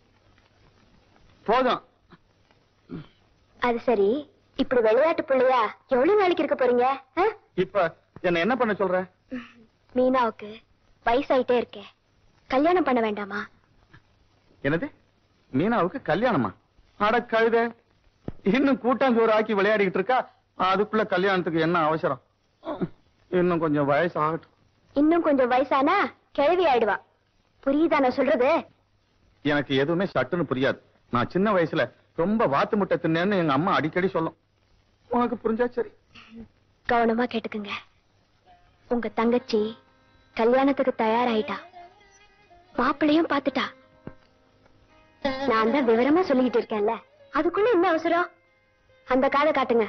போதும் அது சரி இப்படி விளையாட்டு பிள்ளையா எவ்வளவு நாளைக்கு இருக்க போறீங்க ஆ? இப்ப என்ன என்ன பண்ண சொல்ற மீனாவுக்கு வயசாயிட்டே இருக்கே கல்யாணம் பண்ண வேண்டாமா என்னது மீனாவுக்கு கல்யாணமா அட கழுத இன்னும் கூட்டாஞ்சோறு ஆக்கி விளையாடிக்கிட்டு இருக்கா அதுக்குள்ள கல்யாணத்துக்கு என்ன அவசரம் இன்னும் கொஞ்சம் வயசு ஆகட்டும் இன்னும் கொஞ்சம் வயசானா கிழவி ஆயிடுவா புரியுதா நான் சொல்றது எனக்கு எதுவுமே சட்டுன்னு புரியாது நான் சின்ன வயசுல ரொம்ப வாத்து முட்டை தின்னேன்னு எங்க அம்மா அடிக்கடி சொல்லும் உனக்கு புரிஞ்சா சரி கவனமா கேட்டுக்குங்க உங்க தங்கச்சி கல்யாணத்துக்கு தயாராயிட்டா மாப்பிள்ளையும் பாத்துட்டா நான் தான் விவரமா சொல்லிக்கிட்டு இருக்கேன்ல அதுக்குள்ள என்ன அவசரம் அந்த காதை காட்டுங்க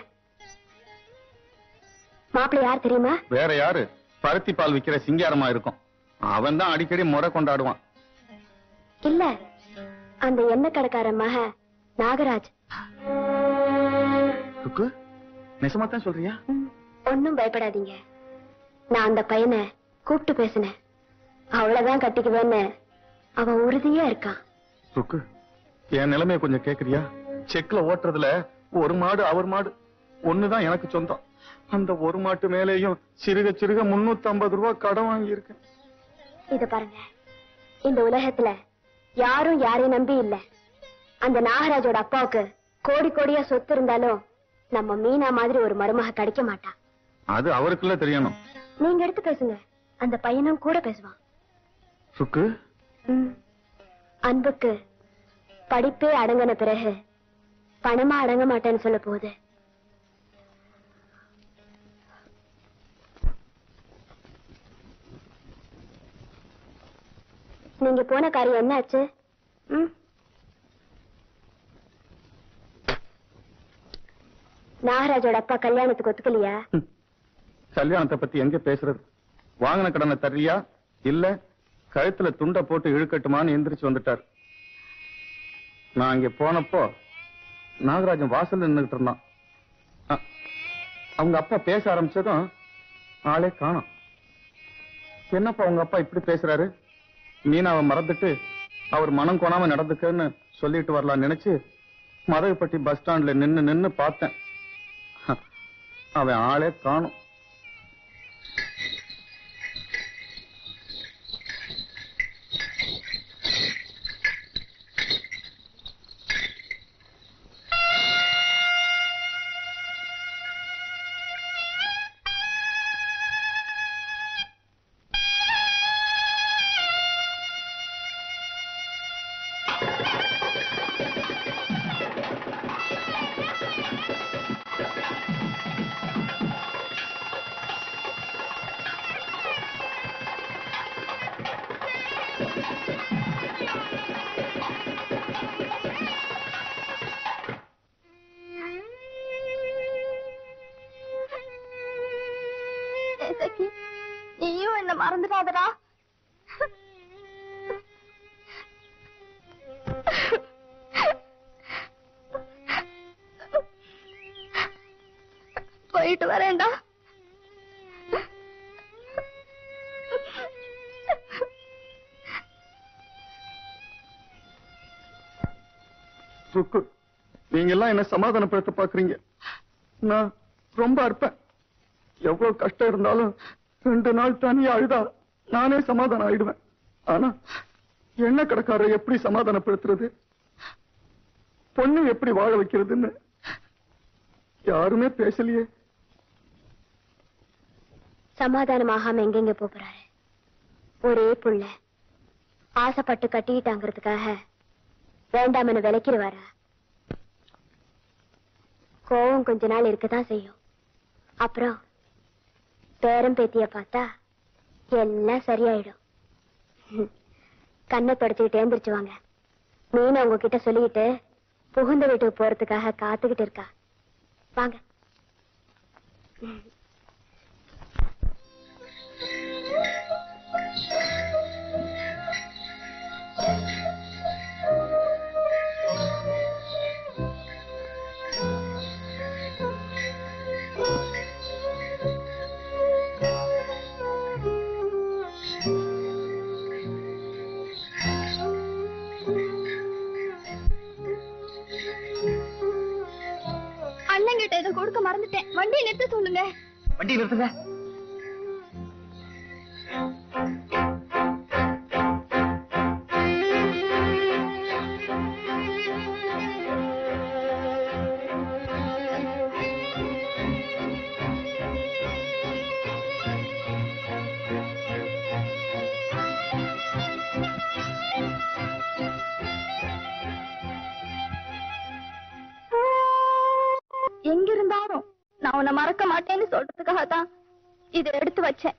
மாப்பிள்ளை யார் தெரியுமா வேற யாரு பருத்தி பால் விக்கிற சிங்காரமா இருக்கும் அவன் தான் அடிக்கடி முறை கொண்டாடுவான் இல்ல அந்த எண்ணெய் கடைக்கார மக நாகராஜ் ருக்கு நெசமா தான் சொல்றியா ஒன்னும் பயப்படாதீங்க நான் அந்த பையனை கூப்பிட்டு பேசினேன் அவ்வளவுதான் கட்டிக்குவேன்னு அவன் உறுதியா இருக்கான் ருக்கு என் நிலைமைய கொஞ்சம் கேக்குறியா செக்ல ஓட்டுறதுல ஒரு மாடு அவர் மாடு ஒண்ணுதான் எனக்கு சொந்தம் அந்த ஒரு மாட்டு மேலேயும் சிறுக சிறுக முன்னூத்தி ஐம்பது ரூபாய் கடன் வாங்கி இருக்கேன் இத பாருங்க இந்த உலகத்துல யாரும் யாரையும் நம்பி இல்ல அந்த நாகராஜோட அப்பாவுக்கு கோடி கோடியா சொத்து இருந்தாலும் நம்ம மீனா மாதிரி ஒரு மருமக கிடைக்க மாட்டா அது அவருக்குள்ள தெரியணும் நீங்க எடுத்து பேசுங்க அந்த பையனும் கூட பேசுவான் ருக்கு ம். அன்புக்கு படிப்பே அடங்கின பிறகு பணமா அடங்க மாட்டேன்னு சொல்ல போகுது நீங்க போன காரியம் என்னாச்சு ம் நாகராஜோட அப்பா கல்யாணத்துக்கு ஒத்துக்கலையா கல்யாணத்தை பத்தி எங்க பேசுறது வாங்கின கடனை தர்றியா இல்ல கழுத்துல துண்டை போட்டு இழுக்கட்டுமான்னு எந்திரிச்சு வந்துட்டார் நான் அங்க போனப்போ நாகராஜன் வாசல்ல நின்னுகிட்டு இருந்தான் அ- அவங்க அப்பா பேச ஆரம்பிச்சதும் ஆளே காணோம் என்னப்பா உங்க அப்பா இப்படி பேசுறாரு மீனாவை மறந்துட்டு அவர் மனம் கொணாம நடந்துக்கன்னு சொல்லிட்டு வரலாம்னு நினைச்சு மதகுப்பட்டி பஸ் ஸ்டாண்ட்ல நின்னு நின்னு பார்த்தேன் ஹ, அவன் ஆளே காணும் சக்கி நீயும் என்ன மறந்துடாதடா போயிட்டு வரேன்டா ருக்கு நீங்க எல்லாம் என்ன சமாதானப்படுத்த பாக்குறீங்க நான் ரொம்ப அற்பேன் எவ்வளவு கஷ்டம் இருந்தாலும் ரெண்டு நாள் தனியா அழுதா நானே சமாதானம் ஆயிடுவேன் ஆனா எண்ணெய் கடைக்காரரை எப்படி சமாதானப்படுத்துறது பொண்ணு எப்படி வாழ வைக்கிறதுன்னு யாருமே பேசலையே சமாதானமாகாம எங்கெங்க போறாரு ஒரே புள்ள ஆசைப்பட்டு கட்டிக்கிட்டாங்கிறதுக்காக வேண்டாமன்னு விலைக்கிடுவாரா கோவம் கொஞ்ச நாள் இருக்கதான் செய்யும் அப்புறம் பேரம் பேத்திய பார்த்தா எல்லாம் சரியாயிடும் ம். கண்ணை தொடச்சுக்கிட்டு எழுந்திரிச்சு வாங்க மீன் உங்ககிட்ட சொல்லிக்கிட்டு புகுந்த வீட்டுக்கு போறதுக்காக காத்துக்கிட்டு இருக்கா வாங்க ம். அண்ணன் கிட்ட இதை கொடுக்க மறந்துட்டேன் வண்டியை நிறுத்த சொல்லுங்க வண்டி நிறுத்துங்க எங்க இருந்தாலும் நான் உன்னை மறக்க மாட்டேன்னு சொல்றதுக்காக தான் இதை எடுத்து வச்சேன்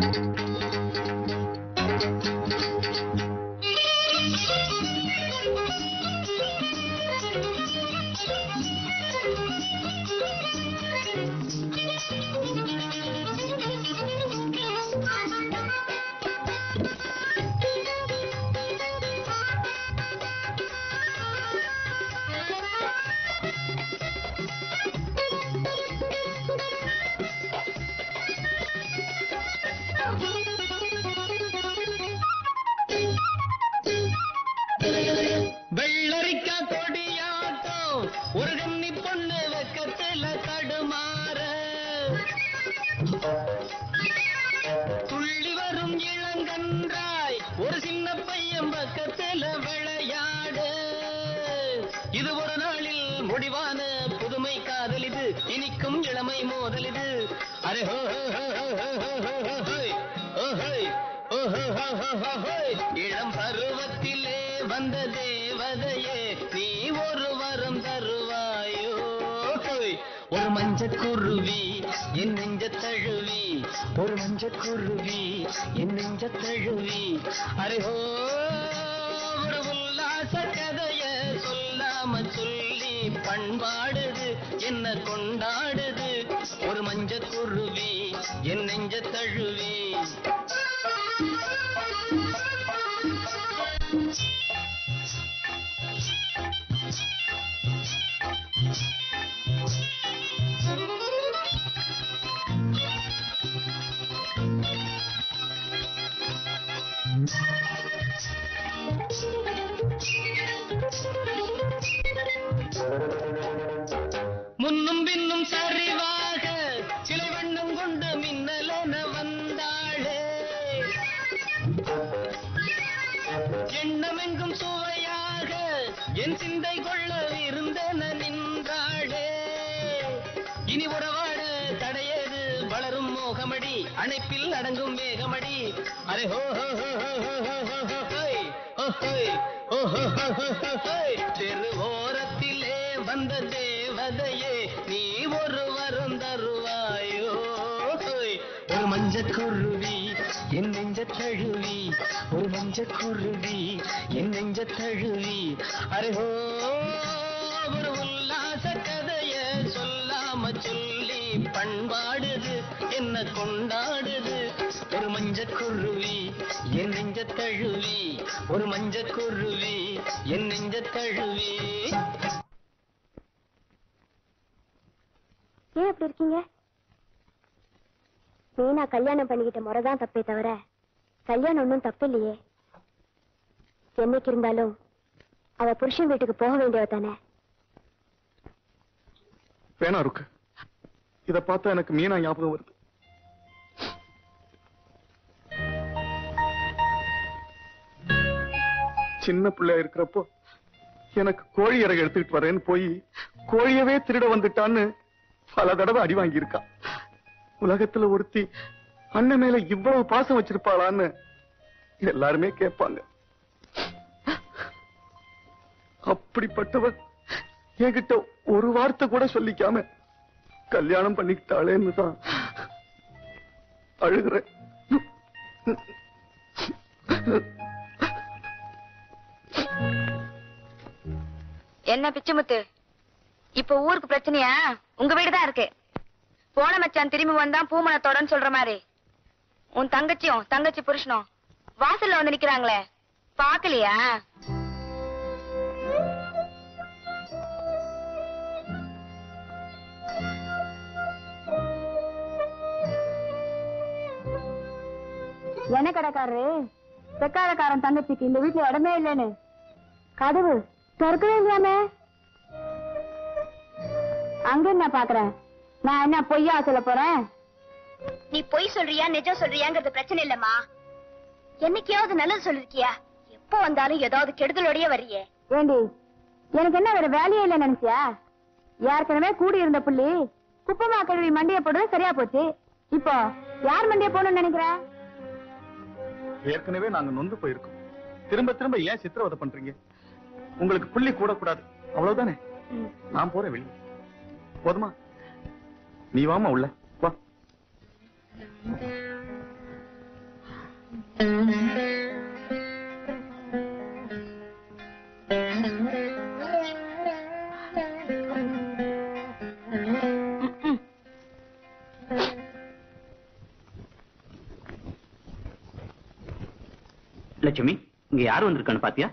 வெள்ளரிக்கா கொடியாட்டம் ஒரு கன்னி பொண்ணு வெக்கத்துல தடுமாற துள்ளி வரும் இளங்கன்றாய் ஒரு சின்ன பையன் பக்கத்துல விளையாடு இது ஒரு நாளில் முடிவான புதுமை காதல் இது இனிக்கும் இளமை மோதல் இது அரே ஹோ ஹோ ஹோ ஹோ ஹோ ஹோ ஹோ ஹோய். ஓ ஹோய். ஓ ஹோ ஹோ ஹோ ஹோ ஹோய். இளம் பருவத்திலே வந்த தேவதையே நீ ஒரு வரம் தருவாயோ ஹோய். ஒரு மஞ்ச குருவி என் நெஞ்ச தழுவி ஒரு மஞ்ச குருவி என் நெஞ்ச தழுவி அரே ஹோ ஒரு உல்லாச கதைய சொல்லாம சொல்லி பண்பாடுது என்ன கொண்டாடுது ஒரு மஞ்ச குருவி என் நெஞ்ச தழுவி முன்னும் பின்னும் சரிவாக சிலை வண்ணம் கொண்டு மின்னலென வந்தாளே எண்ணமெங்கும் சுவையாக என் சிந்தை கொள்ள இருந்தன நின்றாளே இனி உறவாட தடையேது வளரும் மோகமடி அணைப்பில் அடங்கும் வேகமடி அரே ஹோ ஹோ ஹோ ஹோ ஹோ ஹோ ஹோ ஹோ ஹோய். ஓ ஹோய். ஓ ஹோ ஹோ ஹோ ஹோ ஹோய். தெருவோரத்திலே வந்த தேவதையே நீ ஒரு வரம் தருவாயோ ஹோய். ஒரு மஞ்ச குருவி என் நெஞ்ச தழுவி ஒரு மஞ்ச குருவி என் நெஞ்ச தழுவி அரே ஹோ ஒரு உல்லாச கதைய சொல்லாம சொல்லி பண்பாடுது என்ன கொண்டாடுது ஒரு மஞ்ச குருவி என் நெஞ்ச தழுவி ஒரு மஞ்ச குருவி என் நெஞ்ச தழுவி ஏன் அப்படி இருக்கீங்க மீனா கல்யாணம் பண்ணிக்கிட்ட முறைதான் தப்பே தவிர கல்யாணம் ஒன்றும் தப்பு இல்லையே என்னைக்கு இருந்தாலும் அவ புருஷன் வீட்டுக்கு போக வேண்டியவ தானே வேணா இருக்கு இத பார்த்தா எனக்கு மீனா ஞாபகம் வருது சின்ன பிள்ளையா இருக்கிறப்போ எனக்கு கோழி இறகு எடுத்துக்கிட்டு வரேன்னு போய் கோழியவே திருட வந்துட்டான்னு பல தடவை அடி வாங்கியிருக்கா உலகத்துல ஒருத்தி அண்ணன் மேல இவ்வளவு பாசம் வச்சிருப்பாளான்னு எல்லாருமே கேட்பாங்க அப்படிப்பட்டவள் என்கிட்ட ஒரு வார்த்தை கூட சொல்லிக்காம கல்யாணம் பண்ணிக்கிட்டாளேன்னு தான் அழுகிறேன் என்ன பிச்சுமுத்து இப்ப ஊருக்கு பிரச்சனையா உங்க வீடு தான் இருக்கு போன மச்சான் திரும்பி வந்தா பூமணத்தோடன்னு சொல்ற மாதிரி உன் தங்கச்சியும் தங்கச்சி புருஷனும் வாசல்ல வந்து நிக்கிறாங்களே பாக்கலையா என்ன கடைக்காரரு செக்காரக்காரன் தங்கச்சிக்கு இந்த வீட்டுல இடமே இல்லைன்னு கதவு திறக்கவே இல்லையாமே அங்க என்ன பாக்குறேன் நான் என்ன பொய்யா சொல்ல போறேன் நீ பொய் சொல்றியா நிஜம் சொல்றியாங்கிறது பிரச்சனை இல்லம்மா என்னைக்காவது நல்லது சொல்லிருக்கியா எப்போ வந்தாலும் ஏதாவது கெடுதலோடயே வர்றியே ஏண்டி எனக்கு என்ன வேற வேலையே இல்ல நினைச்சியா ஏற்கனவே கூடி இருந்த புள்ளி குப்பமா கழுவி மண்டிய போடுறது சரியா போச்சு இப்போ யார் மண்டிய போடணும்னு நினைக்கிற ஏற்கனவே நாங்க நொந்து போயிருக்கோம் திரும்ப திரும்ப ஏன் சித்திரவதை பண்றீங்க உங்களுக்கு புள்ளி கூட கூடாது அவ்வளவுதானே நான் போறேன் வெளியே போதுமா நீ வாமா உள்ள வா லட்சுமி இங்க யார் வந்திருக்கான்னு பாத்தியா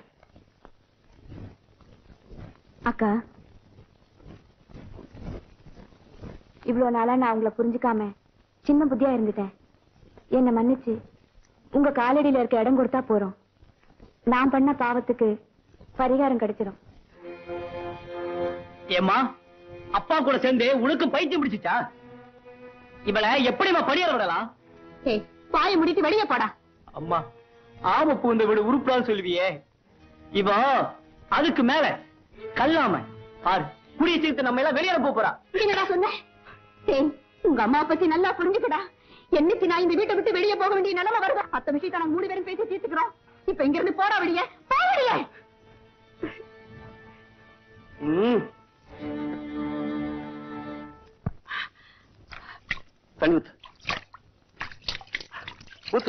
அக்கா இவ்வளவு நாளா நான் உங்களை புரிஞ்சுக்காம சின்ன புத்தியா இருந்துட்டேன் என்ன மன்னிச்சு உங்க காலடியில இருக்க இடம் கொடுத்தா போறோம் நான் பண்ண பாவத்துக்கு பரிகாரம் கிடைச்சிடும் ஏம்மா அப்பா கூட சேர்ந்து உனக்கு பைத்தியம் பிடிச்சிச்சா இவளை எப்படிமா படியற விடலாம் ஏய் வாய முடிட்டு வெளியே போடா அம்மா ஆம பூந்த வீடு உருப்படான்னு சொல்லுவியே இவ அதுக்கு மேல கல்லாம பாரு குடிய சீர்த்து நம்ம எல்லாம் வெளியே போறா என்னடா சொன்ன ஏய் உங்க அம்மா பத்தி நல்லா புரிஞ்சுக்கடா என்னைக்கு நான் இந்த வீட்டை விட்டு வெளியே போக வேண்டிய நிலைமை வருதா மத்த விஷயத்தை நாங்க மூணு பேரும் பேசி தீர்த்துக்கிறோம் இப்ப இங்க இருந்து போடா வெளியே போ வெளியே தண்ணி ஊத்து ஊத்து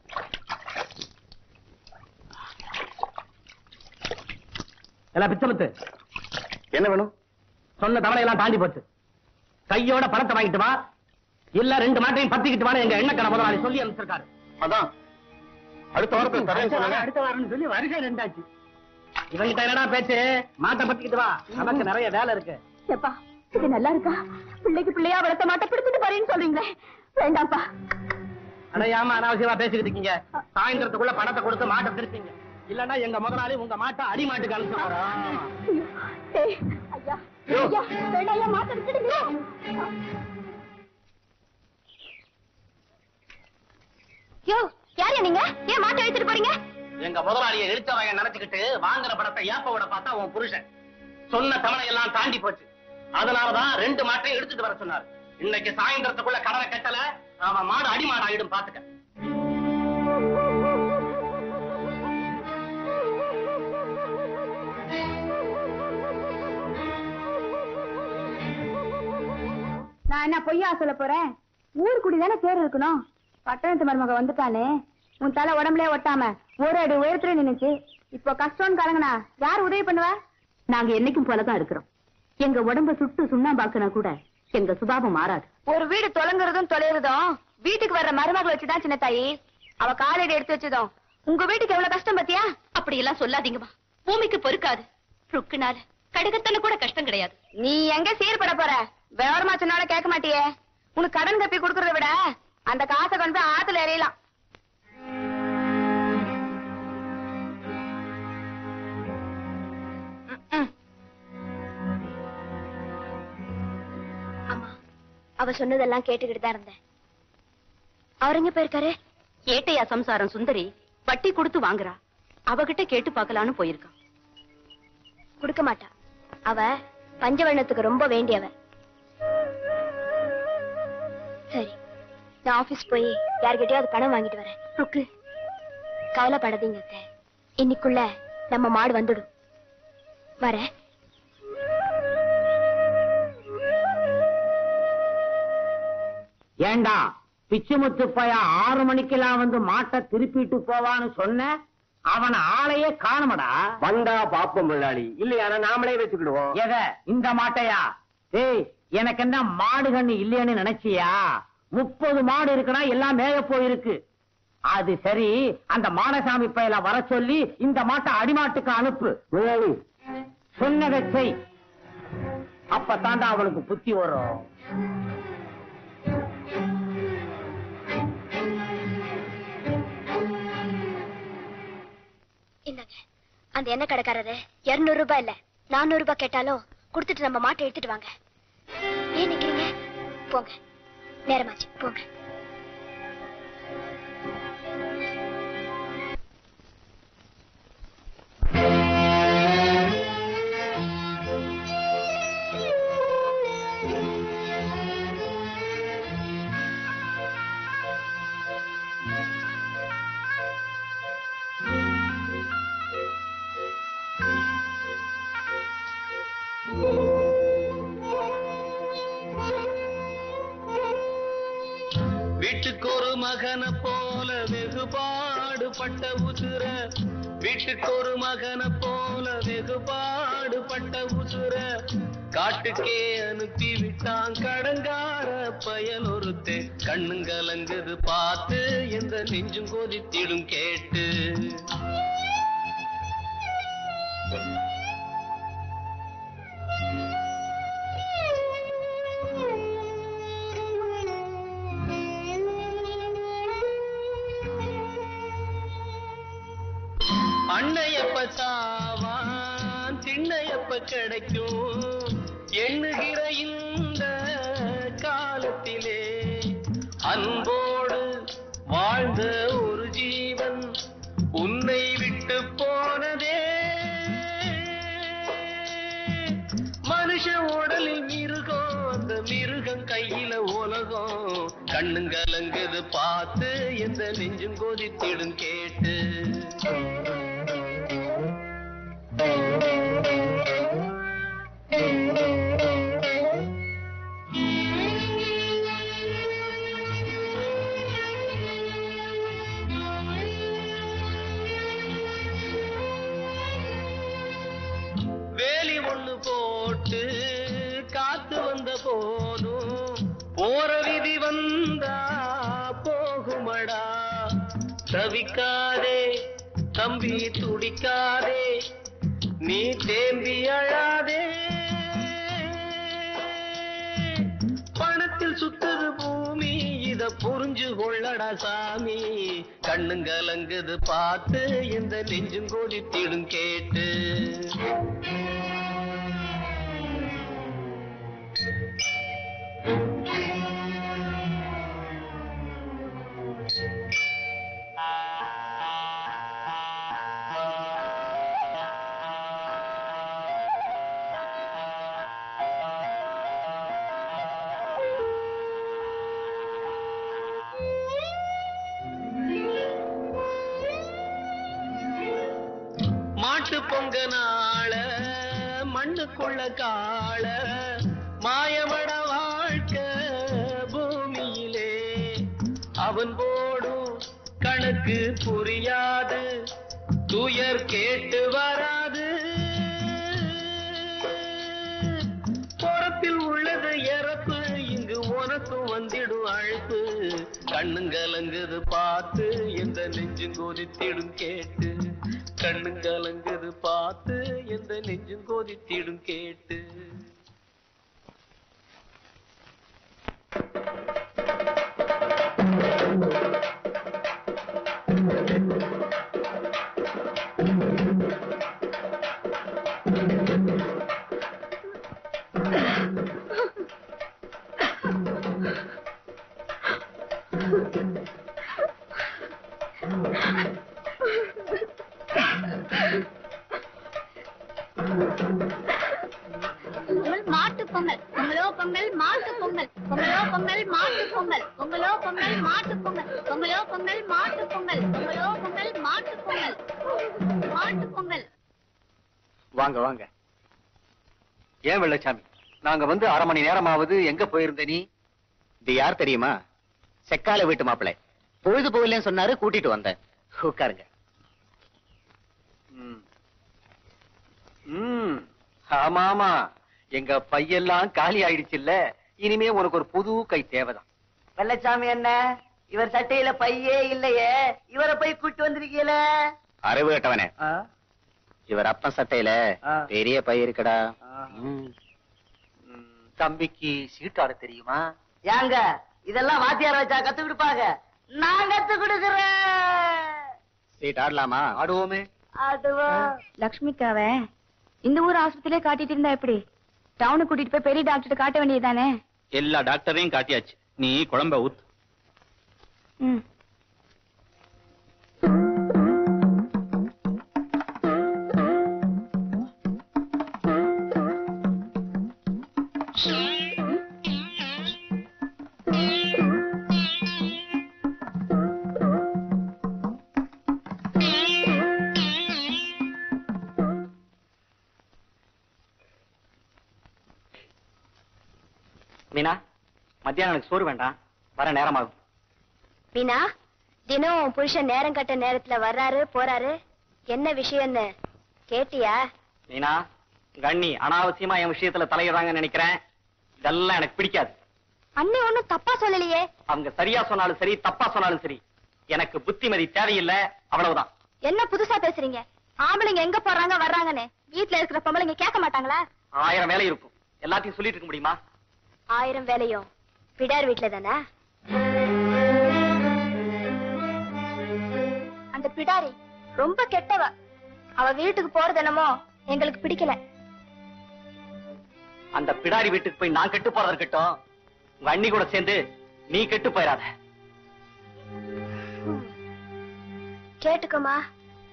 எல்லாம் பிச்சமத்து என்ன வேணும் சொன்ன தவணை எல்லாம் தாண்டி போச்சு கையோட பணத்தை வாங்கிட்டு வா இல்ல ரெண்டு மாட்டையும் பத்திக்கிட்டு வா எங்க எண்ணக்கண முதலாளி சொல்லி அனுப்பிச்சிருக்காரு அதான் அடுத்த வாரத்துல தரேன்னு சொல்லுங்க அடுத்த வாரம்னு சொல்லி வருகை ரெண்டாச்சு இவங்கிட்ட என்னடா பேச்சு மாட்டை பத்திக்கிட்டு வா நமக்கு நிறைய வேலை இருக்கு ஏப்பா இது நல்லா இருக்கா பிள்ளைக்கு பிள்ளையா வளர்த்த மாட்ட பிடிச்சிட்டு பாருன்னு சொல்றீங்களே வேண்டாம்ப்பா அடையாம அனாவசியமா பேசிக்கிட்டு இருக்கீங்க சாயந்தரத்துக்குள்ள பணத்தை கொடுத்து மாட்டை திருப்பீங்க இல்லன்னா எங்க முதலாளி உங்க மாட்டை அடி மாட்டுக்கு அனுப்பிச்சு ஏய், ஐயா ஐயா வேண்டாம் ஐயா மாட்ட விட்டுடுங்க யோ யார் நீங்க ஏன் மாட்டை எடுத்துட்டு போறீங்க எங்க முதலாளியை இழுச்சவங்க நினைச்சுக்கிட்டு வாங்குற பணத்தை ஏப்ப விட பார்த்தா உன் புருஷன் சொன்ன தவணை எல்லாம் தாண்டி போச்சு அதனாலதான் ரெண்டு மாட்டையும் எடுத்துட்டு வர சொன்னார் இன்னைக்கு சாயந்தரத்துக்குள்ள கடனை கட்டல அவன் மாடு அடி மாடு ஆயிடும் பாத்துக்க நான் என்ன பொய்யா சொல்ல போறேன் ஊர் குடி தானே பேர் இருக்கணும் பட்டணத்து மருமக வந்துட்டானே உன் தலை உடம்புலயே ஒட்டாம ஒரு அடி உயரத்துல நின்னுச்சு இப்போ கஷ்டம்னு கலங்கனா யார் உதவி பண்ணுவா நாங்க என்னைக்கும் போலதான் இருக்கிறோம் எங்க உடம்ப சுட்டு சுண்ணாம்பாக்குனா கூட எங்க சுபாவம் மாறாது ஒரு வீடு தொலைங்குறதும் தொலைறதும் வீட்டுக்கு வர்ற மருமகளை வச்சுதான் சின்ன தாயி அவ காலடி எடுத்து வச்சதும் உங்க வீட்டுக்கு எவ்வளவு கஷ்டம் பத்தியா அப்படி எல்லாம் சொல்லாதீங்கம்மா பூமிக்கு பொறுக்காது ருக்குனால கடுகத்தன கூட கஷ்டம் கிடையாது நீ எங்க சீர்பட போற விவரமா சொன்னால கேட்க மாட்டியே உனக்கு கடன் கப்பி கொடுக்கறத விட அந்த காசை கொண்டு போய் ஆத்துல எறியலாம் அவ சொன்னதெல்லாம் கேட்டுக்கிட்டு தான் இருந்தேன் அவர் எங்க போயிருக்காரு ஏட்டையா சம்சாரம் சுந்தரி வட்டி கொடுத்து வாங்குறா அவகிட்ட கேட்டு பார்க்கலான்னு போயிருக்கான் கொடுக்க மாட்டா அவ பஞ்சவர்ணத்துக்கு ரொம்ப வேண்டியவ சரி நான் ஆபீஸ் போய் யார்கிட்டயாவது பணம் வாங்கிட்டு வரேன் ருக்கு கவலைப்படாதீங்க அத்தை இன்னைக்குள்ள நம்ம மாடு வந்துடும் வரேன் ஏண்டா பிச்சுமுத்து பைய ஆறு மணிக்கெல்லாம் வந்து மாட்டை திருப்பிட்டு போவான்னு சொன்ன அவன ஆளையே காணுமடா வந்தா பாப்போம் முதலாளி இல்லையா நாமளே வச்சுக்கிடுவோம் எத இந்த மாட்டையா ஏய் எனக்கு என்ன மாடு கண்ணு இல்லையேன்னு நினைச்சியா முப்பது மாடு இருக்குன்னா எல்லாம் மேய போயிருக்கு அது சரி அந்த மாடசாமி பையல வர சொல்லி இந்த மாட்டை அடிமாட்டுக்கு அனுப்பு முதலாளி சொன்னதை செய் அப்பதாண்டா அவளுக்கு புத்தி வரும் இந்தாங்க அந்த எண்ணெய் கடைக்காரரு இருநூறு ரூபாய் இல்ல நானூறு ரூபாய் கேட்டாலும் கொடுத்துட்டு நம்ம மாட்டை எடுத்துட்டு வாங்க ஏன் நிக்கிறீங்க போங்க நேரமாச்சு போங்க Thank you. ஒரு மகனை போல வெகுபாடுபட்ட உசுர வீட்டுக்கு ஒரு மகனை போல வெகுபாடுபட்ட உசுர காட்டுக்கே அனுப்பி விட்டான் கடங்கார பயல் ஒருத்து கண்ணுங்கலங்குது பார்த்து எந்த நெஞ்சும் கொதித்திடும் கேட்டு அண்ணையப்ப சாவான் திண்ணையப்ப கிடைக்கும் எண்ணுகிற இந்த காலத்திலே அன்போடு வாழ்ந்த ஒரு ஜீவன் உன்னை விட்டு போனதே மனுஷ உடலில் மிருகம் அந்த மிருகம் கையில உலகம் கண்ணுங்கலங்குது பார்த்து எந்த நெஞ்சும் கொதித்திடும் கேட்டு வேலி ஒண்ணு போட்டு காத்து வந்த போதும் போற விதி வந்தா போகுமடா தவிக்காதே தம்பி துடிக்காதே நீ தேம்பி அழாதே பணத்தில் சுத்துது பூமி இத புரிஞ்சு கொள்ளடா சாமி கண்ணுங்கலங்குது பார்த்து எந்த நெஞ்சும் கொதித்திடும் கேட்டு மாட்டு பொங்க நாள மண்ணுக்குள்ள காள மாயமட வாழ்க்கை பூமியிலே அவன் போடும் கணக்கு புரியாது துயர் கேட்டு வராது பொறப்பில் உள்ளது இறப்பு இங்கு உனக்கும் வந்திடும் அழைப்பு கண்ணுங்கலங்குது பார்த்து எந்த நெஞ்சும் கொதித்திடும் கேட்டு கண்ணுங்கலங்குது பார்த்து எந்த நெஞ்சும் கொதித்திடும் கேட்டு பொங்கல் மாட்டு பொங்கல் பொங்கலோ பொங்கல் மாட்டு பொங்கல் பொங்கலோ பொங்கல் மாட்டு பொங்கல் பொங்கலோ பொங்கல் மாட்டு பொங்கல் பொங்கலோ பொங்கல் மாட்டு பொங்கல் பொங்கலோ பொங்கல் மாட்டு பொங்கல் மாட்டு பொங்கல் வாங்க வாங்க ஏன் வெள்ளச்சாமி நாங்க வந்து அரை மணி நேரமாவது எங்க போயிருந்த நீ இது யார் தெரியுமா செக்கால வீட்டு மாப்பிள்ளை பொழுது போகலன்னு சொன்னாரு கூட்டிட்டு வந்தேன் உட்காருங்க ம். ம் ஆமா ஆமா எங்க பையெல்லாம் காலி ஆயிடுச்சுல்ல இனிமே உனக்கு ஒரு புது கை தேவைதான் வெள்ளச்சாமி என்ன இவர் சட்டையில பையே இல்லையே இவரை போய் கூட்டி வந்திருக்கீல அறிவு கட்டவனே இவர் அப்பன் சட்டையில ஆ. பெரிய பை இருக்குடா தம்பிக்கு சீட்டாட தெரியுமா ஏங்க இதெல்லாம் வாத்தியார் வச்சா கத்து கொடுப்பாங்க நான் கத்து கொடுக்கறேன் சீட் ஆடலாமா ஆடுவோமே அதுவா லக்ஷ்மிக்காவ இந்த ஊர் ஆஸ்பத்திரியிலே காட்டிட்டு இருந்தா எப்படி டவுனுக்கு கூட்டிட்டு போய் பெரிய டாக்டர் காட்ட வேண்டியதுதானே எல்லா டாக்டரையும் காட்டியாச்சு நீ குழம்ப ஊத்து ம் மீனா மத்தியானம் எனக்கு சோறு வேண்டாம் வர நேரமாகும் மீனா தினம் உன் புருஷன் நேரம் கட்ட நேரத்துல வர்றாரு போறாரு என்ன விஷயம்னு கேட்டியா மீனா கண்ணி அனாவசியமா என் விஷயத்துல தலையிடுறாங்கன்னு நினைக்கிறேன் இதெல்லாம் எனக்கு பிடிக்காது அண்ணி ஒண்ணும் தப்பா சொல்லலையே அவங்க சரியா சொன்னாலும் சரி தப்பா சொன்னாலும் சரி எனக்கு புத்திமதி தேவையில்லை அவ்வளவுதான் என்ன புதுசா பேசுறீங்க ஆம்பளைங்க எங்க போறாங்க வர்றாங்கன்னு வீட்ல இருக்கிற பொம்பளைங்க கேட்க மாட்டாங்களா ஆயிரம் வேலை இருக்கும் எல்லாத்தையும் சொல்லிட்டு இருக்க முடியுமா ஆயிரம் வேலையும் பிடார் வீட்ல தானே அந்த பிடாரி ரொம்ப கெட்டவ அவ வீட்டுக்கு போறது என்னமோ எங்களுக்கு பிடிக்கல அந்த பிடாரி வீட்டுக்கு போய் நான் கெட்டு போறது இருக்கட்டும் உங்க அண்ணி கூட சேர்ந்து நீ கெட்டு போயிடாத கேட்டுக்கோமா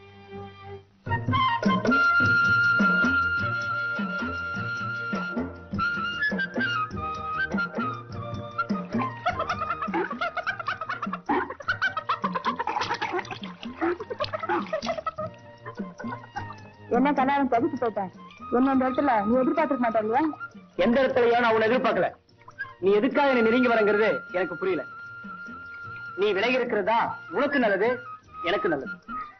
என்ன கல்யாணம் தவிச்சு போயிட்டேன் என்ன இந்த இடத்துல நீ எதிர்பார்த்துக்க மாட்டே இல்லையா எந்த இடத்துலயோ நான் உன்னை எதிர்பார்க்கல நீ எதுக்காக என்ன நெருங்கி வரங்கிறது எனக்கு புரியல நீ விலகி இருக்கிறதா உனக்கு நல்லது எனக்கு நல்லது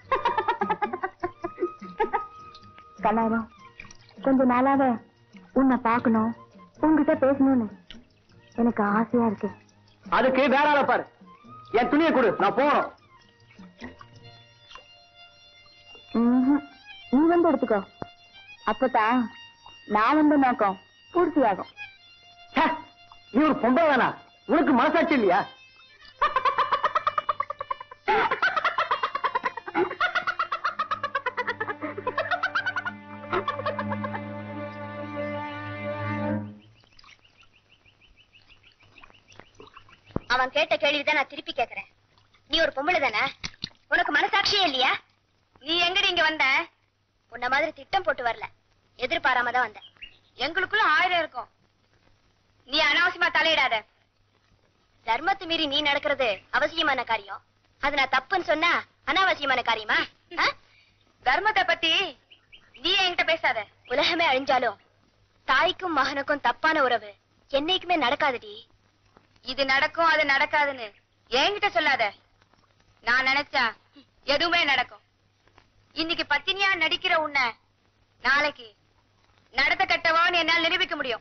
கல்யாணம் கொஞ்ச நாளாக உன்னை பார்க்கணும் உன்கிட்ட பேசணும்னு எனக்கு ஆசையா இருக்கு அதுக்கு வேற ஆளை பாரு என் துணியை கொடு நான் போகணும் ம்ஹும். நீ வந்து எடுத்துக்கோ அப்பதான் நான் வந்த நோக்கம் பூர்த்தியாகும் ச்சே, நீ ஒரு பொம்பளை வேணா உனக்கு மனசாட்சி இல்லையா அவன் கேட்ட கேள்விதான் நான் திருப்பி கேக்குறேன் நீ ஒரு பொம்பளை தானே உனக்கு மனசாட்சியே இல்லையா நீ எங்கடி இங்க வந்த உன்ன மாதிரி திட்டம் போட்டு வரல எதிர்பாராம தான் வந்த எங்களுக்குள்ள ஆயிரம் இருக்கும் நீ அனாவசியமா தலையிடாத தர்மத்தை மீறி நீ நடக்கிறது அவசியமான காரியம் அது நான் தப்புன்னு சொன்னா அனாவசியமான காரியமா ஆ? தர்மத்தை பத்தி நீ என்கிட்ட பேசாத உலகமே அழிஞ்சாலும் தாய்க்கும் மகனுக்கும் தப்பான உறவு என்னைக்குமே நடக்காதுடி இது நடக்கும் அது நடக்காதுன்னு என்கிட்ட சொல்லாத நான் நினைச்சா எதுவுமே நடக்கும் இன்னைக்கு பத்தினியா நடிக்கிற உன்னை நாளைக்கு நடத்த கட்டவான்னு என்னால் நிரூபிக்க முடியும்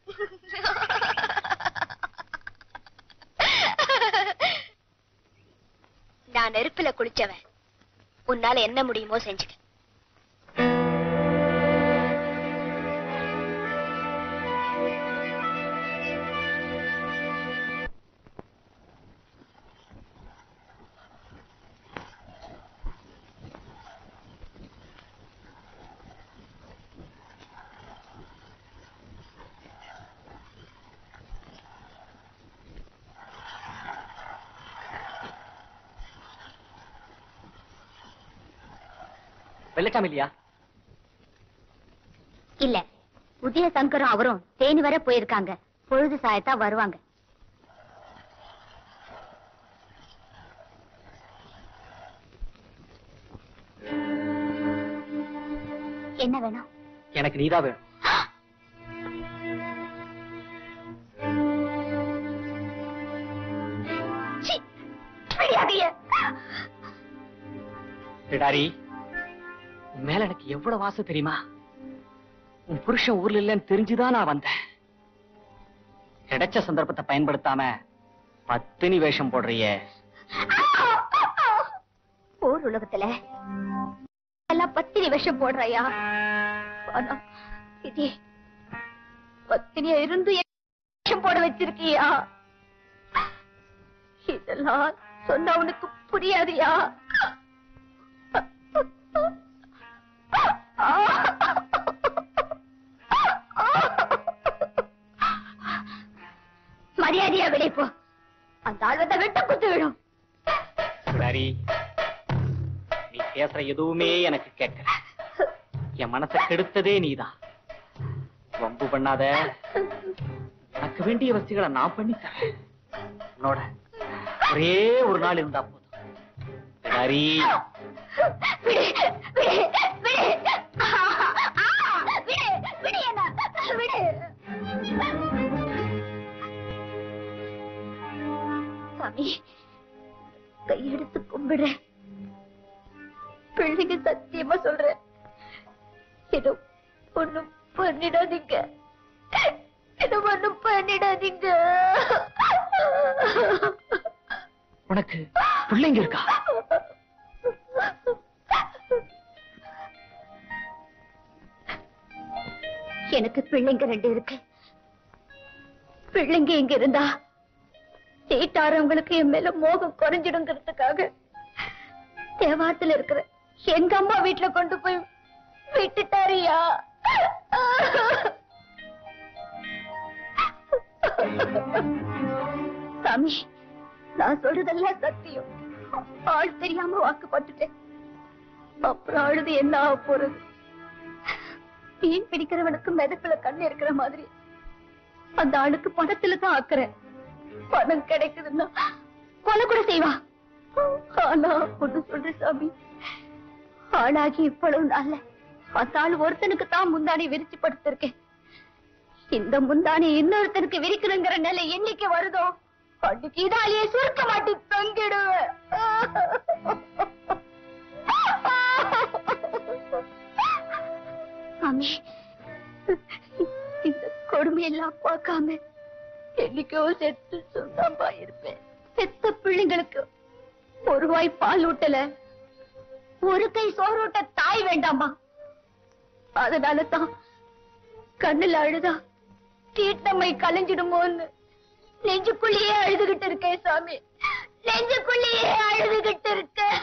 நான் நெருப்புல குளிச்சவன் உன்னால என்ன முடியுமோ செஞ்சுக்க வெள்ளச்சாமி இல்லையா இல்ல புதிய சங்கரும் அவரும் தேனி வர போயிருக்காங்க பொழுது சாயத்தா வருவாங்க என்ன வேணும் எனக்கு நீதான் வேணும் சீ, விடியாதீங்க. பிடாரி உன் மேல எனக்கு எவ்வளவு ஆசை தெரியுமா உன் புருஷன் ஊர்ல இல்லைன்னு தெரிஞ்சுதான் நான் வந்தேன் கிடைச்ச சந்தர்ப்பத்தை பயன்படுத்தாம பத்தினி வேஷம் போடுறியே ஊர் உலகத்துல எல்லாம் பத்தினி விஷம் போடுறாயா ஆனா இது பத்தினியா இருந்து என்ன விஷம் போட வச்சிருக்கியா இதெல்லாம் சொன்னா உனக்கு புரியாதியா மரியாதையா விடை போ அந்த ஆழ்வத்தை விட்டு குத்து விடும் பிடாரி நீ பேசுற எதுவுமே எனக்கு கேட்கல என் மனசை கெடுத்ததே நீதான் வம்பு பண்ணாத எனக்கு வேண்டிய வசதிகளை நான் பண்ணி தரேன் உன்னோட ஒரே ஒரு நாள் இருந்தா போதும் பிடாரி விடு, விடு, விடு. ஆ, விடு, விடு என்ன, விடு. சாமி கையெடுத்து கும்பிடுறேன் பிள்ளைங்க சத்தியமா சொல்றேன் ஏதோ ஒண்ணும் பண்ணிடாதீங்க ஏதோ ஒண்ணும் பண்ணிடாதீங்க உனக்கு பிள்ளைங்க இருக்கா எனக்கு பிள்ளைங்க ரெண்டு இருக்கு பிள்ளைங்க இங்க இருந்தா சீட்டாரவங்களுக்கு என் மேல மோகம் குறைஞ்சிடுங்கிறதுக்காக தேவாரத்துல இருக்கிற எங்க அம்மா வீட்டுல கொண்டு போய் விட்டுட்டாரியா சாமி நான் சொல்றதெல்லாம் சத்தியம் ஆள் தெரியாம வாக்குப்பட்டுட்டேன் அப்புறம் அழுது என்ன ஆக போறது மீன் பிடிக்கிறவனுக்கு மெதப்புல கண்ணு இருக்கிற மாதிரி அந்த ஆளுக்கு பணத்துல தான் அக்கறை பணம் கிடைக்குதுன்னா கொலை கூட செய்வா ஆனா ஒண்ணு சொல்ற சாமி ஆளாகி இவ்வளவு நாள்ல அந்த ஆள் ஒருத்தனுக்கு தான் முந்தானி விரிச்சு படுத்திருக்கேன் இந்த முந்தானி இன்னொருத்தனுக்கு விரிக்கணுங்கிற நிலை என்னைக்கு வருதோ அன்னைக்கு இதாலேயே சுருக்க மாட்டி தொங்கிடுவேன் சாமி இந்த கொடுமையெல்லாம் பார்க்காம என்னைக்கோ செத்து சொந்தமா இருப்பேன் பெத்த பிள்ளைங்களுக்கு ஒரு வாய் பால் ஊட்டல ஒரு கை சோறு ஊட்ட தாய் வேண்டாமா அதனால தான் கண்ணுல அழுதா தீட்டமை கலைஞ்சிடுமோன்னு நெஞ்சுக்குள்ளேயே அழுதுகிட்டு இருக்கேன் சாமி நெஞ்சுக்குள்ளேயே அழுதுகிட்டு இருக்கேன்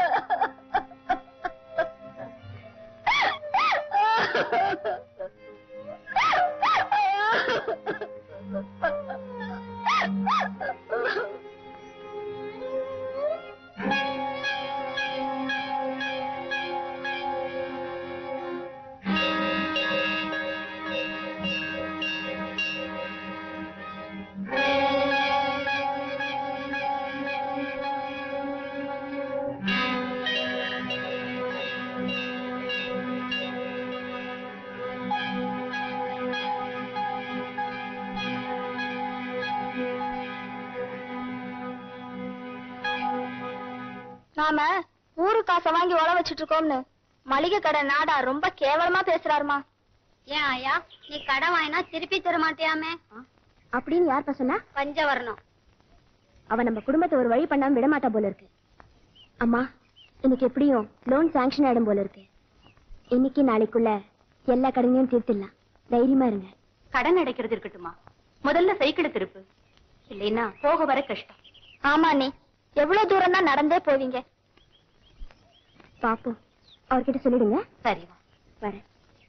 நாம ஊரு காசை வாங்கி உழ வச்சிட்டு இருக்கோம்னு மளிகை கடை நாடா ரொம்ப கேவலமா பேசுறாருமா ஏன் ஐயா நீ கடன் வாங்கினா திருப்பி தர மாட்டியாமே அப்படின்னு யார் சொன்னா பஞ்சவர்ணம் அவ நம்ம குடும்பத்தை ஒரு வழி பண்ணாம விட மாட்டா போல இருக்கு அம்மா இன்னைக்கு எப்படியும் லோன் சாங்ஷன் ஆயிடும் போல இருக்கு இன்னைக்கு நாளைக்குள்ள எல்லா கடனையும் தீர்த்திடலாம் தைரியமா இருங்க கடன் அடைக்கிறது இருக்கட்டுமா முதல்ல சைக்கிள் திருப்பு இல்லைன்னா போக வர கஷ்டம் ஆமா நீ எவ்வளவு தூரம் தான் நடந்தே போவீங்க பாப்போம் அவர்கிட்ட சொல்லிடுங்க சரி வரேன்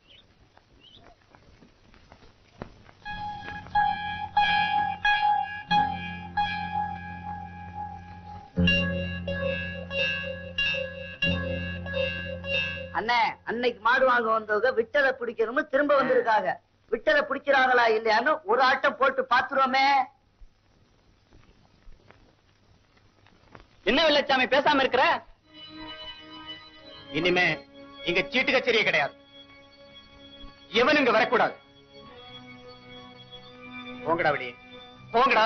அண்ணே அன்னைக்கு மாடு வாங்க வந்தவங்க விட்டலை பிடிக்கணும்னு திரும்ப வந்திருக்காங்க விட்டலை பிடிக்கிறாங்களா இல்லையான்னு ஒரு ஆட்டம் போட்டு பாத்துருவோமே என்ன வெள்ளச்சாமி பேசாம இருக்கிற இனிமே இங்க சீட்டு கச்சேரியே கிடையாது எவன் இங்க வரக்கூடாது போங்கடா வெளியே போங்கடா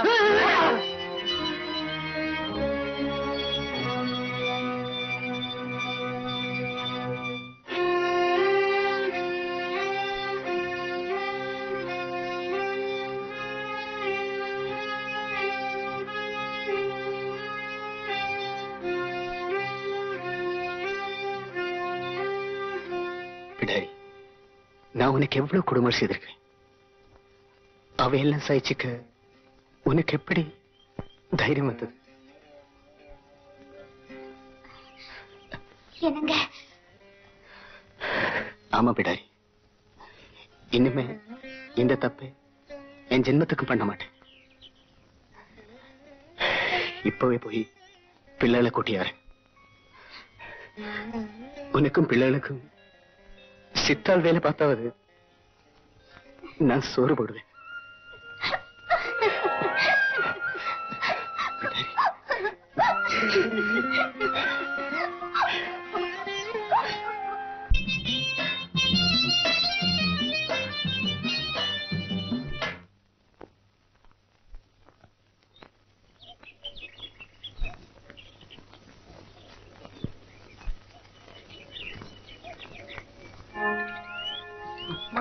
பிடாரி நான் உனக்கு எவ்வளவு குடும்பம் செய்திருக்கேன் அவையெல்லாம் சகிச்சுக்க உனக்கு எப்படி தைரியம் வந்தது என்னங்க ஆமா பிடாரி இனிமே இந்த தப்பு என் ஜென்மத்துக்கு பண்ண மாட்டேன் இப்பவே போய் பிள்ளைகளை கூட்டியாரு உனக்கும் பிள்ளைகளுக்கும் சித்தால் வேலை பார்த்தாவது நான் சோறு போடுவேன்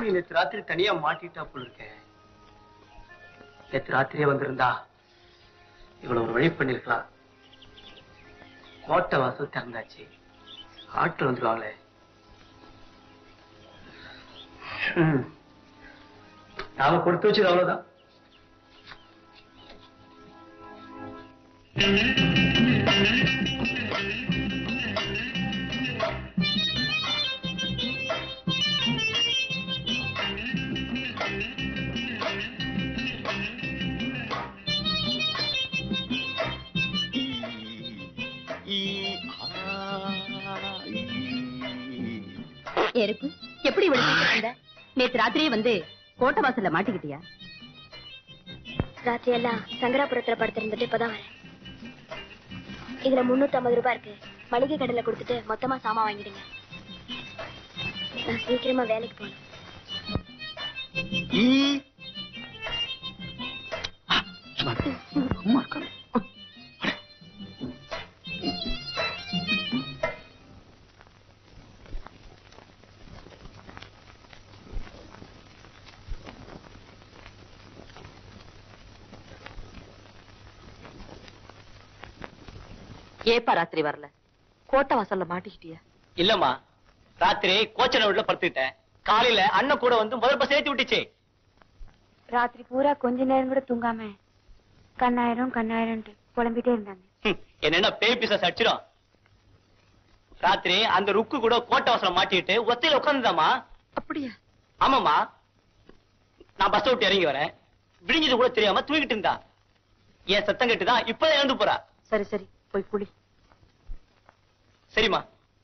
பாவி நேத்து ராத்திரி தனியா மாட்டிட்டா போல இருக்கேன் நேத்து ராத்திரியே வந்திருந்தா இவ்வளவு ஒரு வழி பண்ணிருக்கலாம் கோட்டை வாசல் திறந்தாச்சு ஆட்கள் வந்துருவாங்களே ம். நாம கொடுத்து வச்சது அவ்வளவுதான் எருக்கு எப்படி இவ்வளவு சீக்கிரம் வந்த? நேத்து ராத்திரியே வந்து கோட்டை வாசல்ல மாட்டிக்கிட்டியா ராத்திரி எல்லாம் சங்கராபுரத்துல படுத்திருந்துட்டு இப்பதான் வரேன் இதுல முன்னூத்தி ஐம்பது ரூபாய் இருக்கு மளிகை கடையில கொடுத்துட்டு மொத்தமா சாமான் வாங்கிடுங்க நான் சீக்கிரமா வேலைக்கு போகணும் ஏப்பா ராத்திரி வரல கோட்டை வாசல்ல மாட்டிக்கிட்டியா இல்லம்மா ராத்திரி கோச்சனை வீட்டுல படுத்துக்கிட்டேன் காலையில அண்ணன் கூட வந்து முதல் பஸ் ஏத்தி விட்டுச்சு ராத்திரி பூரா கொஞ்ச நேரம் கூட தூங்காம கண்ணாயிரம் கண்ணாயிரம்ட்டு புலம்பிட்டே இருந்தாங்க ஹம், என்னன்னா பேய் பிசாஸ் அடிச்சிடும் ராத்திரி அந்த ருக்கு கூட கோட்டை வாசல மாட்டிட்டு ஒத்தையில உட்காந்துதாமா அப்படியா ஆமாமா நான் பஸ் விட்டு இறங்கி வரேன் விடிஞ்சது கூட தெரியாம தூங்கிட்டு இருந்தா என் சத்தம் கேட்டுதான் இப்பதான் இறந்து போறா சரி சரி போய் குளி சரிம்மா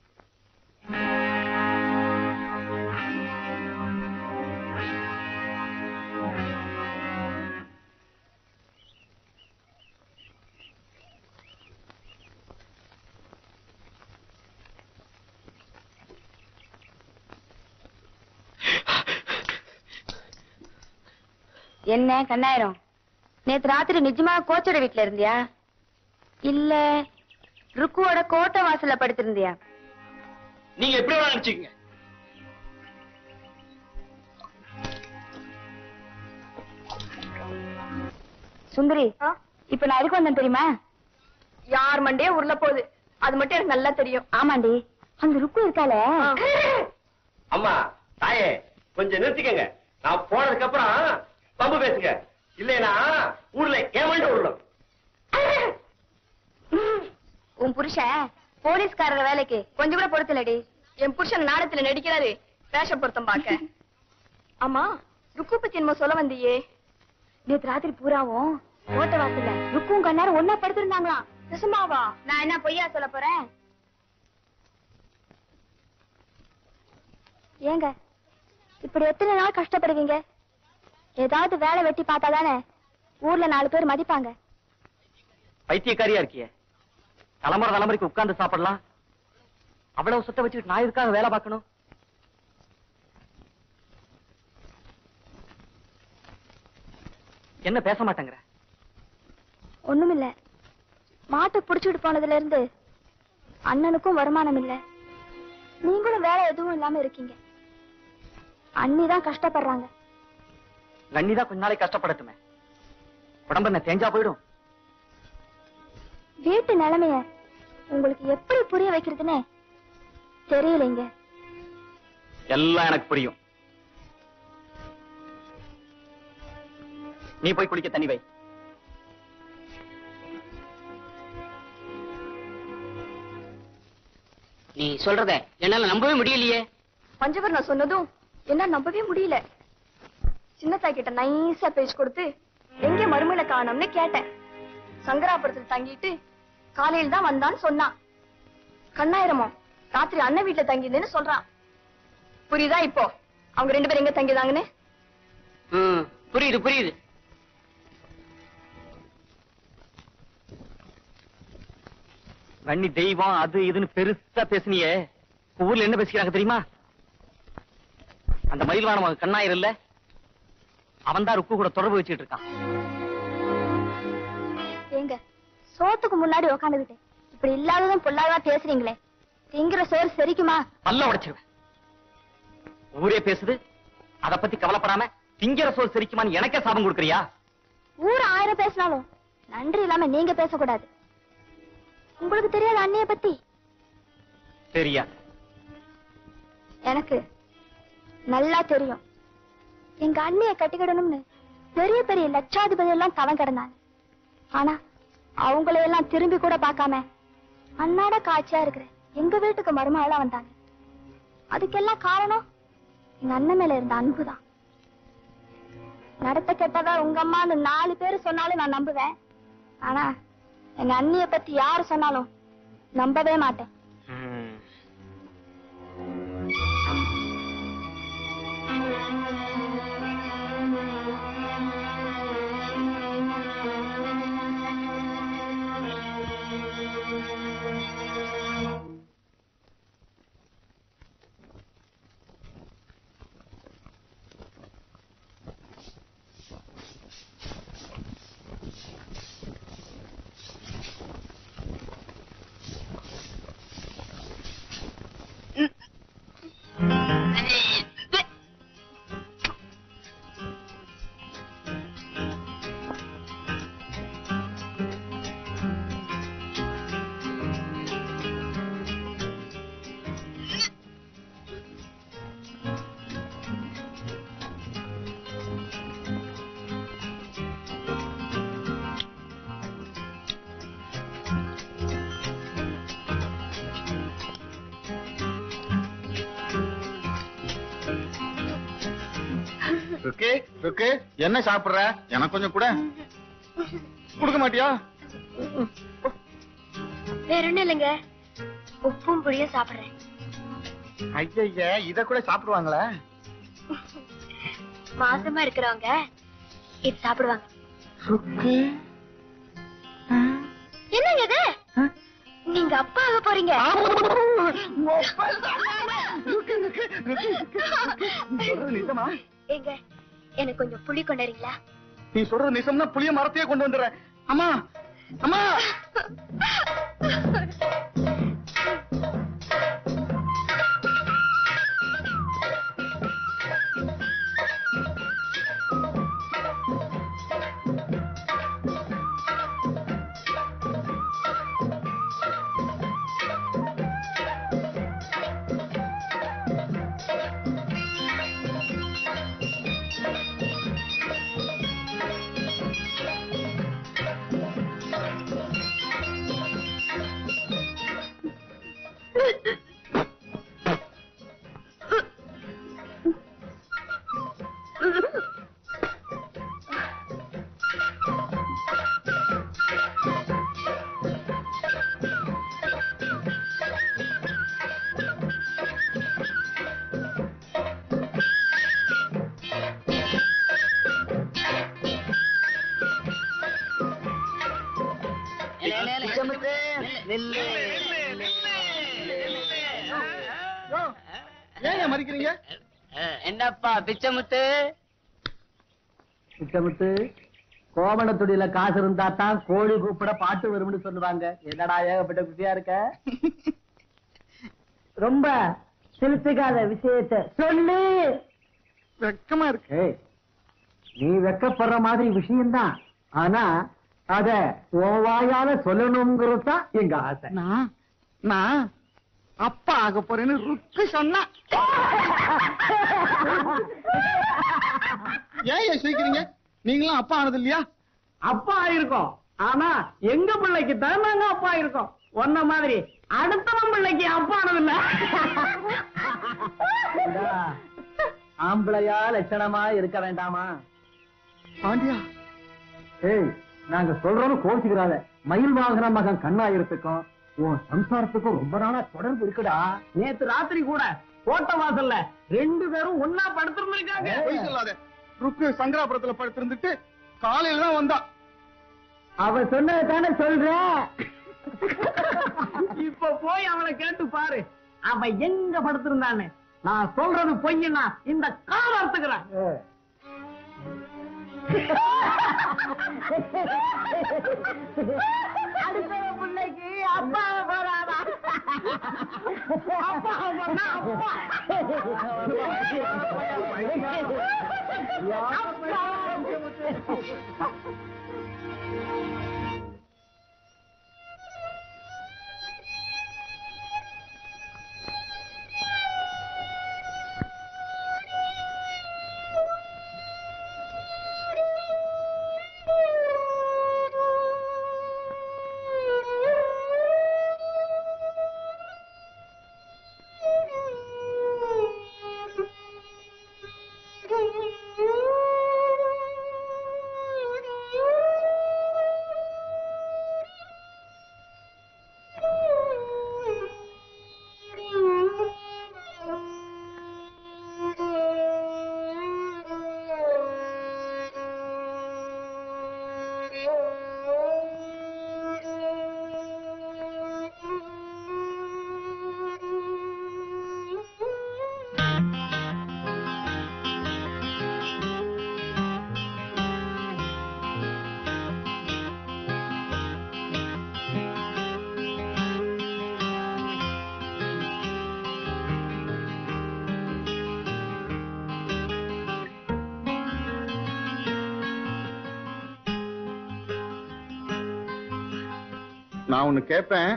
என்ன கண்ணாயிரம் நேத்து ராத்திரி நிஜமா கோச்சோட வீட்ல இருந்தியா இல்ல ருக்குவோட கோட்டை வாசல்ல படுத்திருந்தியா நீங்க எப்படி வேணா நினைச்சுக்கங்க சுந்தரி இப்ப நான் எதுக்கு வந்தேன் தெரியுமா யார் மண்டே உருள போகுது அது மட்டும் எனக்கு நல்லா தெரியும் ஆமாண்டி அந்த ருக்கு இருக்காளே அம்மா தாயே கொஞ்சம் நிறுத்திக்கங்க நான் போனதுக்கு அப்புறம் பம்பு பேசுங்க இல்லைனா ஊர்ல ஏமாண்டு விடணும் உன் புருஷன் போலீஸ்காரர் வேலைக்கு கொஞ்சம் கூட பொறுத்தலடி என் புருஷன் நாடத்துல நடிக்கிறாரு வேஷ பொருத்தம் பார்க்க ஆமா ருக்கு பத்தி என்னமோ சொல்ல வந்தியே நேத்து ராத்திரி பூராவும் கோட்டை வாசல்ல ருக்கும் கண்ணாரும் ஒன்னா படுத்திருந்தாங்களாம் நிஜமாவா நான் என்ன பொய்யா சொல்ல போறேன் ஏங்க இப்படி எத்தனை நாள் கஷ்டப்படுவீங்க ஏதாவது வேலை வெட்டி பார்த்தா தானே ஊர்ல நாலு பேர் மதிப்பாங்க பைத்தியக்காரியா இருக்கியே தலைமுறை தலைமுறைக்கு உட்கார்ந்து சாப்பிடலாம் அவ்வளவு சுத்த வச்சுக்கிட்டு நான் இதுக்காக வேலை பார்க்கணும் என்ன பேச மாட்டேங்கிற ஒண்ணுமில்ல மாட்டை புடிச்சுட்டு போனதுல இருந்து அண்ணனுக்கும் வருமானம் இல்ல நீங்களும் வேலை எதுவும் இல்லாம இருக்கீங்க அண்ணி தான் கஷ்டப்படுறாங்க கண்ணிதான் கொஞ்ச நாளைக்கு கஷ்டப்படட்டுமே உடம்பு என்ன தேஞ்சா போயிடும் வீட்டு நிலைமைய உங்களுக்கு எப்படி புரிய வைக்கிறதுன்னு தெரியலைங்க எல்லாம் எனக்கு புரியும் நீ போய் குளிக்க தண்ணி வை நீ சொல்றத என்னால நம்பவே முடியலையே பஞ்சவர் நான் சொன்னதும் என்ன நம்பவே முடியல சின்னத்தாய் கிட்ட நைஸா பேச்சு கொடுத்து எங்க மறுமையில காணோம்னு கேட்டேன் சங்கராபுரத்துல தங்கிட்டு காலையில தான் வந்தான்னு சொன்னான் கண்ணாயிரமோ ராத்திரி அண்ணன் வீட்டுல தங்கியிருந்தேன்னு சொல்றான் புரியுதா இப்போ அவங்க ரெண்டு பேரும் எங்க தங்கிதாங்கன்னு ம், புரியுது புரியுது கண்ணி தெய்வம் அது இதுன்னு பெருசா பேசுனியே ஊர்ல என்ன பேசிக்கிறாங்க தெரியுமா அந்த மயில்வானம் கண்ணாயிரம் இல்ல அவன் தான் ருக்கு கூட தொடர்பு வச்சுட்டு இருக்கான் ஏங்க சோத்துக்கு முன்னாடி உக்காந்துகிட்டு இப்படி இல்லாததும் பொல்லாததா பேசுறீங்களே திங்கிற சோறு செரிக்குமா பல்ல உடைச்சிருவேன் ஊரே பேசுது அத பத்தி கவலைப்படாம திங்கிற சோல் சிரிக்குமான்னு எனக்கே சாபம் கொடுக்கறியா ஊர் ஆயிரம் பேசினாலும் நன்றி இல்லாம நீங்க பேசக்கூடாது உங்களுக்கு தெரியாத அண்ணிய பத்தி சரியா எனக்கு நல்லா தெரியும் எங்க அண்ணிய கட்டிக்கிடணும்னு பெரிய பெரிய லட்சாதிபதி எல்லாம் தவம் கிடந்தாங்க ஆனா அவங்கள எல்லாம் திரும்பி கூட பார்க்காம அன்னாட காட்சியா இருக்கிற எங்க வீட்டுக்கு மருமகளா வந்தாங்க அதுக்கெல்லாம் காரணம் எங்க அண்ணன் மேல இருந்த அன்புதான் நடத்த கெட்டதா உங்க அம்மான்னு நாலு பேர் சொன்னாலும் நான் நம்புவேன் ஆனா எங்க அண்ணிய பத்தி யாரு சொன்னாலும் நம்பவே மாட்டேன் ருக்கு ருக்கு என்ன சாப்பிடுற எனக்கு கொஞ்சம் கூட கொடுக்க மாட்டியா வேற ஒண்ணும் இல்லைங்க உப்பும் புளியும் சாப்பிடுறேன் ஐயா இத கூட சாப்பிடுவாங்களா மாசமா இருக்கிறவங்க இது சாப்பிடுவாங்க என்னங்க இது நீங்க அப்பா ஆக போறீங்க நிஜமா ஏங்க எனக்கு கொஞ்சம் புளி கொண்டாரீங்களா நீ சொல்றது நிஜம்னா புளிய மரத்தையே கொண்டு வந்துடுறேன் அம்மா அம்மா ஏன் மறிக்கிறீங்க என்னப்பா பிச்சமுத்து மிச்சமுத்து கோவணத்துடியில காசு இருந்தா தான் கோழி கூப்பிட பாட்டு வரும்னு சொல்லுவாங்க என்னடா ஏகப்பட்ட குட்டியா இருக்க ரொம்ப சிலுத்துக்காத விஷயத்த சொல்லு வெக்கமா இருக்கு ஏய், நீ வெக்கப்படுற மாதிரி விஷயம்தான் ஆனா அத உன் வாயால சொல்லணுங்கிறது தான் எங்க ஆசை நான் நான் அப்பா ஆக போறேன்னு ருக்கு சொன்னா ஏன் ஏன் சிரிக்கிறீங்க நீங்களும் அப்பா ஆனது இல்லையா அப்பா ஆயிருக்கோம் ஆனா எங்க பிள்ளைக்கு தான் நாங்க அப்பா இருக்கோம் ஒன்ன மாதிரி அடுத்தவன் பிள்ளைக்கு அப்பா ஆனதில்ல இந்தா, ஆம்பளையா லட்சணமா இருக்க வேண்டாமா பாண்டியா ஏய் நாங்க சொல்றோம்னு கோச்சுக்கிறாத மயில் வாங்குற மகன் கண்ணாயிரத்துக்கும் உன் சம்சாரத்துக்கும் ரொம்ப நாளா தொடர்பு இருக்குடா நேத்து ராத்திரி கூட கோட்டை வாசல்ல ரெண்டு பேரும் ஒன்னா படுத்திருந்திருக்காங்க பொய் சொல்லாத ருக்கு சங்கராபுரத்துல படுத்திருந்துட்டு காலையில தான் வந்தா அவ சொன்னதை தானே சொல்ற இப்ப போய் அவனை கேட்டு பாரு அவன் எங்க படுத்திருந்தான்னு நான் சொல்றது பொய்னா இந்த கால அறுத்துக்கிறேன் அடுத்த பிள்ளைக்கு அப்பா போறாரா நான் ஒண்ணு கேட்பேன்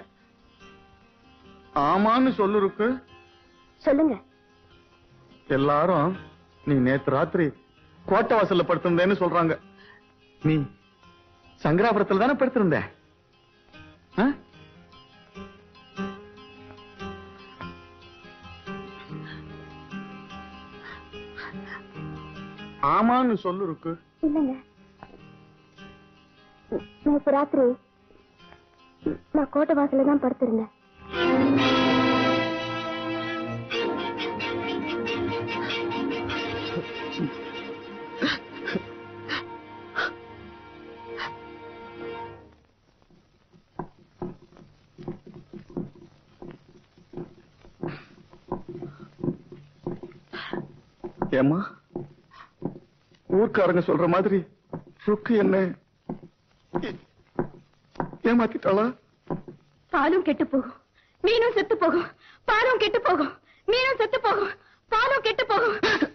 ஆமான்னு சொல்லு இருக்கு சொல்லுங்க எல்லாரும் நீ நேத்து ராத்திரி கோட்டை வாசல்ல படுத்திருந்தேன்னு சொல்றாங்க நீ சங்கராபுரத்துல தானே படுத்திருந்த ஆ? ஆமான்னு சொல்லு இருக்கு இல்லைங்க நேற்று ராத்திரி நான் கோட்டை வாசல்ல தான் படுத்திருந்தேன் ஏம்மா ஊர்க்காரங்க சொல்ற மாதிரி ருக்கு என்ன ஏ- ஏமாத்திட்டாளா பாலும் கெட்டு போகும் மீனும் செத்து போகும் பாலும் கெட்டு போகும் மீனும் செத்து போகும் பாலும் கெட்டு போகும்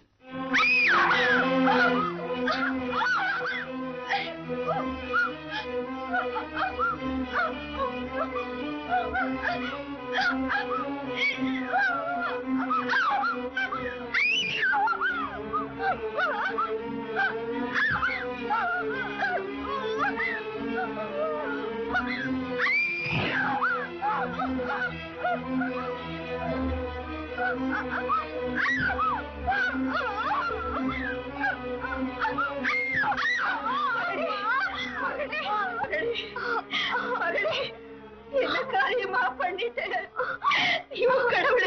என்ன காரியமா பண்ணிட்டேன் ஐயோ கடவுளே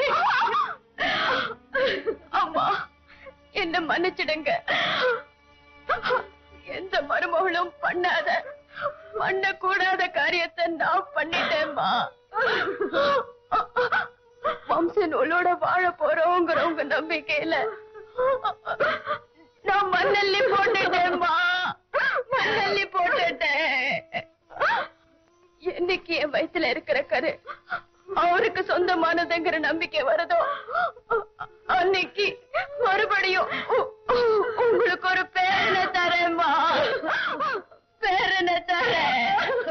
அம்மா என்ன மன்னிச்சிடுங்க எந்த மருமகளும் பண்ணாத பண்ண கூடாத காரியத்தை நான் பண்ணிட்டேன்மா வம்ச நூலோட வாழ போறோங்கிற உங்க நம்பிக்கையில நான் மண்ணல்லி போட்டுட்டேன்மா மண்ணல்லி போட்டுட்டேன் என்னைக்கு என் வயித்துல இருக்கிற கரு அவருக்கு சொந்தமானதுங்கிற நம்பிக்கை வருதோ அன்னைக்கு மறுபடியும் உ- உ- உங்களுக்கு ஒரு பேரனை தரேன்மா பேரனை தரேன்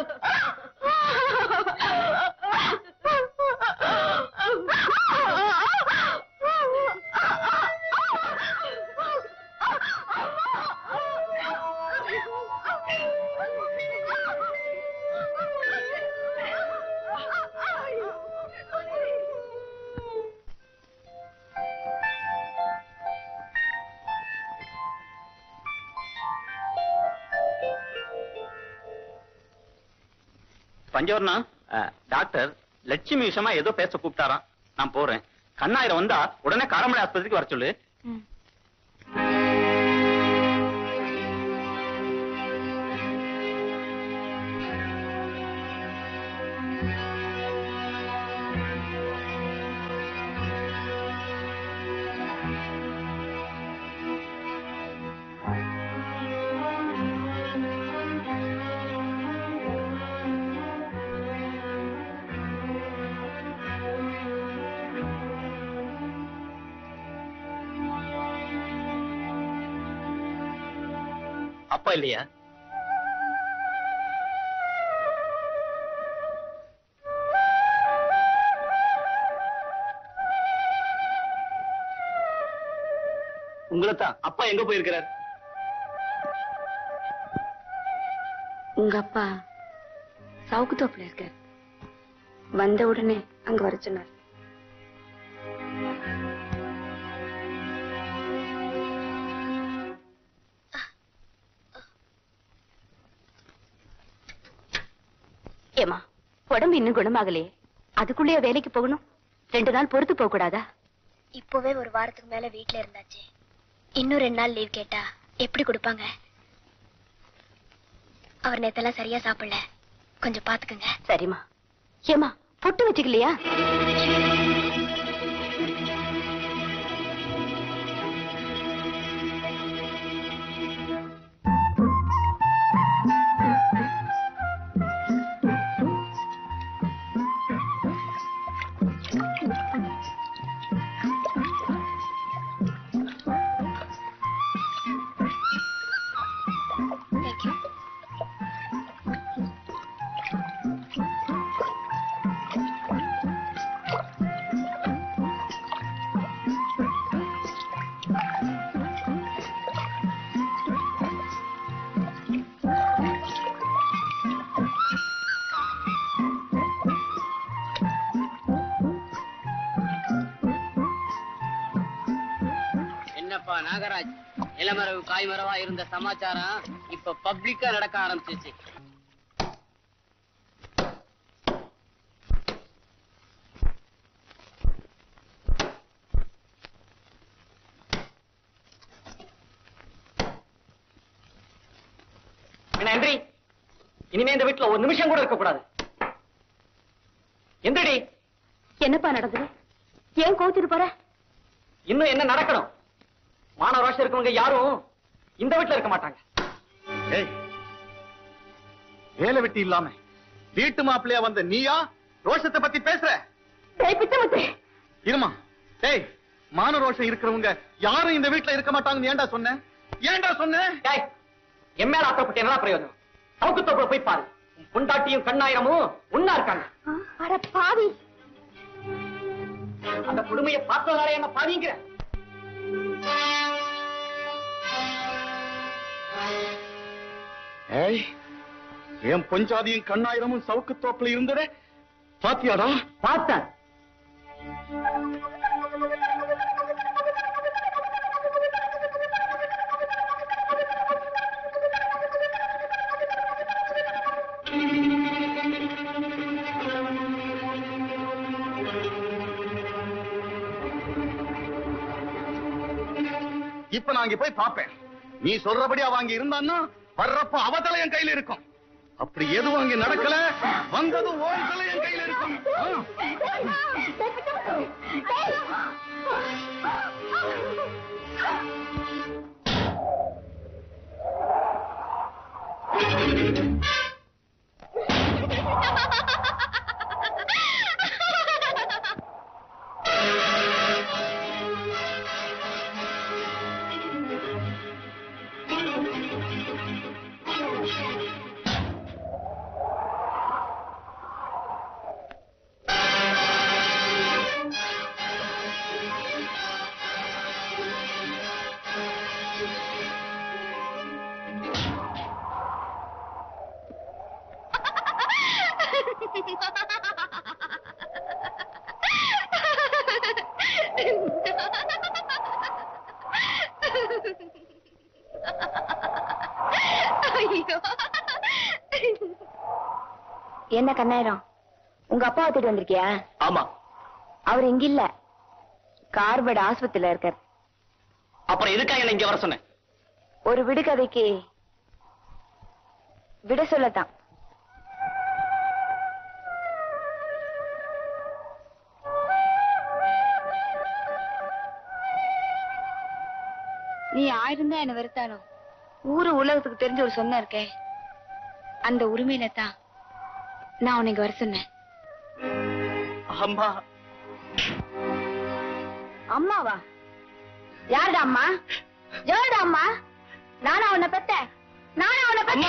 பஞ்சவர்ணா டாக்டர் லட்சுமி விஷயமா ஏதோ பேச கூப்பிட்டாராம் நான் போறேன் கண்ணாயிரம் வந்தா உடனே காரமடை ஆஸ்பத்திரிக்கு வர சொல்லு அப்பா இல்லையா உங்களைத்தான் அப்பா எங்க போயிருக்கிறார் உங்க அப்பா சவுக்கு தோப்புல இருக்கார் வந்த உடனே அங்க வர சொன்னார் ஏமா உடம்பு இன்னும் குணமாகலையே அதுக்குள்ளேயே வேலைக்கு போகணும் ரெண்டு நாள் பொறுத்து போக கூடாதா இப்போவே ஒரு வாரத்துக்கு மேல வீட்ல இருந்தாச்சு இன்னும் ரெண்டு நாள் லீவ் கேட்டா எப்படி கொடுப்பாங்க அவர் நேத்தெல்லாம் சரியா சாப்பிடல கொஞ்சம் பாத்துக்குங்க சரிம்மா ஏமா பொட்டு வச்சுக்கலையா என்னப்பா நாகராஜ் இளமரவு காய்மரவா இருந்த சமாச்சாரம் இப்ப பப்ளிக்கா நடக்க ஆரம்பிச்சிச்சு நன்றி இனிமே இந்த வீட்டுல ஒரு நிமிஷம் கூட இருக்க கூடாது எந்தடி என்னப்பா நடந்தது ஏன் கோச்சிட்டு போற இன்னும் என்ன நடக்கணும் மான ரோஷம் இருக்கவங்க யாரும் இந்த வீட்டுல இருக்க மாட்டாங்க ஏய் வேலை வெட்டி இல்லாம வீட்டு மாப்பிள்ளையா வந்த நீயா ரோஷத்தை பத்தி பேசுற இருமா டேய் மான ரோஷம் இருக்கிறவங்க யாரும் இந்த வீட்டுல இருக்க மாட்டாங்கன்னு ஏன்டா சொன்ன ஏன்டா சொன்ன டேய், என் மேல ஆத்தப்பட்டு என்ன பிரயோஜனம் சவுக்கு தோப்புல போய் பாரு உன் பொண்டாட்டியும் கண்ணாயிரமும் ஒன்னா இருக்காங்க அட பாவி அந்த கொடுமையை பார்த்ததால என்ன பாவிங்கிற ஏய் என் பொஞ்சாதியும் கண்ணாயிரமும் சவுக்கு தோப்புல இருந்ததே பாத்தியாடா பார்த்தேன் இப்ப நான் அங்க போய் பாப்பேன் நீ சொல்றபடி அவ அங்க இருந்தான்னா வர்றப்ப அவ தலை என் கையில இருக்கும் அப்படி எதுவும் அங்க நடக்கல வந்தது ஓன் தலை என் கையில இருக்கும் ஆ. என்ன கண்ணாயிரம் உங்க அப்பாவை தேடி வந்திருக்கியா ஆமா அவர் இங்க இல்ல கார்பட் ஆஸ்பத்திரியில இருக்கார் அப்புறம் எதுக்காக என்ன இங்க வர சொன்னேன் ஒரு விடுகதைக்கு விட சொல்லத்தான் நீ ஆயிரம் தான் என்ன வெறுத்தாலும் ஊரு உலகத்துக்கு தெரிஞ்ச ஒரு சொந்தம் இருக்கே அந்த உரிமையில தான் நான் உன்னை இங்க வர சொன்னேன் அம்மா அம்மாவா யாருடா அம்மா யாருடா அம்மா நானா உன்னை பெத்தேன் நானே அவனை பத்தி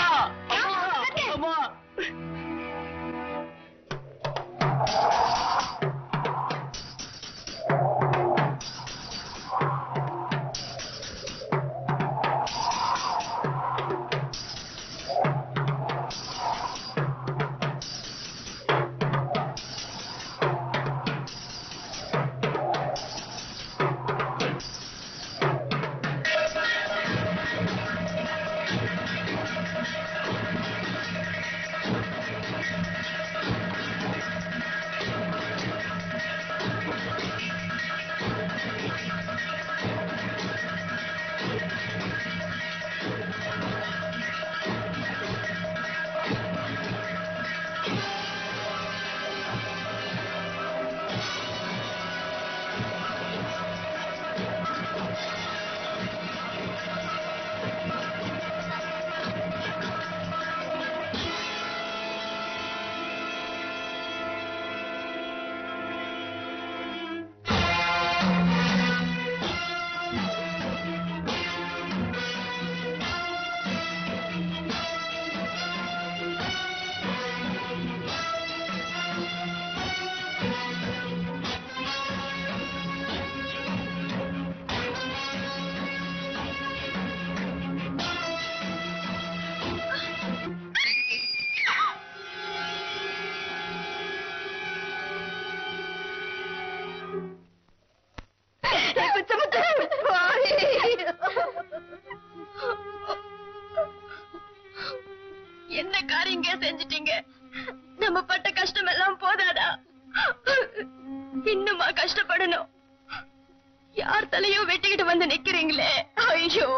என்ன காரியங்க செஞ்சிட்டீங்க நம்ம பட்ட கஷ்டம் எல்லாம் போதாதா இன்னுமா கஷ்டப்படணும் யார் தலையோ வெட்டிக்கிட்டு வந்து நிக்கிறீங்களே ஐயோ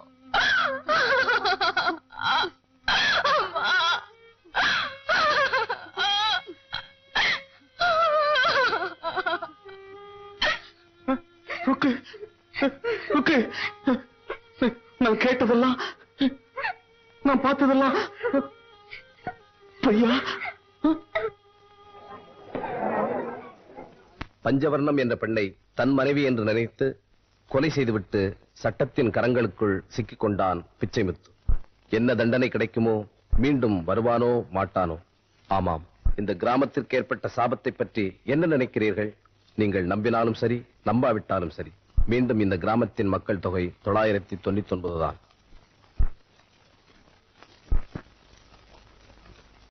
அம்மா ருக்கு ருக்கு நான் கேட்டதெல்லாம் நான் பார்த்ததெல்லாம் பொய்யா பஞ்சவர்ணம் என்ற பெண்ணை தன் மனைவி என்று நினைத்து கொலை செய்துவிட்டு சட்டத்தின் கரங்களுக்குள் சிக்கிக் கொண்டான் பிச்சைமுத்து என்ன தண்டனை கிடைக்குமோ மீண்டும் வருவானோ மாட்டானோ ஆமாம் இந்த கிராமத்திற்கு ஏற்பட்ட சாபத்தை பற்றி என்ன நினைக்கிறீர்கள் நீங்கள் நம்பினாலும் சரி நம்பாவிட்டாலும் சரி மீண்டும் இந்த கிராமத்தின் மக்கள் தொகை தொள்ளாயிரத்தி தொண்ணூத்தி ஒன்பது தான்